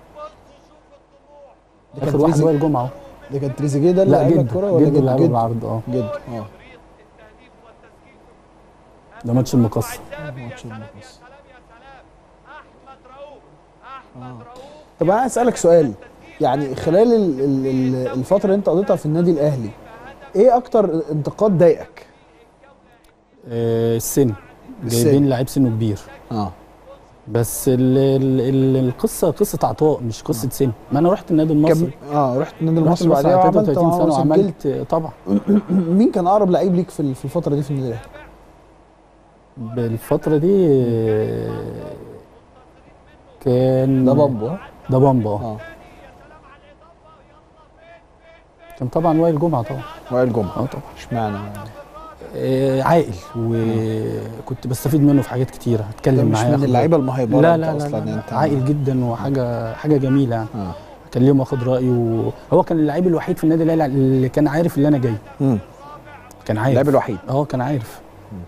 ده كان اخر واحد تريزي- وائل جمعه اهو ده كان تريزيجيه ده اللي لا لعب جد الكوره ولا جد جد اللي لعبه جد بالعرض اه جد اه ده ماتش المقص ماتش المقص. آه. طب انا اسالك سؤال يعني خلال ال- ال- ال- الفتره اللي انت قضيتها في النادي الاهلي ايه اكتر انتقاد ضايقك؟ آه السن السن. جايبين لعيب سنه كبير اه بس ال ال ال القصه قصه عطاء مش قصه سن ما انا رحت النادي المصري كم اه رحت النادي رحت المصري المصري بعدها على وعملت 33 سنه وسجلت وعملت طبعا مين كان اقرب لعيب ليك في ال- في الفتره دي في النادي الاهلي؟ بالفتره دي آه، كان ده بامبو ها؟ ده بامبا اه اه كان طبعا وائل جمعه طبعا وائل جمعه اه طبعا اشمعنى؟ آه عاقل وكنت بستفيد منه في حاجات كتيره ده اتكلم مش معاه من ياخد اللعيبه المهيبره لا انت لا لا, اصلا لا, انت لا عاقل جدا وحاجه حاجه جميله يعني اه اكلمه واخد رايه هو كان اللعيب الوحيد في النادي الاهلي اللي كان عارف اللي انا جاي امم كان عارف اللاعب الوحيد اه كان عارف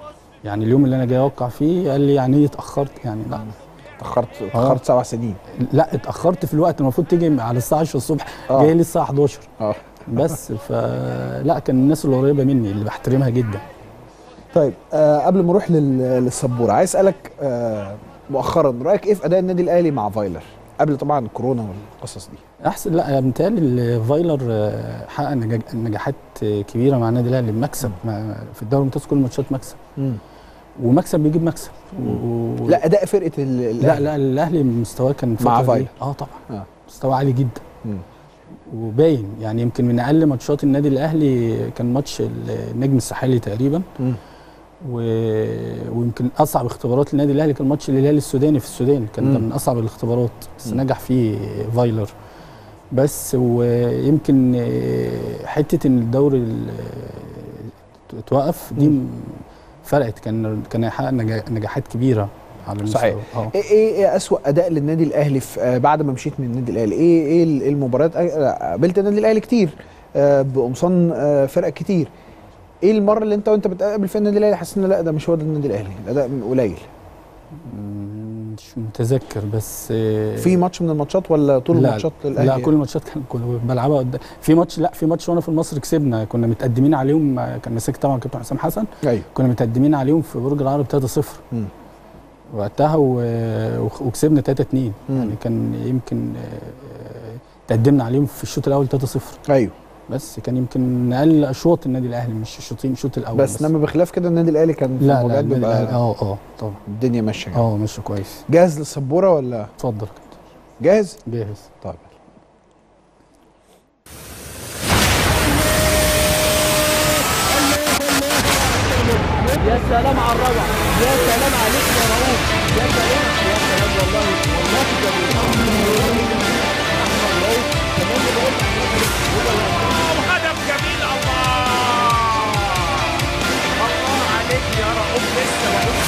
يعني اليوم اللي انا جاي اوقع فيه قال لي يعني ايه اتاخرت يعني لا اتاخرت اتاخرت سبع سنين لا اتاخرت في الوقت المفروض تيجي على الساعه 10 الصبح آه. جاي لي الساعه 11 اه بس فلا كان الناس اللي قريبه مني اللي بحترمها جدا طيب آه قبل ما اروح لل- للسبوره عايز اسالك آه مؤخرا رايك ايه في اداء النادي الاهلي مع فايلر قبل طبعا كورونا والقصص دي احسن لا متهيألي فايلر آه، حقق نجا- نجاحات آه، كبيره مع النادي الاهلي بمكسب ما- في الدوري الممتاز كل الماتشات مكسب ومكسب بيجيب مكسب و... لا اداء فرقه ال- لا الأهلي. لا الاهلي مستواه كان مع الفترة فايلر. دي- اه طبعا آه. مستوى عالي جدا مم. وباين يعني يمكن من اقل ماتشات النادي الاهلي كان ماتش النجم الساحلي تقريبا مم. و... ويمكن اصعب اختبارات النادي الاهلي كان ماتش الهلال السوداني في السودان كان ده مم. من اصعب الاختبارات بس مم. نجح فيه فايلر بس ويمكن آه، حته ان الدوري ال- اتوقف دي مم. فرقت كان كان هيحقق نجا- نجاحات كبيره على المستوى صحيح. اه ايه ايه ايه اسوأ اداء للنادي الاهلي في آه بعد ما مشيت من النادي الاهلي ايه ايه ال- إيه المباريات آه، قابلت النادي الاهلي كتير آه بقمصان آه فرق كتير ايه المره اللي انت وانت بتقابل فيها النادي الاهلي حاسس ان لا ده مش هو ده النادي الاهلي الاداء قليل مم، مش متذكر بس آه، في ماتش من الماتشات ولا طول لا، الماتشات الاهلي لا كل الماتشات كان كنت بلعبها قدام في ماتش لا في ماتش وانا في مصر كسبنا كنا متقدمين عليهم آه، كان ماسك طبعا كابتن حسام حسن ايوه كنا متقدمين عليهم في برج العرب 3-0 مم. وقتها و- وخ- وكسبنا 3-2 مم. يعني كان يمكن آه، تقدمنا عليهم في الشوط الاول 3-0 ايوه بس كان يمكن من اقل اشواط النادي الاهلي مش الشوطين الشوط الاول بس, انما بخلاف كده النادي الاهلي كان في لا لا المواجهات النادي الأهلي- بيبقى اه اه طبعا الدنيا ماشيه جامد. اه ماشي كويس جاهز للسبوره ولا اتفضل كده جاهز جاهز طيب يا سلام على الروعه يا سلام عليك يا رؤوف يا سلام يا سلام والله والله جميل احمد رؤوف كمان بقول هدف جميل الله الله عليك يا رؤوف لسه رؤوف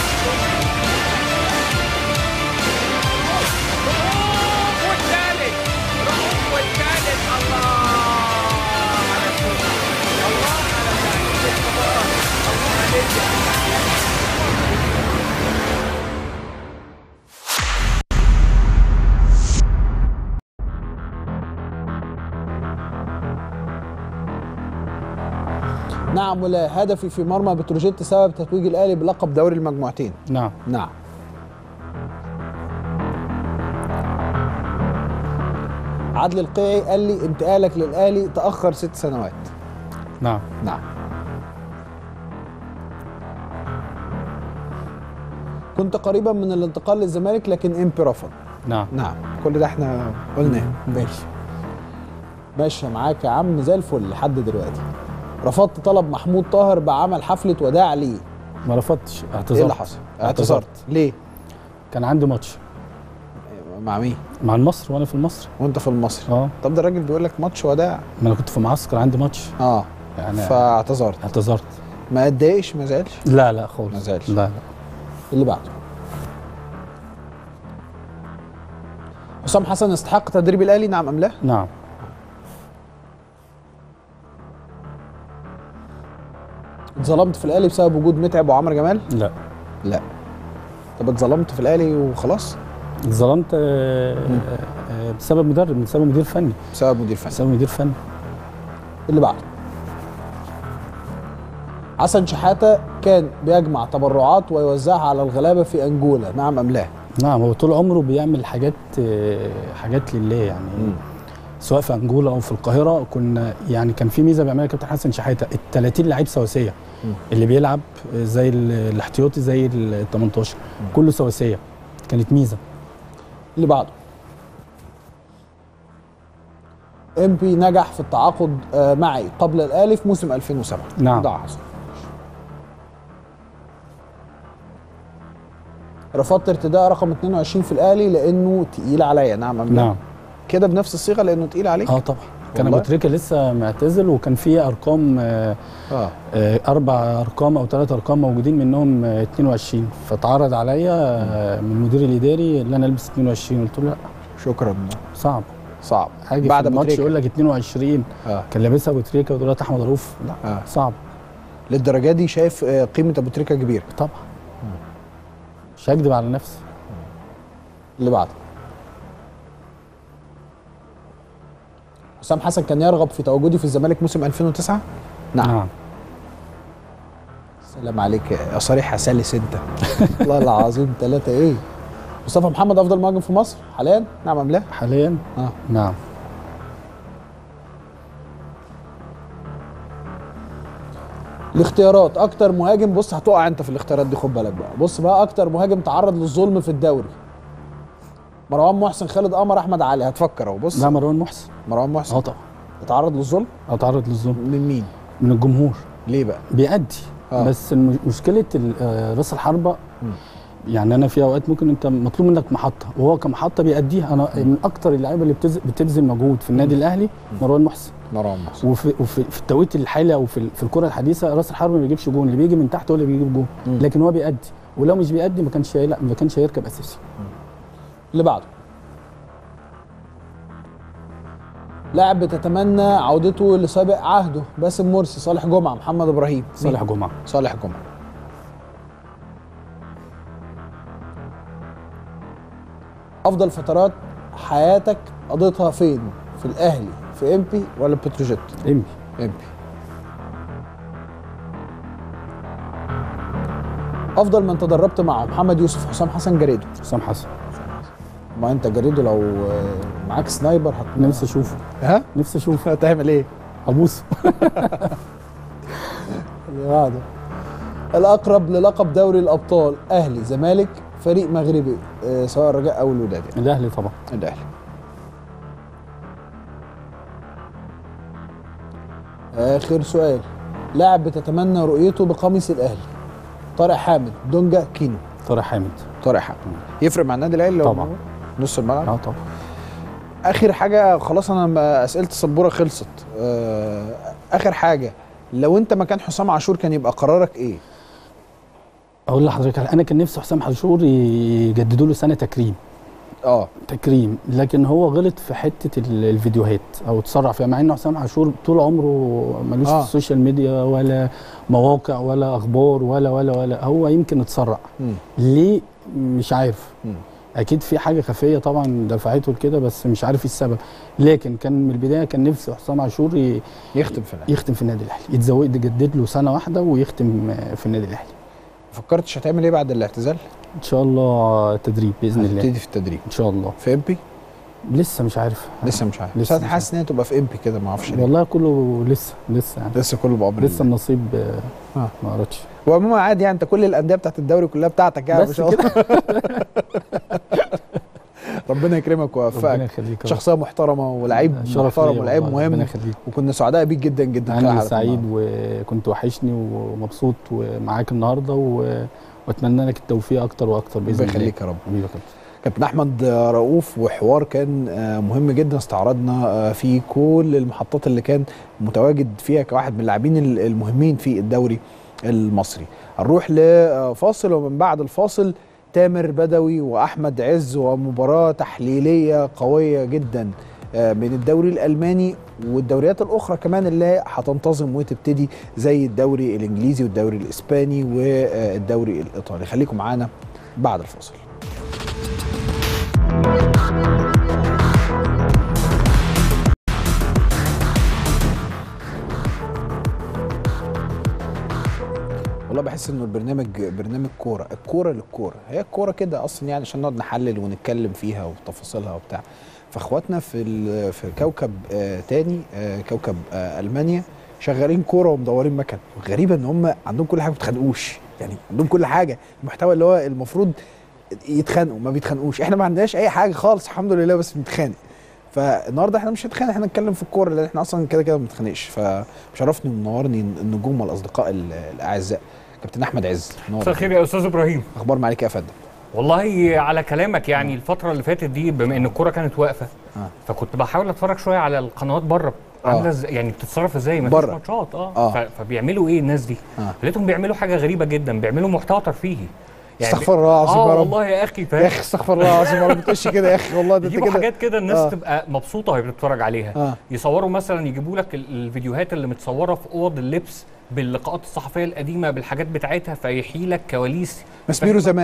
رؤوف والثالث رؤوف والثالث الله على الشوط الله على تعليم الخبرات الله عليك يا نعم ولا هدفي في مرمى بتروجيت سبب تتويج الاهلي بلقب دوري المجموعتين نعم نعم عادل القيعي قال لي انتقالك للاهلي تاخر ست سنوات نعم نعم كنت قريبا من الانتقال للزمالك لكن امبي رفض نعم نعم كل ده احنا قلناه ماشي ماشي معاك يا عم زي الفل لحد دلوقتي رفضت طلب محمود طاهر بعمل حفله وداع ليه ما رفضتش اعتذرت ايه اللي حصل اعتذرت ليه كان عندي ماتش مع مين مع المصري وانا في المصري وانت في المصري اه طب ده الراجل بيقول لك ماتش وداع ما انا كنت في معسكر عندي ماتش اه يعني فاعتذرت اعتذرت ما اتضايقش ما زعلش لا لا خالص ما زعلش. لا لا اللي بعده حسام حسن يستحق تدريب الاهلي نعم ام لا نعم اتظلمت في الاهلي بسبب وجود متعب وعمرو جمال لا لا طب اتظلمت في الاهلي وخلاص اتظلمت آه، آه، بسبب مدرب بسبب مدير فني بسبب مدير فني بسبب مدير فني اللي بعده حسن شحاته كان بيجمع تبرعات ويوزعها على الغلابه في انجولا نعم ام لا نعم هو طول عمره بيعمل حاجات آه، حاجات لله يعني سواء في انجولا او في القاهره كنا يعني كان في ميزه بيعملها كابتن حسن شحاته ال 30 لعيب سواسيه مم. اللي بيلعب زي ال- الاحتياطي زي ال 18 كله سواسيه كانت ميزه اللي بعده ام بي نجح في التعاقد آه، معي قبل الاهلي في موسم 2007 نعم. ده حصل رفضت ارتداء رقم 22 في الاهلي لانه تقيل عليا نعم ام لا نعم كده بنفس الصيغه لانه تقيل عليك اه طبعا كان والله؟ ابو تريكه لسه معتزل وكان في ارقام آه، اه آه، اربع ارقام او ثلاث ارقام موجودين منهم آه، 22 فاتعرض عليا آه، من المدير الاداري اللي انا البس 22 قلت له لا شكرا صعب صعب هاجي بعد في أبو الماتش تريكة. يقول لك 22 اه كان لابسها ابو تريكه ودلوقتي احمد رؤوف لا آه. صعب للدرجه دي شايف آه، قيمه ابو تريكه كبيره طبعا مش هكدب على نفسي اللي بعده حسام حسن كان يرغب في تواجدي في الزمالك موسم 2009 نعم نعم سلام عليك يا صريح يا سلس انت والله العظيم ثلاثة ايه مصطفى محمد افضل مهاجم في مصر حاليا نعم ام لا حاليا اه نعم الاختيارات اكتر مهاجم بص هتقع انت في الاختيارات دي خد بالك بقى بص بقى اكتر مهاجم تعرض للظلم في الدوري مروان محسن خالد قمر احمد علي هتفكر اهو بص لا مروان محسن مروان محسن اه طبعا اتعرض للظلم اتعرض للظلم من مين من الجمهور ليه بقى بيأدي آه. بس الم- مشكله ال- آه، راس الحربه يعني انا في اوقات ممكن انت مطلوب منك محطه وهو كمحطه بيأديها انا من اكتر اللعيبه اللي بتز- بتبذل مجهود في النادي الاهلي مروان محسن مروان محسن وفي, وفي في التوقيت الحالي او في, ال- في الكره الحديثه راس الحربه ما بيجيبش جون اللي بيجي من تحت هو اللي بيجيب جون مم. لكن هو بيأدي ولو مش بيأدي ما كانش لا ما كانش هيركب اساسي اللي بعده لاعب بتتمنى عودته لسابق عهده باسم مرسي صالح جمعه محمد ابراهيم صالح مين؟ جمعه صالح جمعه افضل فترات حياتك قضيتها فين في الاهلي في امبي ولا بتروجيت امبي امبي افضل من تدربت معه محمد يوسف حسام حسن جريدو حسام حسن ما انت جريدو لو آه، معاك سنايبر هت... نفسي اشوفه ها نفسي اشوفه هتعمل ايه ابوسه اللي بعده الاقرب للقب دوري الابطال اهلي زمالك فريق مغربي آه، سواء الرجاء او الوداد يعني الاهلي طبعا الاهلي اخر سؤال لاعب بتتمنى رؤيته بقميص الاهلي طارق حامد دونجا كينو طارق حامد طارق حامد يفرق مع النادي الاهلي لو طبعا. نص الملعب اه طبعا اخر حاجه خلاص انا م- اسئله السبوره خلصت آه، اخر حاجه لو انت مكان حسام عاشور كان يبقى قرارك ايه اقول لحضرتك على- انا كان نفسي حسام حشور يجددوا له سنه تكريم اه تكريم لكن هو غلط في حته ال- الفيديوهات او اتسرع فيها مع ان حسام عاشور طول عمره ملوش آه. في السوشيال ميديا ولا مواقع ولا اخبار ولا ولا ولا هو يمكن اتسرع مم. ليه مش عارف مم. اكيد في حاجه خفيه طبعا دفعته لكده بس مش عارف ايه السبب لكن كان من البدايه كان نفسي حسام عاشور ي- يختم في النادي يختم في النادي الاهلي يتزود يجدد له سنه واحده ويختم في النادي الاهلي فكرتش هتعمل ايه بعد الاعتزال ان شاء الله تدريب باذن الله هتبتدي في التدريب ان شاء الله في امبي لسه مش عارف لسه مش عارف لسه بس انا مش حاسس ان هي تبقى في امبي كده ما اعرفش ليه. والله كله لسه لسه يعني لسه كله بامر لسه الله. النصيب آه، آه. ما قريتش وعموما عادي يعني انت كل الانديه بتاعت الدوري كلها بتاعتك يعني ما بس شاء الله كده ربنا يكرمك ربنا ويوفقك يخليك يا رب. شخصيه محترمه ولعيب شرف محترم ليا ولعيب والله، مهم ربنا يخليك وكنا سعداء بيك جدا جدا انا على سعيد القناة. وكنت وحشني ومبسوط ومعاك النهارده و... واتمنى لك التوفيق اكتر واكتر باذن ربنا الله يخليك يا رب حبيبي يا كابتن. كابتن احمد رؤوف وحوار كان آه، مهم جدا استعرضنا آه، فيه كل المحطات اللي كان متواجد فيها كواحد من اللاعبين ال- المهمين في الدوري المصري هنروح لفاصل ومن بعد الفاصل تامر بدوي واحمد عز ومباراه تحليليه قويه جدا آه، من الدوري الالماني والدوريات الاخرى كمان اللي هتنتظم وتبتدي زي الدوري الانجليزي والدوري الاسباني والدوري الايطالي خليكم معانا بعد الفاصل والله بحس انه البرنامج برنامج كوره الكوره للكوره هي الكوره كده اصلا يعني عشان نقعد نحلل ونتكلم فيها وتفاصيلها وبتاع فاخواتنا في ال- في كوكب آه تاني آه كوكب آه المانيا شغالين كوره ومدورين مكن غريبه ان هم عندهم كل حاجه ما بيتخانقوش يعني عندهم كل حاجه المحتوى اللي هو المفروض يتخانقوا ما بيتخانقوش احنا ما عندناش اي حاجه خالص الحمد لله بس بنتخانق فالنهارده احنا مش هنتخانق احنا نتكلم في الكوره لان احنا اصلا كده كده ما بنتخانقش فمشرفني ومنورني النجوم والاصدقاء ال- الاعزاء كابتن احمد عز نور مساء الخير يا استاذ ابراهيم اخبار معاك يا فندم والله على كلامك يعني الفتره اللي فاتت دي بما ان الكوره كانت واقفه آه. فكنت بحاول اتفرج شويه على القنوات بره آه. عامله ازاي يعني بتتصرف ازاي ما بره. فيش ماتشات اه, آه. ف- فبيعملوا ايه الناس دي آه. لقيتهم بيعملوا حاجه غريبه جدا بيعملوا محتوى ترفيهي استغفر الله العظيم اه يا رب والله يا اخي يا فاهم اخي استغفر الله العظيم يا رب ما تقولش كده يا اخي والله ده انت يجيبوا كده حاجات كده الناس آه. تبقى مبسوطه وهي بتتفرج عليها آه. يصوروا مثلا يجيبوا لك ال- الفيديوهات اللي متصوره في اوض اللبس باللقاءات الصحفيه القديمه بالحاجات بتاعتها فيحيي لك كواليس مسميرو زمان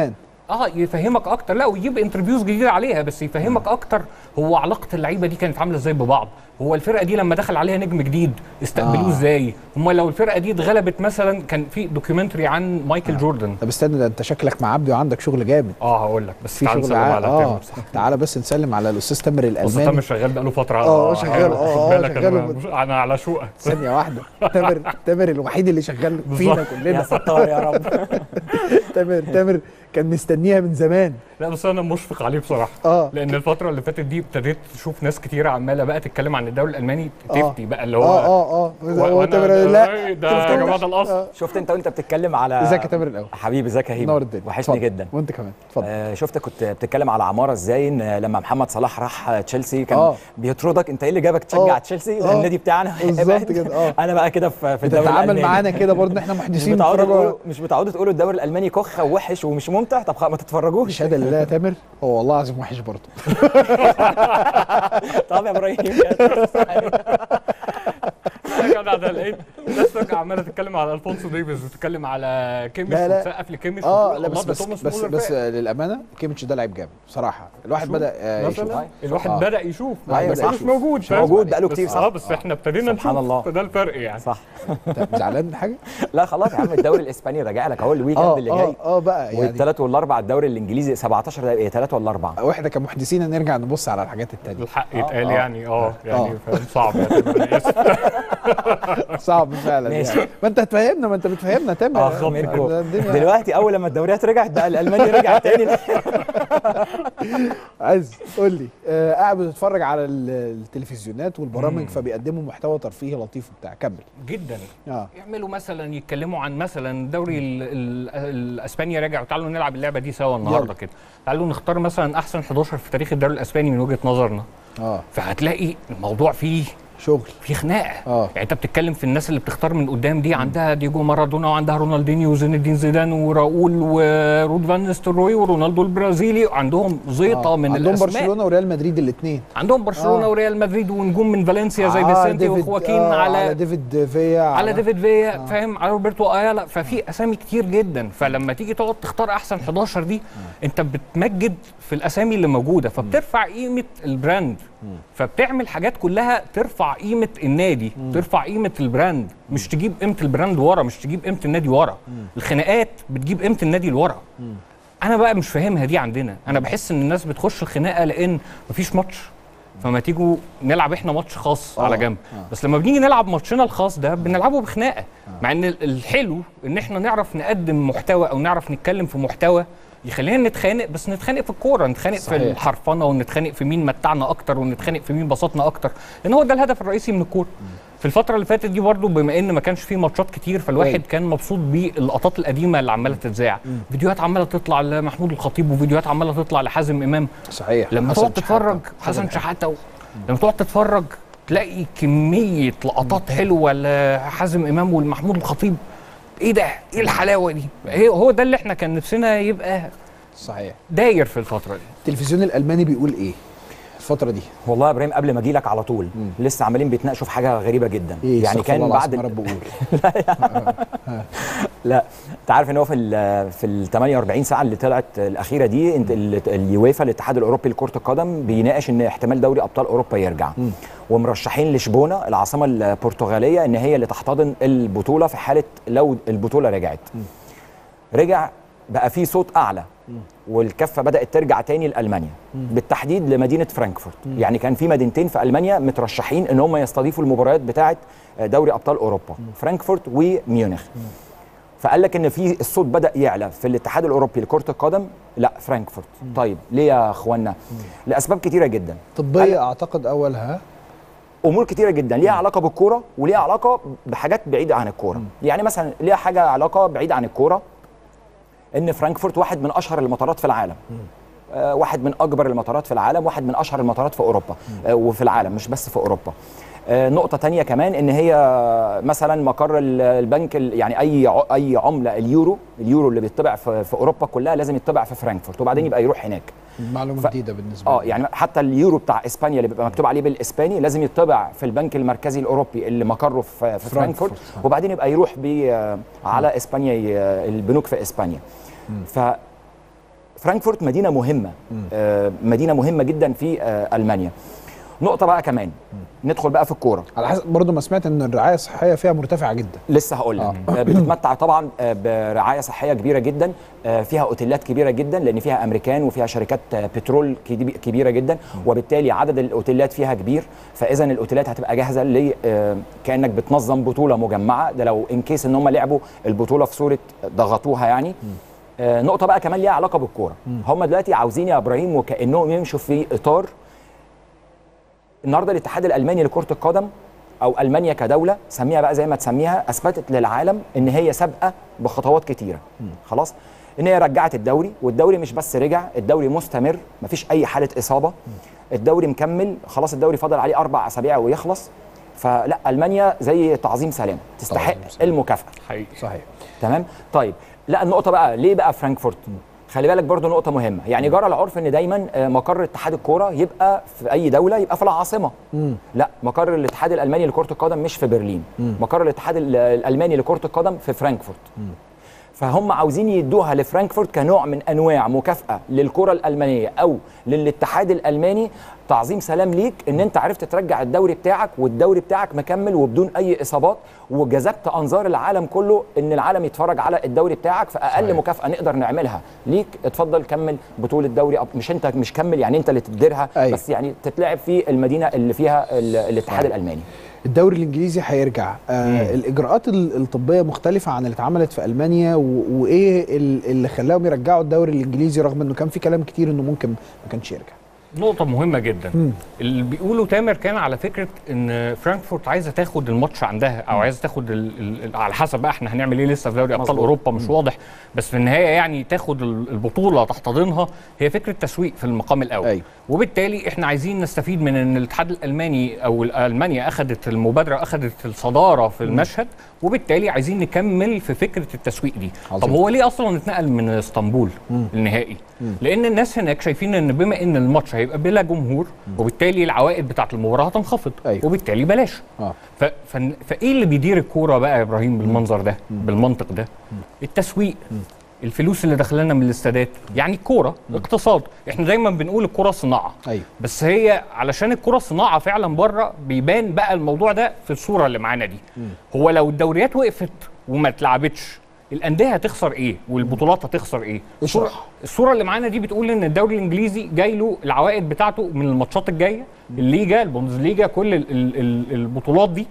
اه يفهمك اكتر لا ويجيب انترفيوز جديده عليها بس يفهمك اكتر هو علاقه اللعيبه دي كانت عامله ازاي ببعض هو الفرقه دي لما دخل عليها نجم جديد استقبلوه آه. ازاي هم لو الفرقه دي اتغلبت مثلا كان في دوكيومنتري عن مايكل جوردن طب استنى ده انت شكلك مع عبدي وعندك شغل جامد اه هقول لك بس في تعال شغل نسلم عال على اه تامر تعالى بس نسلم على الاستاذ تامر بس الالماني تامر شغال بقاله فتره آه، شغال، حلو. آه، خد آه، بالك شغال. انا مش- انا على شوقك ثانيه واحده تامر تامر الوحيد اللي شغال فينا بالظبط. كلنا يا ستار يا رب تامر تامر كان مستنيها من زمان لا بس انا مشفق عليه بصراحه اه لان الفتره اللي فاتت دي ابتديت تشوف ناس كتيره عماله بقى تتكلم عن الدوري الالماني آه. تفتي بقى اللي هو اه اه اه و- هو وأنا تامر ده- لا ده يا جماعه ده الاصل شفت انت وانت بتتكلم على ازيك يا تامر الاول حبيبي ازيك يا نور هيما الدنيا وحشني اتفضل. جدا وانت كمان اتفضل آه شفتك كنت بتتكلم على عماره ازاي ان لما محمد صلاح راح تشيلسي كان آه. بيطردك انت ايه اللي جابك تشجع آه. تشيلسي ده آه. النادي بتاعنا بالظبط ابعد. كده، آه. انا بقى كده في في الدوري بتتعامل الالماني معانا كده برضه ان احنا مش محدثين متعودوا بنتفرجوا- تقولوا مش متعودوا تقولوا الدوري الالماني كخه ووحش ومش ممتع طب خ- ما تتفرجوش شهاده لله يا تامر هو والله العظيم وحش برضه طب يا ابراهيم يا جدع ده لقيت ناس فجاه عماله تتكلم على الفونسو ديفيز وتتكلم على كيميش لا، لا. وتسقف لكيميش اه وتقول لا الله بس ده بس توماس بس مولر بس فاق. آه، للامانه كيميتش ده لعيب جامد بصراحه الواحد شوف، بدا آه، يشوف مثلا الواحد آه. بدا يشوف أيوة بس صح. مش موجود مش فاهم؟ موجود بقاله بس- كتير، صح. اه بس احنا ابتدينا سبحان نشوف الله. فده الفرق يعني صح أنت زعلان من حاجه؟ لا خلاص يا عم الدوري الاسباني راجع لك اهو الويك اه اللي اه جاي اه بقى يعني والثلاث والاربع الدوري الانجليزي 17 ده ايه ثلاث ولا اربعه واحنا كمحدثين نرجع نبص على الحاجات التانية الحق يتقال آه. يعني اه يعني آه. فاهم صعب يعني أنا آسف. صعب فعلا ماشي. يعني ما انت هتفهمنا ما انت بتفهمنا تامر اخ ميركو ده الدنيا دلوقتي اول لما الدوريات رجعت بقى الالماني رجع تاني عايز قول لي آه قاعد بتتفرج على ال- التلفزيونات والبرامج فبيقدموا محتوى ترفيهي لطيف وبتاع كمل جدا اه يعملوا مثلا يتكلموا عن مثلا دوري ال- ال- الاسبانيا راجع وتعالوا نلعب اللعبه دي سوا النهارده يلا. كده تعالوا نختار مثلا احسن 11 في تاريخ الدوري الاسباني من وجهه نظرنا اه فهتلاقي الموضوع فيه شغل في خناقه اه يعني انت بتتكلم في الناس اللي بتختار من قدام دي عندها ديجو مارادونا وعندها رونالدينيو وزين الدين زيدان وراؤول ورود فان نيستلروي ورونالدو البرازيلي عندهم زيطه آه. من عندهم الاسماء برشلونه وريال مدريد الاثنين عندهم برشلونه آه. وريال مدريد ونجوم من فالنسيا زي فيسنتي وخواكين آه على على ديفيد فيا على ديفيد فيا آه. فاهم على روبرتو ايالا ففي اسامي كتير جدا فلما تيجي تقعد تختار احسن 11 دي انت بتمجد في الاسامي اللي موجوده فبترفع قيمه البراند فبتعمل حاجات كلها ترفع قيمه النادي ترفع قيمه البراند مش تجيب قيمه البراند ورا مش تجيب قيمه النادي ورا الخناقات بتجيب قيمه النادي لورا انا بقى مش فاهمها دي عندنا انا بحس ان الناس بتخش الخناقه لان مفيش ماتش فما تيجوا نلعب احنا ماتش خاص آه، على جنب آه. بس لما بنيجي نلعب ماتشنا الخاص ده بنلعبه بخناقه مع ان ال- الحلو ان احنا نعرف نقدم محتوى او نعرف نتكلم في محتوى يخلينا نتخانق بس نتخانق في الكوره نتخانق في صحيح. الحرفنه ونتخانق في مين متعنا اكتر ونتخانق في مين بسطنا اكتر لان هو ده الهدف الرئيسي من الكوره في الفتره اللي فاتت دي برضو بما ان ما كانش فيه ماتشات كتير فالواحد أيوة. كان مبسوط باللقطات القديمه اللي عماله تتذاع فيديوهات عماله تطلع لمحمود الخطيب وفيديوهات عماله تطلع لحازم امام صحيح لما حسن تقعد شحاتة. تتفرج حسن شحاته و... لما تقعد تتفرج تلاقي كميه لقطات حلوه لحازم امام والمحمود الخطيب ايه ده ايه الحلاوه دي هي- هو ده اللي احنا كان نفسنا يبقى صحيح داير في الفتره دي التلفزيون الالماني بيقول ايه الفتره دي والله يا ابراهيم قبل ما اجي لك على طول لسه عاملين بيتناقشوا في حاجه غريبه جدا ايه يعني استغفر الله كان بعد العظيم يا ال- رب قول لا انت عارف ان هو في ال في ال 48 ساعه اللي طلعت الاخيره دي انت ال- اليويفا الاتحاد الاوروبي لكره القدم بيناقش ان احتمال دوري ابطال اوروبا يرجع ومرشحين لشبونه العاصمه البرتغاليه ان هي اللي تحتضن البطوله في حاله لو البطوله رجعت رجع بقى في صوت اعلى والكفه بدات ترجع تاني لالمانيا بالتحديد لمدينه فرانكفورت يعني كان في مدينتين في المانيا مترشحين ان هم يستضيفوا المباريات بتاعه دوري ابطال اوروبا فرانكفورت وميونخ فقال لك ان في الصوت بدا يعلى في الاتحاد الاوروبي لكره القدم لا فرانكفورت طيب ليه يا اخوانا لاسباب كتيره جدا طبيه اعتقد اولها امور كتيره جدا ليها علاقه بالكوره وليها علاقه بحاجات بعيده عن الكوره يعني مثلا ليها حاجه علاقه بعيده عن الكوره ان فرانكفورت واحد من اشهر المطارات في العالم آه، واحد من اكبر المطارات في العالم واحد من اشهر المطارات في اوروبا آه، وفي العالم مش بس في اوروبا آه، نقطة تانية كمان ان هي مثلا مقر ال- البنك ال- يعني اي ع- اي عملة اليورو اليورو اللي بيطبع في, في اوروبا كلها لازم يطبع في فرانكفورت وبعدين يبقى يروح هناك معلومه ف- جديده بالنسبه اه لي. يعني حتى اليورو بتاع اسبانيا اللي بيبقى مكتوب عليه بالاسباني لازم يطبع في البنك المركزي الاوروبي اللي مقره في, في فرانكفورت فرانكفورت. وبعدين يبقى يروح بيه آه، على اسبانيا ي- البنوك في اسبانيا ف فرانكفورت مدينه مهمه آه مدينه مهمه جدا في آه المانيا نقطه بقى كمان ندخل بقى في الكوره على حسب برضه ما سمعت ان الرعايه الصحيه فيها مرتفعه جدا لسه هقول لك آه. بتتمتع طبعا آه، برعايه صحيه كبيره جدا آه، فيها اوتيلات كبيره جدا لان فيها امريكان وفيها شركات آه، بترول كدي- كبيره جدا وبالتالي عدد الاوتيلات فيها كبير فاذا الاوتيلات هتبقى جاهزه ل آه، كانك بتنظم بطوله مجمعه ده لو ان كيس ان هم لعبوا البطوله في صوره ضغطوها يعني آه، نقطه بقى كمان ليها علاقه بالكوره هم دلوقتي عاوزين يا ابراهيم وكانهم يمشوا في اطار النهارده الاتحاد الالماني لكره القدم او المانيا كدوله سميها بقى زي ما تسميها اثبتت للعالم ان هي سابقه بخطوات كتيره خلاص ان هي رجعت الدوري والدوري مش بس رجع الدوري مستمر مفيش اي حاله اصابه الدوري مكمل خلاص الدوري فاضل عليه اربع اسابيع ويخلص فلا المانيا زي تعظيم سلام تستحق تعظيم سلام. المكافاه حقيقي صحيح تمام طيب لا النقطه بقى ليه بقى فرانكفورت خلي بالك برضو نقطة مهمة، يعني جرى العرف إن دايماً آه، مقر اتحاد الكورة يبقى في أي دولة يبقى في العاصمة. لا مقر الاتحاد الألماني لكرة القدم مش في برلين، مقر الاتحاد ال- الألماني لكرة القدم في فرانكفورت. فهم عاوزين يدوها لفرانكفورت كنوع من انواع مكافاه للكره الالمانيه او للاتحاد الالماني تعظيم سلام ليك ان انت عرفت ترجع الدوري بتاعك والدوري بتاعك مكمل وبدون اي اصابات وجذبت انظار العالم كله ان العالم يتفرج على الدوري بتاعك فاقل صحيح. مكافاه نقدر نعملها ليك اتفضل كمل بطوله دوري أب- مش انت مش كمل يعني انت اللي تديرها أيوة. بس يعني تتلعب في المدينه اللي فيها ال- الاتحاد الالماني الدوري الانجليزي هيرجع آه الاجراءات ال- الطبيه مختلفه عن اللي اتعملت في المانيا و- وايه ال- اللي خلاهم يرجعوا الدوري الانجليزي رغم انه كان في كلام كتير انه ممكن ما كانش يرجع نقطة مهمة جدا اللي بيقولوا تامر كان على فكرة ان فرانكفورت عايزة تاخد الماتش عندها او عايزة تاخد ال ال على حسب بقى احنا هنعمل ايه لسه في دوري ابطال مظبوط. اوروبا مش واضح بس في النهاية يعني تاخد ال- البطولة تحتضنها هي فكرة تسويق في المقام الاول أيوة. وبالتالي احنا عايزين نستفيد من ان الاتحاد الالماني او المانيا اخذت المبادرة اخذت الصدارة في المشهد وبالتالي عايزين نكمل في فكرة التسويق دي عظيم. طب هو ليه اصلا اتنقل من اسطنبول النهائي لان الناس هناك شايفين ان بما ان الماتش هيبقى بلا جمهور وبالتالي العوائد بتاعه المباراه هتنخفض أيوة. وبالتالي بلاش اه ف... ف... فايه اللي بيدير الكوره بقى يا ابراهيم بالمنظر ده بالمنطق ده التسويق الفلوس اللي داخلنا من الاستادات يعني الكوره اقتصاد احنا دايما بنقول الكوره صناعه ايوه بس هي علشان الكرة صناعة فعلا بره بيبان بقى الموضوع ده في الصورة اللي معانا دي هو لو الدوريات وقفت وما اتلعبتش الأندية هتخسر إيه والبطولات هتخسر إيه الصورة, اشرح. الصورة اللي معانا دي بتقول إن الدوري الإنجليزي جاي له العوائد بتاعته من الماتشات الجاية الليجا البوندسليجا كل ال ال ال البطولات دي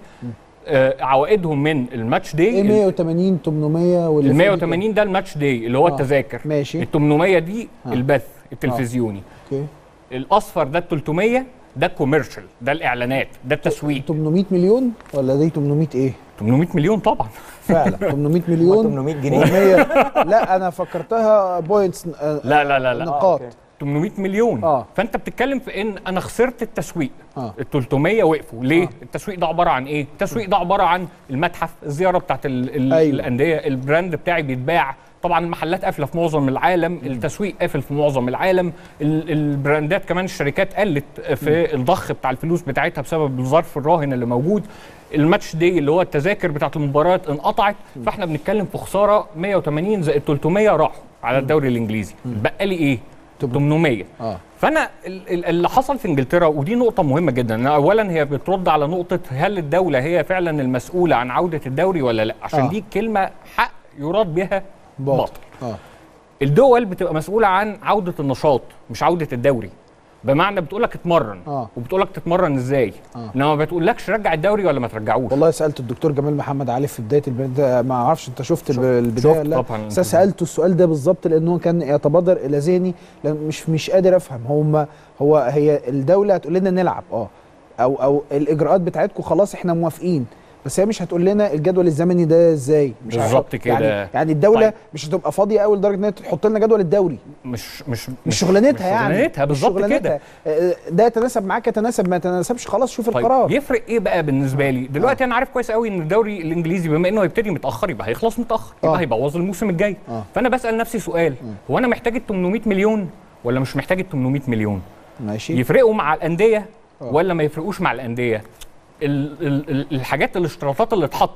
آه عوائدهم من الماتش داي ايه 180 800 واللي ال فوق دي 180 ده الماتش داي اللي هو آه، التذاكر ماشي. ال 800 دي آه. البث التلفزيوني كام؟ اوكي الاصفر ده ال 300 ده الكوميرشال ده الاعلانات ده التسويق 800 مليون ولا دي 800 ايه 800 مليون طبعا فعلا 800 مليون 800 جنيه. و100 لا انا فكرتها بوينتس لا لا لا لا نقاط 800 مليون آه. فانت بتتكلم في ان انا خسرت التسويق آه. ال 300 وقفوا ليه التسويق ده عباره عن ايه التسويق ده عباره عن المتحف الزياره بتاعت ال ال أيوة. الانديه البراند بتاعي بيتباع طبعا المحلات قافله في معظم العالم التسويق قافل في معظم العالم ال- البراندات كمان الشركات قلت في الضخ بتاع الفلوس بتاعتها بسبب الظرف الراهن اللي موجود الماتش دي اللي هو التذاكر بتاعت المباريات انقطعت فاحنا بنتكلم في خساره 180 زائد 300 راحوا على الدوري الانجليزي بقى لي ايه 800 اه فانا ال- ال- اللي حصل في انجلترا ودي نقطه مهمه جدا إن اولا هي بترد على نقطه هل الدوله هي فعلا المسؤوله عن عوده الدوري ولا لا عشان آه. دي كلمه حق يراد بها باطل باطل اه الدول بتبقى مسؤوله عن عوده النشاط مش عوده الدوري بمعنى بتقول لك اتمرن آه. وبتقول لك تتمرن ازاي آه. انما ما بتقولكش رجع الدوري ولا ما ترجعوش والله سالت الدكتور جمال محمد علي في بدايه البرنامج ده ما اعرفش انت شفت الب- البدايه شفت ولا لا طبعاً. بس أنا سالته السؤال ده بالظبط لانه كان يتبادر الى ذهني لأن مش مش قادر افهم هم هو هي الدوله هتقول لنا نلعب اه او او الاجراءات بتاعتكم خلاص احنا موافقين بس هي مش هتقول لنا الجدول الزمني ده ازاي مش بالظبط هتحط- كده. يعني, يعني الدوله طيب. مش هتبقى فاضيه قوي لدرجه ان هي تحط لنا جدول الدوري مش مش مش شغلانتها مش يعني شغلانتها مش بالظبط شغلانتها. كده آه، ده يتناسب معاك يتناسب ما يتناسبش خلاص شوف القرار طيب يفرق ايه بقى بالنسبه لي دلوقتي انا عارف كويس قوي ان الدوري الانجليزي بما انه هيبتدي متاخر يبقى هيخلص متاخر يبقى آه. هيبوظ الموسم الجاي آه. فانا بسال نفسي سؤال هو انا محتاج ال 800 مليون ولا مش محتاج ال 800 مليون ماشي يفرقوا مع الانديه آه. ولا ما يفرقوش مع الانديه ال ال ال الحاجات الاشتراطات اللي اتحطت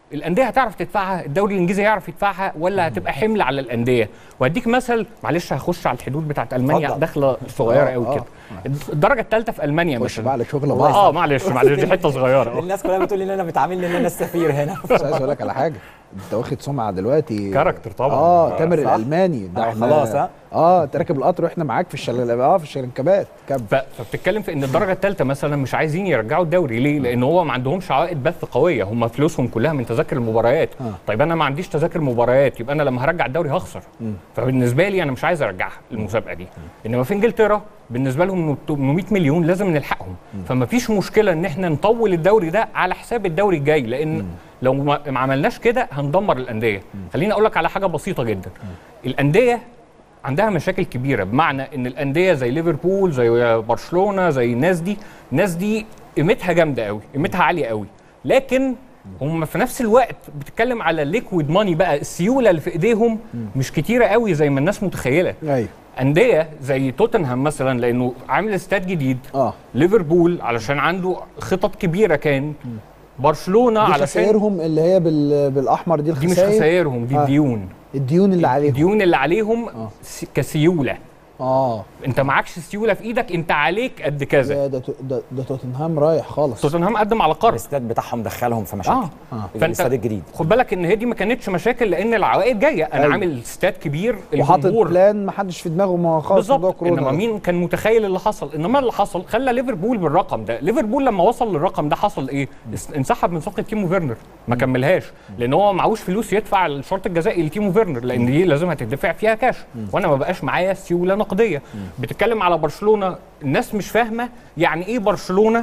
الانديه هتعرف تدفعها الدوري الانجليزي هيعرف يدفعها ولا هتبقى حمل على الانديه وهديك مثل معلش هخش على الحدود بتاعت المانيا اتفضل. داخله صغيره آه، قوي آه. كده الدرجه الثالثه في المانيا خش مثلا بقى على شغل اه بايظ معلش معلش دي حته صغيره الناس كلها بتقول ان انا بتعاملني ان انا السفير هنا بس عايز اقول لك على حاجه انت واخد سمعه دلوقتي كاركتر طبعا اه تامر صح؟ الالماني ده آه، احنا خلاص، ها؟ اه انت راكب القطر واحنا معاك في الشلال اه في الشرنكبات كمل ف- فبتتكلم في ان الدرجه الثالثه مثلا مش عايزين يرجعوا الدوري ليه؟ لان هو ما عندهمش عوائد بث قويه هم فلوسهم كلها من تذاكر المباريات آه. طيب انا ما عنديش تذاكر مباريات يبقى انا لما هرجع الدوري هخسر فبالنسبه لي انا مش عايز ارجعها المسابقه دي انما في انجلترا بالنسبه لهم 800 مليون لازم نلحقهم فما فيش مشكله ان احنا نطول الدوري ده على حساب الدوري الجاي لان لو ما ما عملناش كده هندمر الانديه خليني اقول لك على حاجه بسيطه جدا الانديه عندها مشاكل كبيره بمعنى ان الانديه زي ليفربول زي برشلونه زي الناس دي الناس دي قيمتها جامده قوي قيمتها عاليه قوي لكن هم في نفس الوقت بتتكلم على ليكويد ماني بقى السيوله اللي في ايديهم مش كتيره قوي زي ما الناس متخيله ايوه انديه زي توتنهام مثلا لانه عامل استاد جديد اه ليفربول علشان عنده خطط كبيره كان برشلونه دي علشان خسائرهم اللي هي بال... بالاحمر دي دي مش الخسائر خسائرهم دي آه. الديون الديون اللي عليهم الديون اللي عليهم آه. س- كسيوله اه انت معكش سيوله في ايدك انت عليك قد كذا ده ده ده, ده توتنهام رايح خالص توتنهام قدم على قرض الاستاد بتاعهم دخلهم في مشاكل اه آه. في الاستاد الجديد خد بالك ان هي دي ما كانتش مشاكل لان العوائد جايه انا أيوة. عامل استاد كبير وحاطط الجمهور بلان ما حدش في دماغه ما خالص موضوع بالظبط كورونا انما ده. مين كان متخيل اللي حصل انما اللي حصل خلى ليفربول بالرقم ده ليفربول لما وصل للرقم ده حصل ايه اس- انسحب من صفقه تيمو فيرنر ما كملهاش لان هو معهوش فلوس يدفع الشرط الجزائي لتيمو فيرنر لان دي لازم هتدفع فيها كاش وانا ما بقاش معايا سيوله نقديه بتتكلم على برشلونه الناس مش فاهمه يعني ايه برشلونه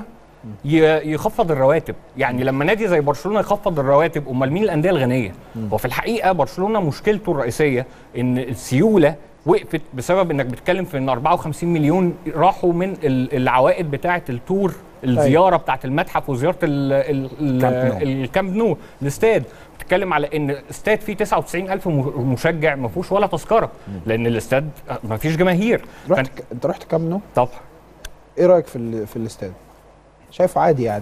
ي- يخفض الرواتب يعني لما نادي زي برشلونه يخفض الرواتب امال مين الانديه الغنيه وفي الحقيقه برشلونه مشكلته الرئيسيه ان السيوله وقفت بسبب انك بتتكلم في ان 54 مليون راحوا من ال- العوائد بتاعه التور الزياره بتاعه المتحف وزياره ال- ال- ال- كامب نو. الكامب نو الاستاد بتتكلم على ان استاد فيه 99 الف م- مشجع ما فيهوش ولا تذكره لان الاستاد ما فيش جماهير رحت فأنت- ك... انت رحت كام نو طبعا ايه رايك في ال... في الاستاد شايفه عادي يعني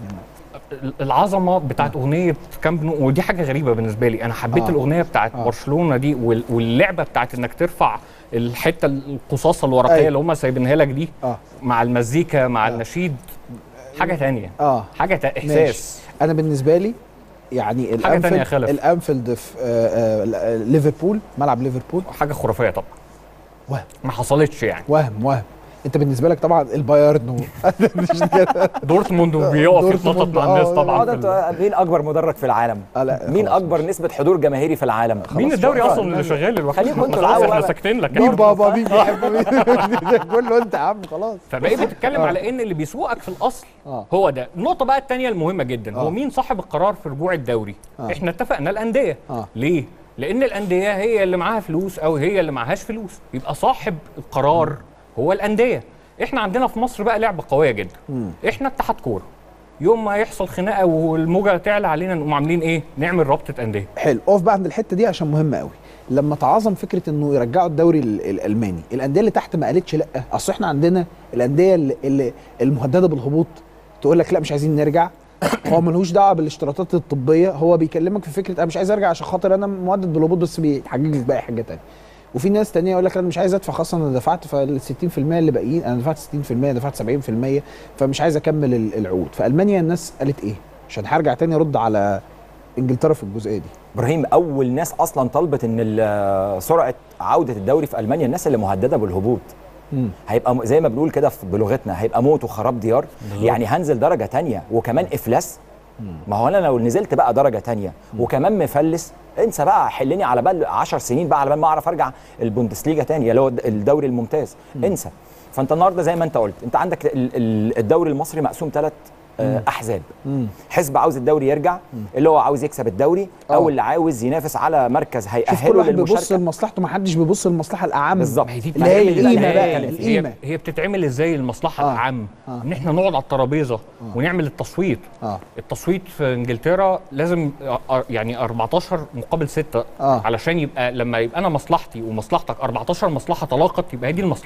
العظمه بتاعت اغنيه كامب نو ودي حاجه غريبه بالنسبه لي انا حبيت آه. آه. الاغنيه بتاعت آه. آه. برشلونه دي وال- واللعبه بتاعت انك ترفع الحته القصاصه الورقيه أيوة. اللي هم سايبينها لك دي اه مع المزيكا مع آه. آه. النشيد حاجه تانية اه حاجه تا- احساس انا بالنسبه لي يعني حاجة تانية الانفيلد خلف. الانفيلد في آه آه ليفربول ملعب ليفربول حاجه خرافيه طبعا وهم ما حصلتش يعني وهم وهم انت بالنسبه لك طبعا البايرن و... مش كده دورتموند بيقف دورتموند، يتنطط مع الناس آه، طبعا اه في ده ال- انتوا- مين اكبر مدرج في العالم آه لا مين خلاص اكبر نسبه حضور جماهيري في العالم مين الدوري خلاص. اصلا اللي شغال الوقت خليكم انتوا خلاص الأول احنا بقى. ساكتين لك مين يعني. بابا مين بيحب مين ده كله انت يا عم خلاص فبقيت بتتكلم على ان اللي بيسوقك في الاصل آه. هو ده النقطه بقى الثانيه المهمه جدا آه. هو مين صاحب القرار في رجوع الدوري آه. احنا اتفقنا الانديه آه. ليه لان الانديه هي اللي معاها فلوس او هي اللي معهاش فلوس يبقى صاحب القرار هو الانديه احنا عندنا في مصر بقى لعبه قويه جدا احنا اتحاد كوره يوم ما يحصل خناقه والموجه تعلى علينا نقوم عاملين ايه نعمل رابطه انديه حلو اقف بقى عند الحته دي عشان مهمه قوي لما تعظم فكره انه يرجعوا الدوري ال- الالماني الانديه اللي تحت ما قالتش لا اصل احنا عندنا الانديه اللي, اللي المهدده بالهبوط تقول لك لا مش عايزين نرجع هو ملهوش دعوه بالاشتراطات الطبيه هو بيكلمك في فكره انا مش عايز ارجع عشان خاطر انا مهدد بالهبوط بس بيحجج لك باقي حاجه تانية وفي ناس تانية يقول لك انا مش عايز ادفع خاصه انا دفعت فال 60% اللي باقيين انا دفعت 60% دفعت 70% فمش عايز اكمل ال- العقود فالمانيا الناس قالت ايه عشان هرجع تاني ارد على انجلترا في الجزئيه دي ابراهيم اول ناس اصلا طلبت ان ال- سرعه عوده الدوري في المانيا الناس اللي مهدده بالهبوط مم. هيبقى م- زي ما بنقول كده في- بلغتنا هيبقى موت وخراب ديار يعني هنزل درجه تانية وكمان افلاس ما هو انا لو نزلت بقى درجه تانية وكمان مفلس انسى بقى حلني على بال 10 سنين بقى على بال ما اعرف ارجع البوندسليجا تاني اللي هو الد- الدوري الممتاز انسى فانت النهارده زي ما انت قلت انت عندك ال- ال- الدوري المصري مقسوم ثلاث احزاب مم. حزب عاوز الدوري يرجع اللي هو عاوز يكسب الدوري آه. او اللي عاوز ينافس على مركز شوف كل هيأهله واحد بيبص للمشاركه لمصلحته ما حدش بيبص للمصلحه الاعم بالظبط. ما هي دي اللي هي بتتعمل القيمه إزاي؟ بقى هي- القيمه هي, هي بتتعمل ازاي المصلحه آه. آه. العامه آه. آه. ان احنا نقعد على الترابيزه آه. ونعمل التصويت اه التصويت في انجلترا لازم أ- أ- يعني 14 مقابل 6 آه. علشان يبقى لما يبقى انا مصلحتي ومصلحتك 14 مصلحه تلاقت يبقى هي دي المصلحه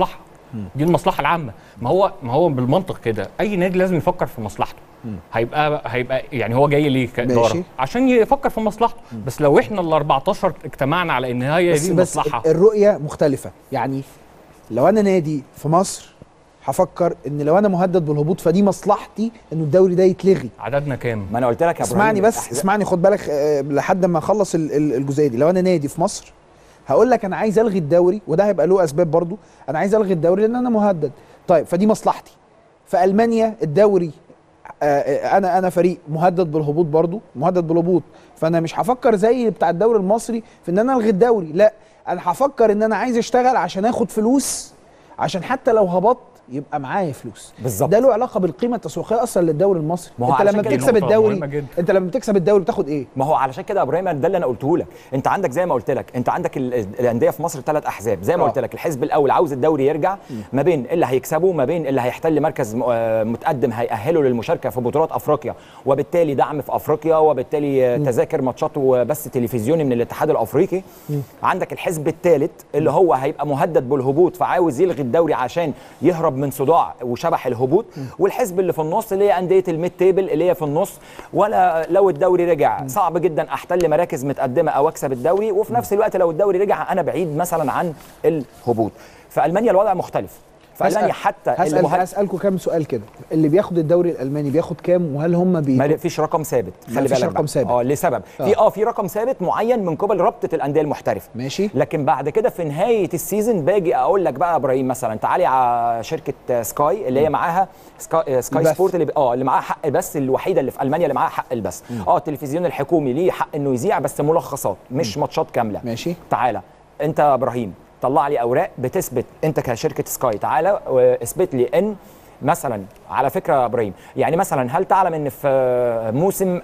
دي المصلحه العامه ما هو ما هو بالمنطق كده اي نادي لازم يفكر في مصلحته هيبقى هيبقى يعني هو جاي ليه كاداره ماشي. عشان يفكر في مصلحته بس لو احنا ال 14 اجتمعنا على ان هي بس دي بس المصلحه الرؤيه مختلفه يعني لو انا نادي في مصر هفكر ان لو انا مهدد بالهبوط فدي مصلحتي انه الدوري ده يتلغي عددنا كام ما انا قلت لك يا اسمعني إبراهيم، بس الأحزاب- اسمعني خد بالك آه، لحد ما اخلص ال- ال- الجزئيه دي لو انا نادي في مصر هقول لك انا عايز الغي الدوري وده هيبقى له اسباب برضو انا عايز الغي الدوري لان انا مهدد طيب فدي مصلحتي في المانيا الدوري آه، آه، انا انا فريق مهدد بالهبوط برضو مهدد بالهبوط فانا مش هفكر زي بتاع الدوري المصري في ان انا الغي الدوري لا انا هفكر ان انا عايز اشتغل عشان اخد فلوس عشان حتى لو هبطت يبقى معايا فلوس بالظبط. ده له علاقه بالقيمه التسويقيه اصلا للدوري المصري ما هو انت عشان لما كده بتكسب نقطة الدوري مهمة جدا. انت لما بتكسب الدوري بتاخد ايه ما هو علشان كده يا ابراهيم أنا ده اللي انا قلته لك انت عندك زي ما قلت لك انت عندك ال- الانديه في مصر ثلاث احزاب زي ما آه. قلت لك الحزب الاول عاوز الدوري يرجع ما بين اللي هيكسبه ما بين اللي هيحتل مركز م- آه، متقدم هيأهله للمشاركه في بطولات افريقيا وبالتالي دعم في افريقيا وبالتالي آه، تذاكر ماتشات وبث تلفزيوني من الاتحاد الافريقي عندك الحزب الثالث اللي هو هيبقى مهدد بالهبوط فعاوز يلغي الدوري عشان يهرب من صداع وشبح الهبوط والحزب اللي في النص اللي هي انديه الميد تيبل اللي هي في النص ولا لو الدوري رجع صعب جدا احتل مراكز متقدمه او اكسب الدوري وفي نفس الوقت لو الدوري رجع انا بعيد مثلا عن الهبوط في المانيا الوضع مختلف في المانيا حتى اللي هسأل مهد... هسألكم كام سؤال كده اللي بياخد الدوري الالماني بياخد كام وهل هم بي ما فيش رقم ثابت خلي مفيش بالك رقم بقى. ثابت. اه لسبب آه. في اه في رقم ثابت معين من قبل رابطه الانديه المحترفه ماشي لكن بعد كده في نهايه السيزون باجي اقول لك بقى يا ابراهيم مثلا تعالي على شركه سكاي اللي هي معاها سكاي, سكاي البث. سبورت اللي ب- اه اللي معاها حق بس الوحيده اللي في المانيا اللي معاها حق البث اه التلفزيون الحكومي ليه حق انه يذيع بس ملخصات مش ماتشات كامله ماشي تعالى انت يا ابراهيم طلع لي اوراق بتثبت انت كشركه سكاي تعالى واثبت لي ان مثلا على فكره يا ابراهيم يعني مثلا هل تعلم ان في موسم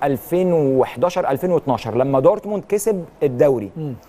2011 2012 لما دورتموند كسب الدوري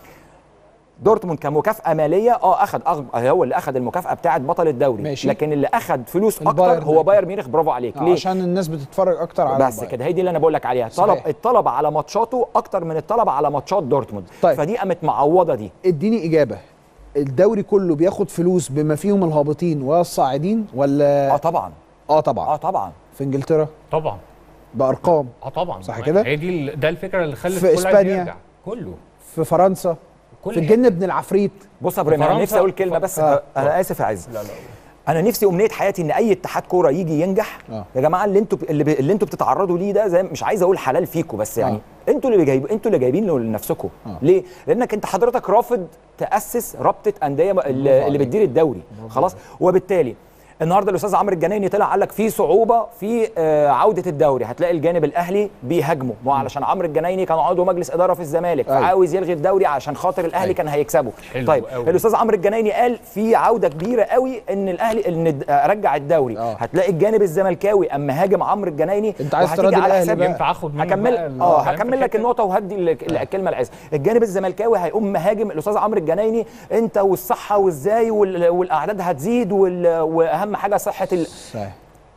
دورتموند كمكافاه ماليه اه اخذ أغ- هو اللي اخذ المكافاه بتاعه بطل الدوري ماشي. لكن اللي اخذ فلوس البايرن. اكتر هو بايرن ميونخ برافو عليك آه، ليه عشان الناس بتتفرج اكتر على بس البايرن. كده هي دي اللي انا بقول لك عليها طلب صحيح. الطلب على ماتشاته اكتر من الطلب على ماتشات دورتموند طيب. فدي قامت معوضه دي اديني اجابه الدوري كله بياخد فلوس بما فيهم الهابطين والصاعدين ولا اه طبعا اه طبعا اه طبعا في انجلترا طبعا بارقام اه طبعا صح ما كده؟ هي دي ال- ده الفكره اللي خلت في كل عايز إسبانيا. يرجع. كله في فرنسا كل في الجن ابن العفريت بص يا ابراهيم انا فرنسا- نفسي اقول كلمه بس آه. انا اسف يا عز انا نفسي امنيه حياتي ان اي اتحاد كوره يجي ينجح آه. يا جماعه اللي انتوا اللي, ب... اللي انتوا بتتعرضوا ليه ده زي مش عايز اقول حلال فيكم بس يعني انتوا اللي جايب انتوا اللي جايبينه لنفسكم آه. ليه لانك انت حضرتك رافض تاسس رابطه انديه م- اللي, اللي بتدير الدوري خلاص وبالتالي النهارده الاستاذ عمرو الجنايني طلع قال لك في صعوبه في آه، عوده الدوري هتلاقي الجانب الاهلي بيهاجمه ما هو علشان عمرو الجنايني كان عضو مجلس اداره في الزمالك أيوة. فعاوز يلغي الدوري عشان خاطر الاهلي أيوة. كان هيكسبه حلو طيب أوي. الاستاذ عمرو الجنايني قال في عوده كبيره قوي ان الاهلي ان الد- ارجع الدوري آه. هتلاقي الجانب الزملكاوي اما هاجم عمرو الجنايني أنت عايز وهتيجي تراضي على الأهلي حساب- بقى. ينفع اخد منك هكمل بقى ال- اه الكلام في هكمل لك الحتة؟ النقطه وهدي ال- الكلمه العز الجانب الزملكاوي هيقوم مهاجم الاستاذ عمرو الجنايني انت والصحه وازاي وال- والاعداد هتزيد وال- واهم حاجه صحه ال... صحيح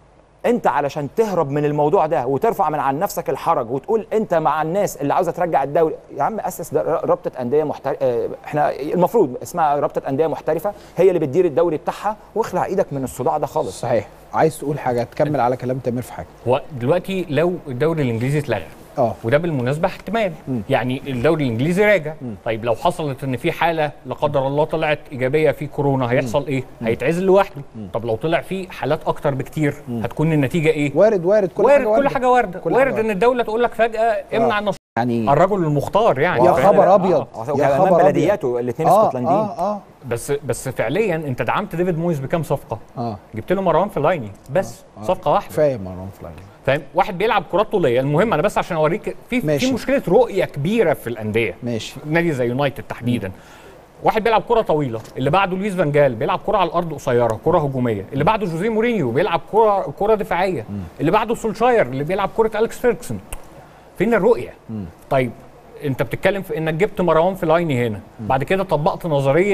انت علشان تهرب من الموضوع ده وترفع من عن نفسك الحرج وتقول انت مع الناس اللي عاوزه ترجع الدوري يا عم اسس ده رابطه انديه محترفه احنا المفروض اسمها رابطه انديه محترفه هي اللي بتدير الدوري بتاعها واخلع ايدك من الصداع ده خالص صحيح عايز تقول حاجه تكمل على كلام تامر في حاجه هو دلوقتي لو الدوري الانجليزي اتلغى اه وده بالمناسبه احتمال يعني الدوري الانجليزي راجع طيب لو حصلت ان في حاله لا قدر الله طلعت ايجابيه في كورونا هيحصل ايه هيتعزل لوحده طب لو طلع في حالات اكتر بكتير هتكون النتيجه ايه وارد وارد كل وارد حاجه كل حاجه وارده كل وارد حاجة ان الدوله تقول لك فجاه امنع النص يعني الرجل المختار يعني يا فاهم؟ خبر ابيض آه، يا وكمان خبر ابيض بلدياته الاثنين اه اسكتلنديين اه اه بس بس فعليا انت دعمت ديفيد مويس بكام صفقه اه جبت له مروان فلايني بس صفقه واحده كفايه مروان فلاين فاهم واحد بيلعب كرات طوليه المهم انا بس عشان اوريك في ماشي. في مشكله رؤيه كبيره في الانديه ماشي نادي زي يونايتد تحديدا واحد بيلعب كره طويله اللي بعده لويس فانجال بيلعب كره على الارض قصيره كره هجوميه اللي بعده جوزيه مورينيو بيلعب كره كره دفاعيه اللي بعده سولشاير اللي بيلعب كره اليكس فيركسون فين الرؤيه طيب انت بتتكلم في انك جبت مروان فلايني هنا بعد كده طبقت نظريه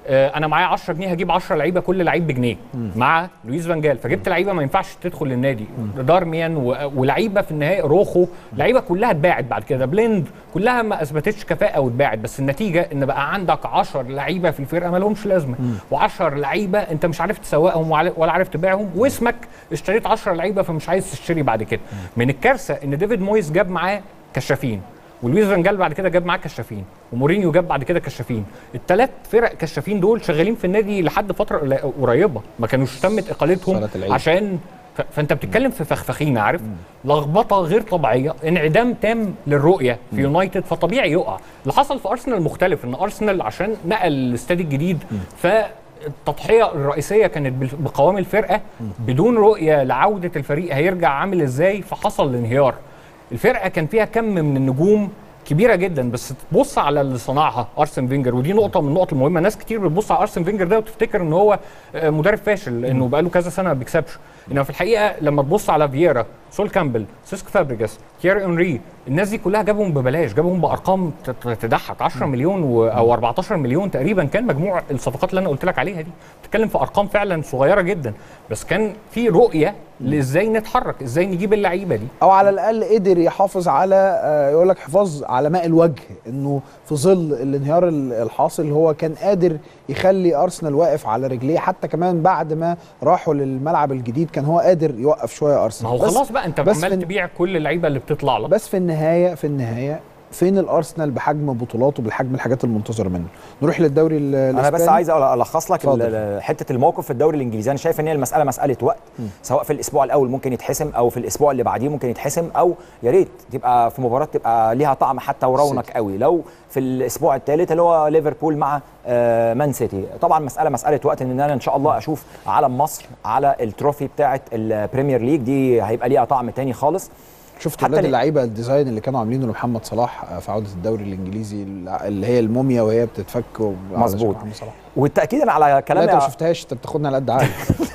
آه، انا معايا 10 جنيه هجيب 10 لعيبه كل لعيب بجنيه مع لويس فان جال فجبت لعيبه ما ينفعش تدخل النادي دارميان و- ولعيبه في النهايه روخو لعيبه كلها اتباعت بعد كده بليند كلها ما اثبتتش كفاءه واتباعت بس النتيجه ان بقى عندك 10 لعيبه في الفرقه ما لهمش لازمه و10 لعيبه انت مش عارف تسوقهم وعلى- ولا عارف تبيعهم واسمك اشتريت 10 لعيبه فمش عايز تشتري بعد كده من الكارثه ان ديفيد مويس جاب معاه كشافين ولويس فان جال بعد كده جاب معاه كشافين ومورينيو جاب بعد كده كشافين الثلاث فرق كشافين دول شغالين في النادي لحد فتره قلي- قريبه ما كانوش تمت اقالتهم صلاة العيد. عشان ف... فانت بتتكلم في فخفخينه عارف لخبطه غير طبيعيه انعدام تام للرؤيه في يونايتد فطبيعي يقع اللي حصل في ارسنال مختلف ان ارسنال عشان نقل الاستاد الجديد ف التضحيه الرئيسيه كانت بال- بقوام الفرقه بدون رؤيه لعوده الفريق هيرجع عامل ازاي فحصل الانهيار الفرقه كان فيها كم من النجوم كبيره جدا بس تبص على اللي صنعها ارسن فينجر ودي نقطه من النقط المهمه ناس كتير بتبص على ارسن فينجر ده وتفتكر ان هو آه، مدرب فاشل لانه بقاله كذا سنه ما بيكسبش انما في الحقيقه لما تبص على فييرا سول كامبل سيسكو فابريجاس تييري اونري الناس دي كلها جابهم ببلاش جابهم بارقام تت- تضحك 10 مليون و... او 14 مليون تقريبا كان مجموع الصفقات اللي انا قلت لك عليها دي بتتكلم في ارقام فعلا صغيره جدا بس كان في رؤيه لازاي نتحرك ازاي نجيب اللعيبه دي او على الاقل قدر يحافظ على آه، يقول لك حفاظ على ماء الوجه انه في ظل الانهيار ال- الحاصل هو كان قادر يخلي ارسنال واقف على رجليه حتى كمان بعد ما راحوا للملعب الجديد كان هو قادر يوقف شويه ما ارسنال هو بس- خلاص بقى انت بس عمال في- تبيع كل اللعيبه اللي بتطلع لك بس في النهايه في النهايه فين الارسنال بحجم بطولاته بالحجم الحاجات المنتظره منه نروح للدوري ال- انا بس الإسباني. عايز الخص لك اتفضل. ال- ال- حته الموقف في الدوري الانجليزي انا شايف ان هي المساله مساله وقت سواء في الاسبوع الاول ممكن يتحسم او في الاسبوع اللي بعديه ممكن يتحسم او يا ريت تبقى في مباراه تبقى ليها طعم حتى ورونق قوي لو في الاسبوع الثالث اللي هو ليفربول مع آه، مان سيتي طبعا مساله مساله وقت ان انا ان شاء الله اشوف علم مصر على التروفي بتاعه البريمير ليج دي هيبقى ليها طعم تاني خالص شفت حتى ولاد ل- اللعيبه الديزاين اللي كانوا عاملينه لمحمد صلاح آه، في عوده الدوري الانجليزي اللي هي الموميا وهي بتتفك وعلى شكل مظبوط. محمد صلاح وتاكيدا على لا كلام انت ما شفتهاش انت بتاخدنا على قد عقلك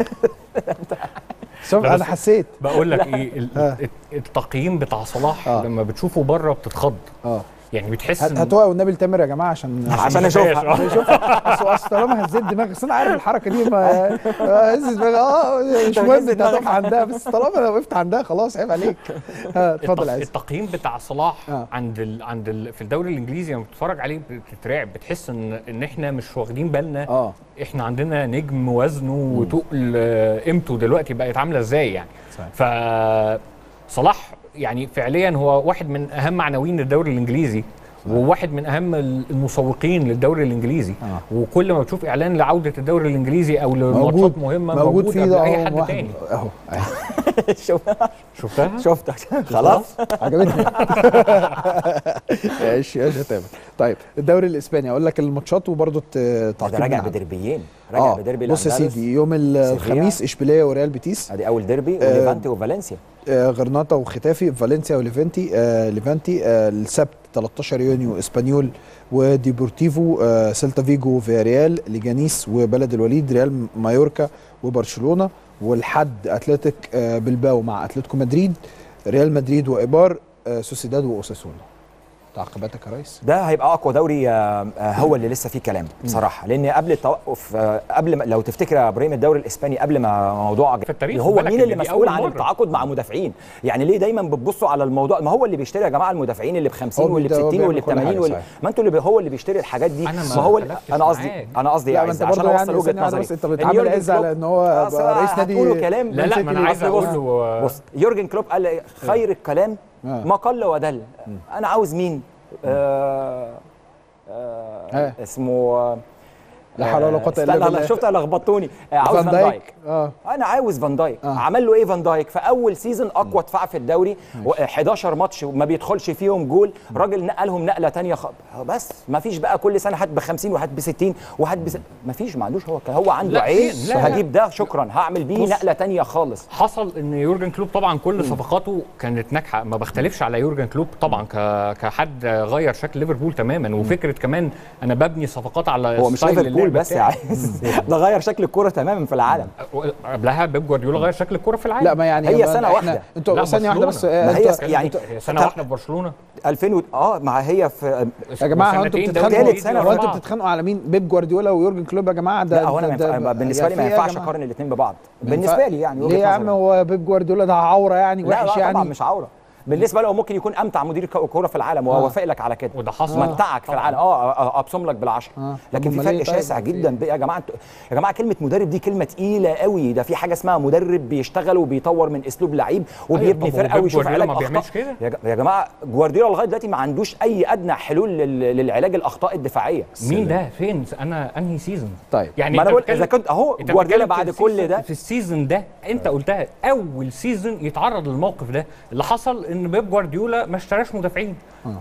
شوف انا حسيت بقول لك ايه ال- آه. التقييم بتاع صلاح آه. لما بتشوفه بره بتتخض اه يعني بتحس هات- إن- هاتوها والنبي التامر يا جماعه عشان عشان ما اشوفها شافهاش. عشان اشوفها اصل اصل طالما هزيت دماغي اصل انا عارف الحركه دي ما ما هز دماغي اه مش أنت مهم بتهز انت دماغك. هتقف عندها بس طالما انا وقفت عندها خلاص عيب عليك ها، اتفضل التق- يا عز التقييم بتاع صلاح آه. آه. عند ال... عند ال... في الدوري الانجليزي لما بتتفرج عليه بتترعب بتحس ان ان احنا مش واخدين بالنا اه احنا عندنا نجم وزنه وتقل آه، قيمته دلوقتي بقت عامله ازاي يعني صحيح. ف صلاح يعني فعليا هو واحد من اهم عناوين الدوري الانجليزي وواحد من اهم المسوقين للدوري الانجليزي آه. وكل ما بتشوف اعلان لعوده الدوري الانجليزي او لماتشات موجود مهمه موجود موجود فيه قبل ده اي أهو حد واحد. تاني اهو أهي. شوف- شفتها شفتك خلاص عجبتني ايش يا تامر طيب الدوري الاسباني اقول لك الماتشات وبرضه ده تعقيب راجع منها. بدربيين راجع اه بدربي بص يا الأندلس. سيدي يوم ال- سيفيا. الخميس اشبيليه وريال بيتيس ادي اول ديربي آه، وليفانتي وفالنسيا آه، غرناطه وختافي فالنسيا وليفانتي آه ليفانتي آه السبت 13 يونيو اسبانيول وديبورتيفو آه سيلتا فيجو فياريال ليجانيس وبلد الوليد ريال مايوركا وبرشلونه والحد اتلتيك آه بلباو مع اتلتيكو مدريد ريال مدريد وايبار آه سوسيداد واوساسونا تعقيباتك يا ريس ده هيبقى اقوى دوري آه، آه، هو اللي لسه فيه كلام بصراحه لان قبل التوقف آه، قبل ما لو تفتكر يا ابراهيم الدوري الاسباني قبل ما موضوع في التاريخ هو خد بالك مين إن اللي دي مسؤول أول عن مرة. التعاقد مع مدافعين يعني ليه دايما بتبصوا على الموضوع ما هو اللي بيشتري يا جماعه المدافعين اللي ب 50 هو واللي ب بيبدأ- هو 60 واللي ب بيعمل كل 80 حاجة، واللي صحيح. ما انتوا اللي بي- هو اللي بيشتري الحاجات دي أنا ما ما هو اللي- اختلفتش انا قصدي معاك. انا قصدي لا يا ما عز انت عشان برضه اوصل يعني وجهه ثانية واحدة نظري بس انت إن بتعامل يورجن عز على كلوب- ان هو آه، بقى رئيس نادي هتقولوا كلام لا لا ما انا عايز أصل بص- اقول له بص يورجن كلوب قال إيه؟ خير الكلام آه. ما قل ودل انا عاوز مين آه آه آه. اسمه آه، لا حول ولا قوة إلا استنى، بالله. انا شفت لخبطوني آه، عاوز فان فان دايك دايك اه انا عاوز فان دايك آه. عمل له ايه فان دايك في اول سيزون اقوى دفاع في الدوري و- 11 ماتش ما بيدخلش فيهم جول راجل نقلهم نقله تانية خ... بس ما فيش بقى كل سنه هات ب 50 وهات ب 60 وهات ب ما فيش ما عندوش هو هو عنده لا، عين لا، لا. هجيب ده شكرا هعمل بيه بص. نقله تانية خالص حصل ان يورجن كلوب طبعا كل صفقاته كانت ناجحه ما بختلفش على يورجن كلوب طبعا ك... كحد غير شكل ليفربول تماما وفكره كمان انا ببني صفقات على هو مش ستايل ليفربول ليفربول بس يا بتاعي. عايز ده غير شكل الكوره تماما في العالم قبلها بيب جوارديولا غير شكل الكوره في العالم لا ما يعني هي ما سنة إحنا- واحدة. انتوا لا، ثانيه واحده بس برشلونة. آه، ما هي انتوا- يعني هي سنه واحده في برشلونه 2000 و... اه ما هي في يا جماعه هو انتوا وسنتين بتتخانقوا دوري تالت سنة هو انتوا ورا بعض. بتتخانقوا على مين بيب جوارديولا ويورجن كلوب يا جماعه ده لا هو انا ما ده- ينفع- ده- بالنسبه لي ما في إيه يا ينفعش جماعة؟ اقارن الاثنين ببعض ما بالنسبه ينفع- لي يعني ليه وجهة يا عم نظري. هو بيب جوارديولا ده عوره يعني لا وحش لا يعني طبعا مش عوره بالنسبه له هو ممكن يكون امتع مدير ك- كوره في العالم وهوافق لك على كده وده حصل. متعك في العالم اه آه، ابصم لك بالعشره آه. لكن طب في أمال إيه فرق طيب؟ شاسع في جدا يا جماعه انتوا- يا جماعه كلمه مدرب دي كلمه تقيله قوي ده في حاجه اسمها مدرب بيشتغل وبيطور من اسلوب لعيب وبيبني طب هو فرقه بيب ويشوف جوارديولا علاج ما بيعملش اخطاء كده؟ يا ج- يا جماعه جوارديولا لغايه دلوقتي ما عندوش اي ادنى حلول لل- للعلاج الاخطاء الدفاعيه مين ده فين انا انهي سيزون طيب ما أنت أنا بقول بتتكلم- إذا كنت أهو أنت جوارديولا بتتكلم بعد في كل السيزون- ده- في السيزون ده انت قلتها اول سيزون يتعرض للموقف ده اللي حصل ان بيب جوارديولا ما اشتراش مدافعين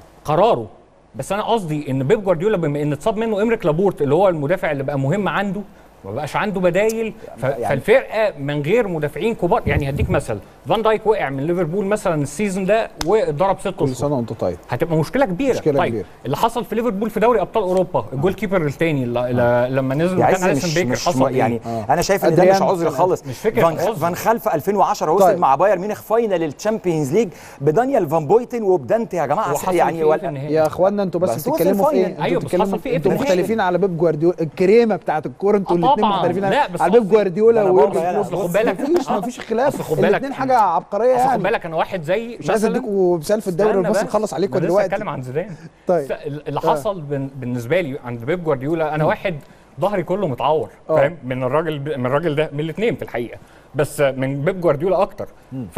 قراره بس انا قصدي ان بيب جوارديولا بما ان اتصاب منه امريك لابورت اللي هو المدافع اللي بقى مهم عنده ما بقاش عنده بدايل ف... يعني- فالفرقه من غير مدافعين كبار يعني هديك مثل فان دايك وقع من ليفربول مثلا السيزون ده واتضرب ست كل اشهر سنه وانت طيب هتبقى مشكله كبيره مشكلة طيب كبيرة. اللي حصل في ليفربول في دوري ابطال اوروبا الجول كيبر الثاني لما نزل يا مكان عز اليسون مش, بيكر مش حصل إيه؟ يعني انا شايف ان ده أدريان مش عذر كان- خالص مش فكرة فان, عذر. فان خال في 2010 وصل طيب. مع بايرن ميونخ فاينل الشامبيونز ليج بدانيال فان بويتن وبدانتي يا جماعه هو حصل يعني فيه إيه ولا- في النهائي؟ يا اخوانا انتوا بس, بس وصل بتتكلموا في ايه؟ فاينل. انتوا أيوة، بس بتتكلموا- حصل فيه إيه انتوا في النهائي؟ مختلفين على بيب جوارديولا الكريمه بتاعت الكوره انتوا آه الاثنين طبعاً. مختلفين لا، على بس على بيب قصدي- جوارديولا أنا ويورجن برضه يعني كلوب أصل خد بالك- مفيش آه. مفيش خلاف أصل خد بالك- الاثنين حاجه عبقريه اصل خد يعني بالك انا واحد زي مش عايز مثلاً- اديكوا مثال في الدوري استنى بس بس. نخلص عليكم أنا لسه دلوقتي اتكلم عن زيدان طيب. س- اللي حصل بن- بالنسبه لي عند بيب جوارديولا انا واحد ظهري كله متعور آه. فاهم من الراجل من الراجل ده من الاثنين في الحقيقه بس من بيب جوارديولا اكتر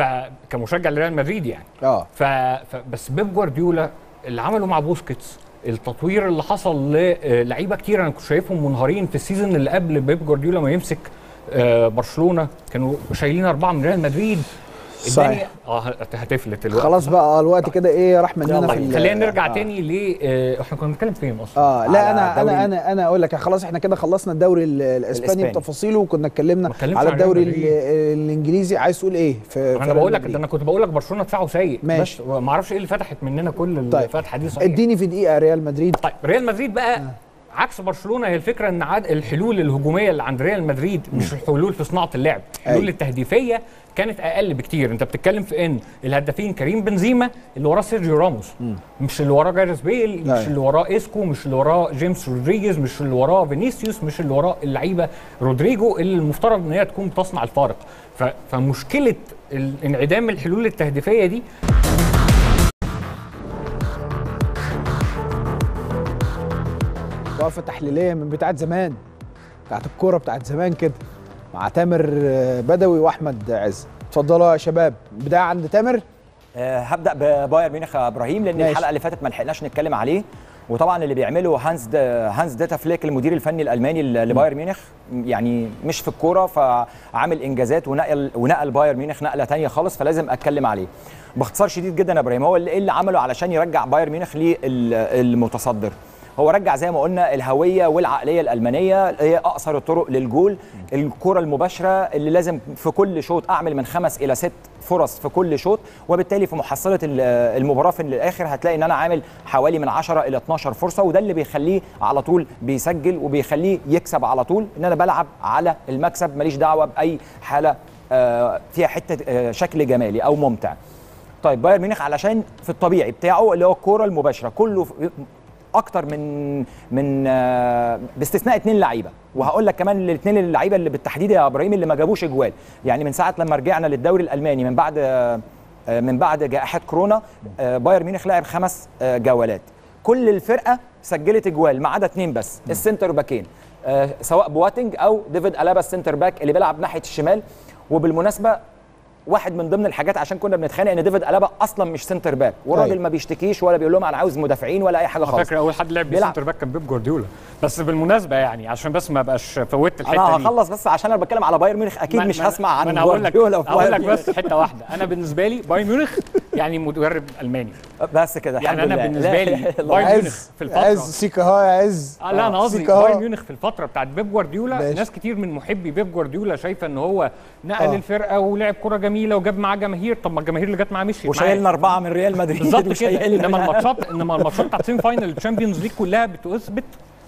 فكمشجع لريال مدريد يعني اه ف... ف... بس بيب جوارديولا اللي عمله مع بوسكيتس التطوير اللي حصل للعيبه كتير انا كنت شايفهم منهارين في السيزون اللي قبل بيب جوارديولا ما يمسك آه، برشلونه كانوا شايلين اربعه من ريال مدريد صحيح. الدنيا اه هت- هتفلت الوقت خلاص بقى آه، الوقت كده ايه راح مننا في ال- خلينا نرجع آه. تاني ل آه، احنا كنا بنتكلم فين اصلا اه لا على انا دوري انا انا انا اقول لك خلاص احنا كده خلصنا الدوري ال- الاسباني الإسباني. بتفاصيله وكنا اتكلمنا ما اتكلمش على عن الدوري ريال ال- مدريد. الانجليزي عايز تقول ايه في في انا بقول لك ريال ده انا كنت بقول لك برشلونه دفاعه سيء ماشي. بس ما اعرفش ايه اللي فتحت مننا كل طيب. الفتحه دي صحيح اديني في دقيقه ريال مدريد طيب ريال مدريد بقى عكس برشلونه هي الفكره ان عاد الحلول الهجوميه اللي عند ريال مدريد مش الحلول في صناعه اللعب الحلول أيوة. التهديفيه كانت اقل بكتير انت بتتكلم في ان الهدافين كريم بنزيما اللي وراه سيرجيو راموس مش اللي وراه جاريث بيل مش أيوة. اللي وراه اسكو مش اللي وراه جيمس رودريجيز مش اللي وراه فينيسيوس مش اللي وراه اللعيبه رودريجو اللي المفترض ان هي تكون بتصنع الفارق ف- فمشكله ال- انعدام الحلول التهديفيه دي وقفه تحليليه من بتاعت زمان بتاعت الكوره بتاعت زمان كده مع تامر آه، بدوي واحمد عز اتفضلوا يا شباب بدايه عند تامر آه، هبدا ببايرن ميونخ يا ابراهيم لان ماشي. الحلقه اللي فاتت ما لحقناش نتكلم عليه وطبعا اللي بيعمله هانز دا هانز داتا فليك المدير الفني الالماني ل- لبايرن ميونخ يعني مش في الكوره فعامل انجازات ونقل ونقل بايرن ميونخ نقله تانية خالص فلازم اتكلم عليه باختصار شديد جدا يا ابراهيم هو اللي, إيه اللي عمله علشان يرجع بايرن ميونخ للمتصدر هو رجع زي ما قلنا الهويه والعقليه الالمانيه هي اقصر الطرق للجول الكره المباشره اللي لازم في كل شوط اعمل من خمس الى ست فرص في كل شوط وبالتالي في محصله ال- المباراه في الاخر هتلاقي ان انا عامل حوالي من 10 الى 12 فرصه وده اللي بيخليه على طول بيسجل وبيخليه يكسب على طول ان انا بلعب على المكسب ماليش دعوه باي حاله آه، فيها حته آه، شكل جمالي او ممتع طيب بايرن ميونخ علشان في الطبيعي بتاعه اللي هو الكوره المباشره كله في- اكتر من من آه، باستثناء اثنين لعيبه وهقول لك كمان الاثنين اللعيبه اللي بالتحديد يا ابراهيم اللي ما جابوش اجوال يعني من ساعه لما رجعنا للدوري الالماني من بعد آه، آه، من بعد جائحه كورونا آه، بايرن ميونخ لعب خمس آه، جولات كل الفرقه سجلت اجوال ما عدا اثنين بس السنتر باكين آه، سواء بواتنج او ديفيد الابا السنتر باك اللي بيلعب ناحيه الشمال وبالمناسبه واحد من ضمن الحاجات عشان كنا بنتخانق ان ديفيد الابا اصلا مش سنتر باك والراجل أيوة. ما بيشتكيش ولا بيقول لهم انا عاوز مدافعين ولا اي حاجه على خالص فكره اول حد لعب بيلعب. سنتر باك كان بيب جوارديولا بس بالمناسبه يعني عشان بس ما بقاش فوتت الحته انا دي هخلص بس عشان انا بتكلم على بايرن ميونخ اكيد ما- مش ما- هسمع عن ما انا هقول لك جوارديولا في هقول لك بايرن ميونخ. بس حته واحده انا بالنسبه لي بايرن ميونخ يعني مدرب الماني بس كده يعني الحمد انا لله. بالنسبه لا لي إله إلا الله. بايرن ميونخ عز في الفتره عز سيكا ها يا عز آه لا انا قصدي سيكا ها. بايرن ميونخ في الفتره بتاعت بيب جوارديولا ماشي. ناس كتير من محبي بيب جوارديولا شايفه ان هو نقل آه. الفرقه ولعب كره جميله وجاب معاه جماهير طب ما الجماهير اللي جت معاه مشيت معاه. وشايلنا اربعه من ريال مدريد بالظبط كده وشايلنا- انما الماتشات انما الماتشات بتاعت سيمي فاينل الشامبيونز ليج كلها بتثبت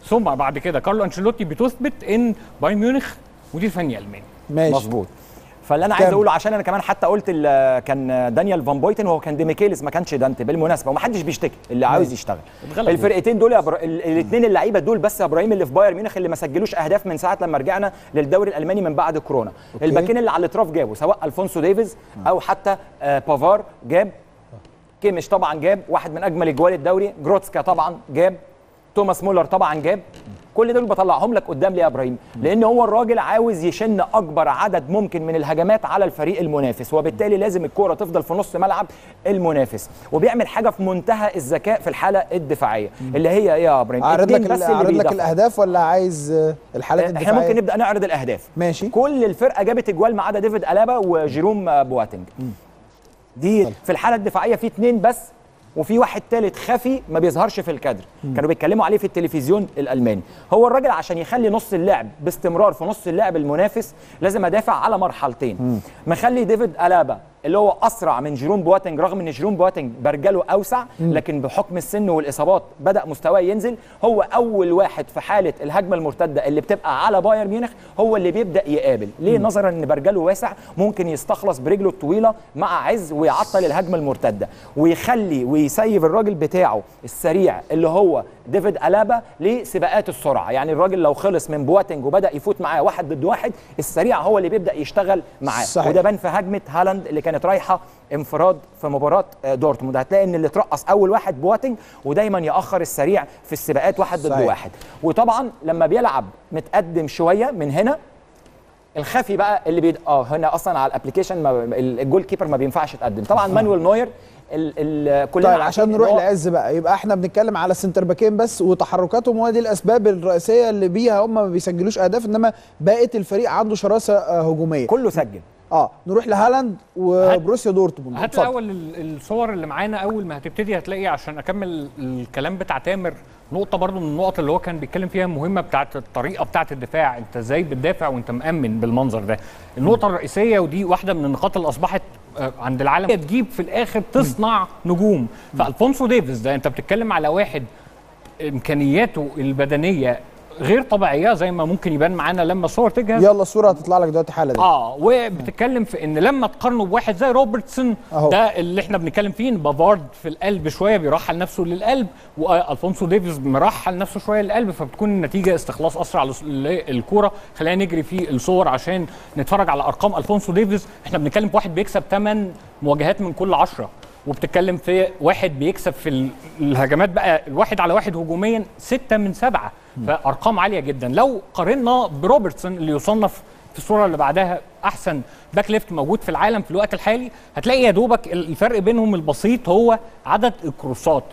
ثم بعد كده كارلو انشيلوتي بتثبت ان بايرن ميونخ مدير فني الماني ماشي مظبوط فاللي انا عايز كمل. اقوله عشان انا كمان حتى قلت ال- كان دانيال فان بويتن وهو كان ديميكيلس ما كانش دانتي بالمناسبه ومحدش بيشتكي اللي عاوز يشتغل اتغلبوا. الفرقتين دول الاثنين اللعيبه دول بس يا ابراهيم اللي في بايرن ميونخ اللي ما سجلوش اهداف من ساعه لما رجعنا للدوري الالماني من بعد كورونا أوكي. الباكين اللي على الاطراف جابوا سواء الفونسو ديفيز او حتى آه، بافار جاب كيميش طبعا جاب واحد من اجمل اجوال الدوري جروتسكا طبعا جاب توماس مولر طبعا جاب كل دول بطلعهم لك قدام ليه يا ابراهيم لان هو الراجل عاوز يشن اكبر عدد ممكن من الهجمات على الفريق المنافس وبالتالي لازم الكوره تفضل في نص ملعب المنافس وبيعمل حاجه في منتهى الذكاء في الحاله الدفاعيه اللي هي ايه يا ابراهيم اعرض اتنين لك بس ال- اعرض اللي لك بيدافعوا. الاهداف ولا عايز آه، الحالات احنا الدفاعيه ممكن نبدا نعرض الاهداف ماشي. كل الفرقه جابت اجوال ما عدا ديفيد الابا وجيروم بواتنج دي في الحاله الدفاعيه في اتنين بس وفي واحد تالت خفي ما بيظهرش في الكادر كانوا بيتكلموا عليه في التلفزيون الالماني هو الراجل عشان يخلي نص اللعب باستمرار في نص اللعب المنافس لازم ادافع على مرحلتين مخلي ديفيد الابا اللي هو اسرع من جيروم بواتنج رغم ان جيروم بواتنج برجله اوسع لكن بحكم السن والاصابات بدا مستواه ينزل هو اول واحد في حاله الهجمه المرتده اللي بتبقى على بايرن ميونخ هو اللي بيبدا يقابل ليه نظرا ان برجله واسع ممكن يستخلص برجله الطويله مع عز ويعطل الهجمه المرتده ويخلي ويسيب الراجل بتاعه السريع اللي هو ديفيد الابا لسباقات السرعه يعني الراجل لو خلص من بواتنج وبدا يفوت معاه واحد ضد واحد السريع هو اللي بيبدا يشتغل معاه صحيح. وده بان في هجمه هالاند اللي كانت رايحه انفراد في مباراه آه، دورتموند هتلاقي ان اللي اترقص اول واحد بواتنج ودايما ياخر السريع في السباقات واحد ضد صحيح. واحد وطبعا لما بيلعب متقدم شويه من هنا الخفي بقى اللي بيد... اه هنا اصلا على الابلكيشن ما... الجول كيبر ما بينفعش يتقدم طبعا مانويل نوير ال... ال... كلنا طيب عارفين عشان إن نروح هو- لعز بقى يبقى احنا بنتكلم على السنتر باكين بس وتحركاتهم هو دي الاسباب الرئيسيه اللي بيها هم ما بيسجلوش اهداف انما بقيه الفريق عنده شراسه آه، هجوميه كله سجل اه نروح لهالاند وبروسيا دورتموند هات اتفضل. الاول ال- الصور اللي معانا اول ما هتبتدي هتلاقي عشان اكمل الكلام بتاع تامر نقطه برضو من النقط اللي هو كان بيتكلم فيها مهمه بتاعت الطريقه بتاعت الدفاع انت ازاي بتدافع وانت مأمن بالمنظر ده النقطه الرئيسيه ودي واحده من النقاط اللي اصبحت آه، عند العالم هي تجيب في الاخر تصنع نجوم فالفونسو ديفيز ده انت بتتكلم على واحد امكانياته البدنيه غير طبيعيه زي ما ممكن يبان معانا لما الصور تجهز يلا الصوره هتطلع لك دلوقتي حالا دي. اه وبتتكلم في ان لما تقارنه بواحد زي روبرتسون أهو. ده اللي احنا بنتكلم فيه إن بافارد في القلب شويه بيرحل نفسه للقلب والفونسو ديفيز مرحل نفسه شويه للقلب فبتكون النتيجه استخلاص اسرع للس- للكوره خلينا نجري في الصور عشان نتفرج على ارقام الفونسو ديفيز احنا بنتكلم في واحد بيكسب 8 مواجهات من كل 10 وبتتكلم في واحد بيكسب في ال- الهجمات بقى الواحد على واحد هجوميا ستة من سبعة فأرقام عالية جدا لو قارنا بروبرتسون اللي يصنف في الصورة اللي بعدها أحسن باك ليفت موجود في العالم في الوقت الحالي هتلاقي يا دوبك ال- الفرق بينهم البسيط هو عدد الكروسات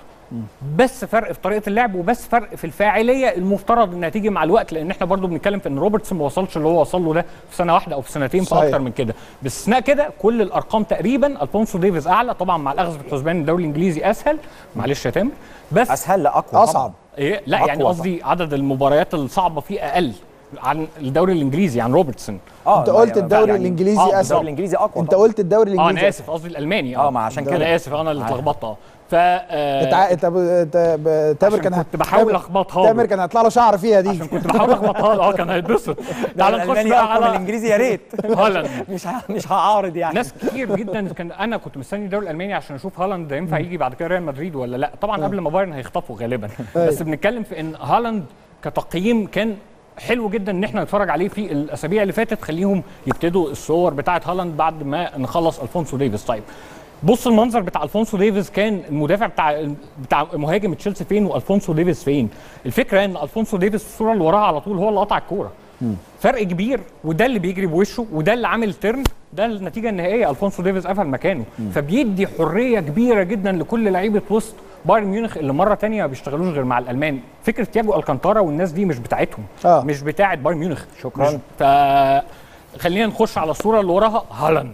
بس فرق في طريقه اللعب وبس فرق في الفاعليه المفترض انها تيجي مع الوقت لان احنا برضو بنتكلم في ان روبرتسون ما وصلش اللي هو وصل له ده في سنه واحده او في سنتين صحيح. فاكتر من كده باستثناء كده كل الارقام تقريبا الفونسو ديفيز اعلى طبعا مع الاخذ في الحسبان الدوري الانجليزي اسهل معلش يا تامر بس اسهل لا اقوى اصعب إيه لا أقوى يعني قصدي عدد المباريات الصعبه فيه اقل عن الدوري الانجليزي عن روبرتسون اه انت لا، قلت يعني الدوري فعلا. الانجليزي اه الدوري اسهل الانجليزي اقوى انت طبعاً. قلت الدوري اه الانجليزي انا اسف قصدي الالماني آه، ما عشان كده. انا اسف انا اللي عادي. اتلخبطت اه ف آه، انت ع- انت ب- انت ب- تامر عشان كان كنت بحاول تامر- أخبطها له. تامر كان هيطلع له شعر فيها دي عشان كنت بحاول اخبطها له اه كان هيتبسط تعال نخش الالماني بقى اقوى من على الانجليزي يا ريت هالاند مش ه- مش هعارض يعني ناس كتير جدا كان انا كنت مستني الدوري الالماني عشان اشوف هالاند ينفع يجي بعد كده ريال مدريد ولا لا طبعا قبل ما بايرن هيخطفوا غالبا بس بنتكلم في ان هالاند كتقييم كان حلو جدا ان احنا نتفرج عليه في الاسابيع اللي فاتت خليهم يبتدوا الصور بتاعه هالاند بعد ما نخلص الفونسو ديفيز طيب بص المنظر بتاع الفونسو ديفيز كان المدافع بتاع بتاع مهاجم تشيلسي فين والفونسو ديفيز فين الفكره ان الفونسو ديفيز في الصوره اللي وراها على طول هو اللي قطع الكوره فرق كبير وده اللي بيجري بوشه وده اللي عامل ترن ده النتيجه النهائيه الفونسو ديفيز قفل مكانه فبيدي حريه كبيره جدا لكل لعيبه وسط بايرن ميونخ اللي مره تانية ما بيشتغلوش غير مع الالمان فكره تياجو الكانتارا والناس دي مش بتاعتهم آه. مش بتاعه بايرن ميونخ شكراً. مش- ف خلينا نخش على الصوره اللي وراها هالاند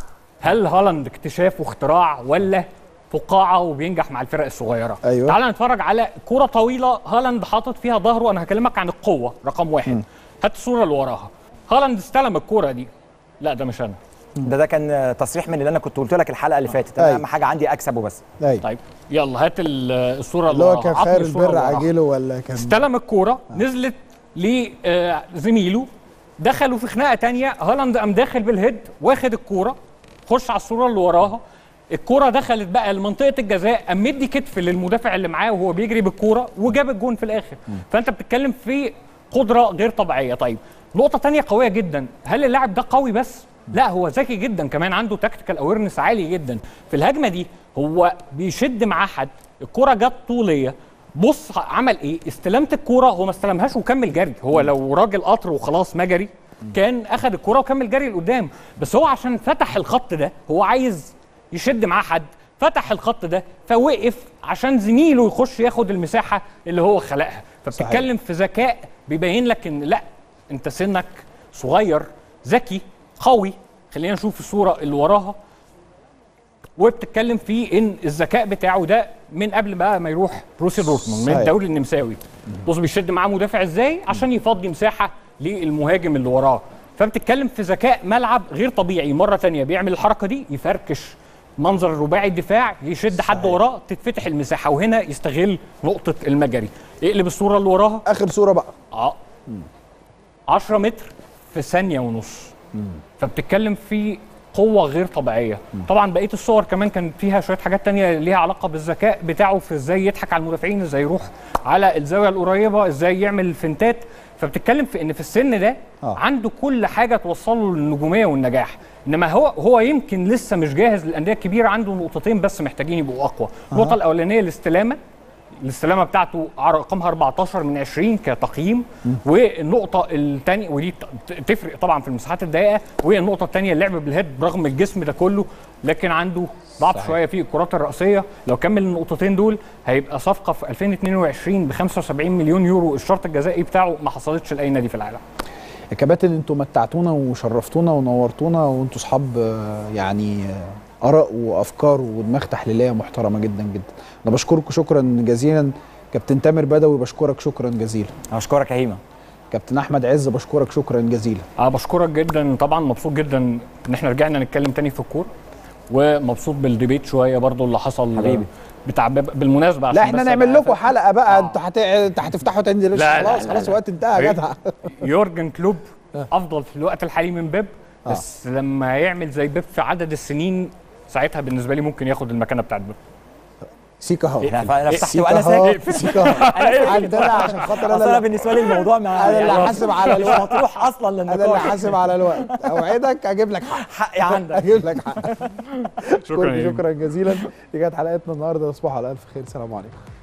هل هالاند اكتشاف واختراع ولا فقاعه وبينجح مع الفرق الصغيره أيوة. تعال نتفرج على كره طويله هالاند حاطط فيها ظهره انا هكلمك عن القوه رقم واحد هات الصوره اللي وراها هالاند استلم الكره دي لا ده مش انا ده ده كان تصريح من اللي انا كنت قلت لك الحلقه اللي فاتت أنا أيوة. اهم حاجه عندي اكسب وبس ايوه طيب يلا هات ال- الصوره اللي هو وراها. كان عطني خير الصورة البر اللي وراها. عاجله ولا كان استلم الكوره نزلت لزميله دخلوا في خناقه تانية هالاند قام داخل بالهيد واخد الكوره خش على الصوره اللي وراها الكوره دخلت بقى لمنطقه الجزاء قام مدي كتف للمدافع اللي معاه وهو بيجري بالكوره وجاب الجون في الاخر فانت بتتكلم في قدره غير طبيعيه طيب نقطه تانية قويه جدا هل اللاعب ده قوي بس لا هو ذكي جدا كمان عنده تكتيكال اويرنس عالي جدا في الهجمه دي هو بيشد معاه حد الكره جت طوليه بص عمل ايه استلمت الكوره هو ما استلمهاش وكمل جري هو لو راجل قطر وخلاص ما جري كان اخذ الكوره وكمل جري لقدام بس هو عشان فتح الخط ده هو عايز يشد معاه حد فتح الخط ده فوقف عشان زميله يخش ياخد المساحه اللي هو خلقها فبتتكلم في ذكاء بيبين لك ان لا انت سنك صغير ذكي قوي خلينا نشوف الصوره اللي وراها وبتتكلم في ان الذكاء بتاعه ده من قبل بقى ما يروح بروسيا دورتموند من صحيح. الدوري النمساوي بص بيشد معاه مدافع ازاي عشان يفضي مساحه للمهاجم اللي وراه فبتتكلم في ذكاء ملعب غير طبيعي مره تانية بيعمل الحركه دي يفركش منظر الرباعي الدفاع يشد حد وراه تتفتح المساحه وهنا يستغل نقطه المجري اقلب الصوره اللي وراها اخر صوره بقى اه 10 متر في ثانيه ونص فبتتكلم في قوه غير طبيعيه طبعا بقيه الصور كمان كان فيها شويه حاجات تانية ليها علاقه بالذكاء بتاعه في ازاي يضحك على المدافعين ازاي يروح على الزاويه القريبه ازاي يعمل فنتات فبتتكلم في ان في السن ده آه. عنده كل حاجه توصله للنجوميه والنجاح انما هو هو يمكن لسه مش جاهز للانديه الكبيره عنده نقطتين بس محتاجين يبقوا اقوى النقطه الاولانيه الاستلامه الاستلامه بتاعته ع- رقمها 14 من 20 كتقييم والنقطه الثانيه ودي ت- تفرق طبعا في المساحات الضيقه والنقطه الثانيه اللعب بالهيد برغم الجسم ده كله لكن عنده ضعف شويه في الكرات الراسيه لو كمل النقطتين دول هيبقى صفقه في 2022 ب 75 مليون يورو الشرط الجزائي بتاعه ما حصلتش لاي نادي في العالم يا كباتن انتوا متعتونا وشرفتونا ونورتونا وانتوا اصحاب آه، يعني آه، اراء وافكار ودماغ تحليليه محترمه جدا جدا انا بشكركم شكرا جزيلا كابتن تامر بدوي بشكرك شكرا جزيلا اشكرك يا هيما كابتن احمد عز بشكرك شكرا جزيلا انا بشكرك جدا طبعا مبسوط جدا ان احنا رجعنا نتكلم تاني في الكوره ومبسوط بالديبيت شويه برضو اللي حصل حبيبي. بتاع بالمناسبه لا عشان احنا بس نعمل أبقى لكم فاهم. حلقه بقى آه. انتوا هت... انت هتفتحوا تاني دلوقتي لا، لا، خلاص لا، خلاص لا. الوقت انتهى يا جدع يورجن كلوب افضل في الوقت الحالي من بيب بس لما يعمل زي بيب في عدد السنين ساعتها بالنسبه لي ممكن ياخد المكانه بتاعت بيب سيكا هاو انا انا فتحت سيكا وانا هاو ساكت سيكا هاو عندنا عشان خاطر اصل انا انا بالنسبه لي الموضوع ما أنا اللي يعني حاسب على مش الوقت. مطروح اصلا انا اللي للنقاش حاسب على الوقت اوعدك اجيب لك حق حقي عندك اجيب لك حق شكرا شكرا جزيلا دي كانت حلقتنا النهارده تصبحوا على الف خير سلام عليكم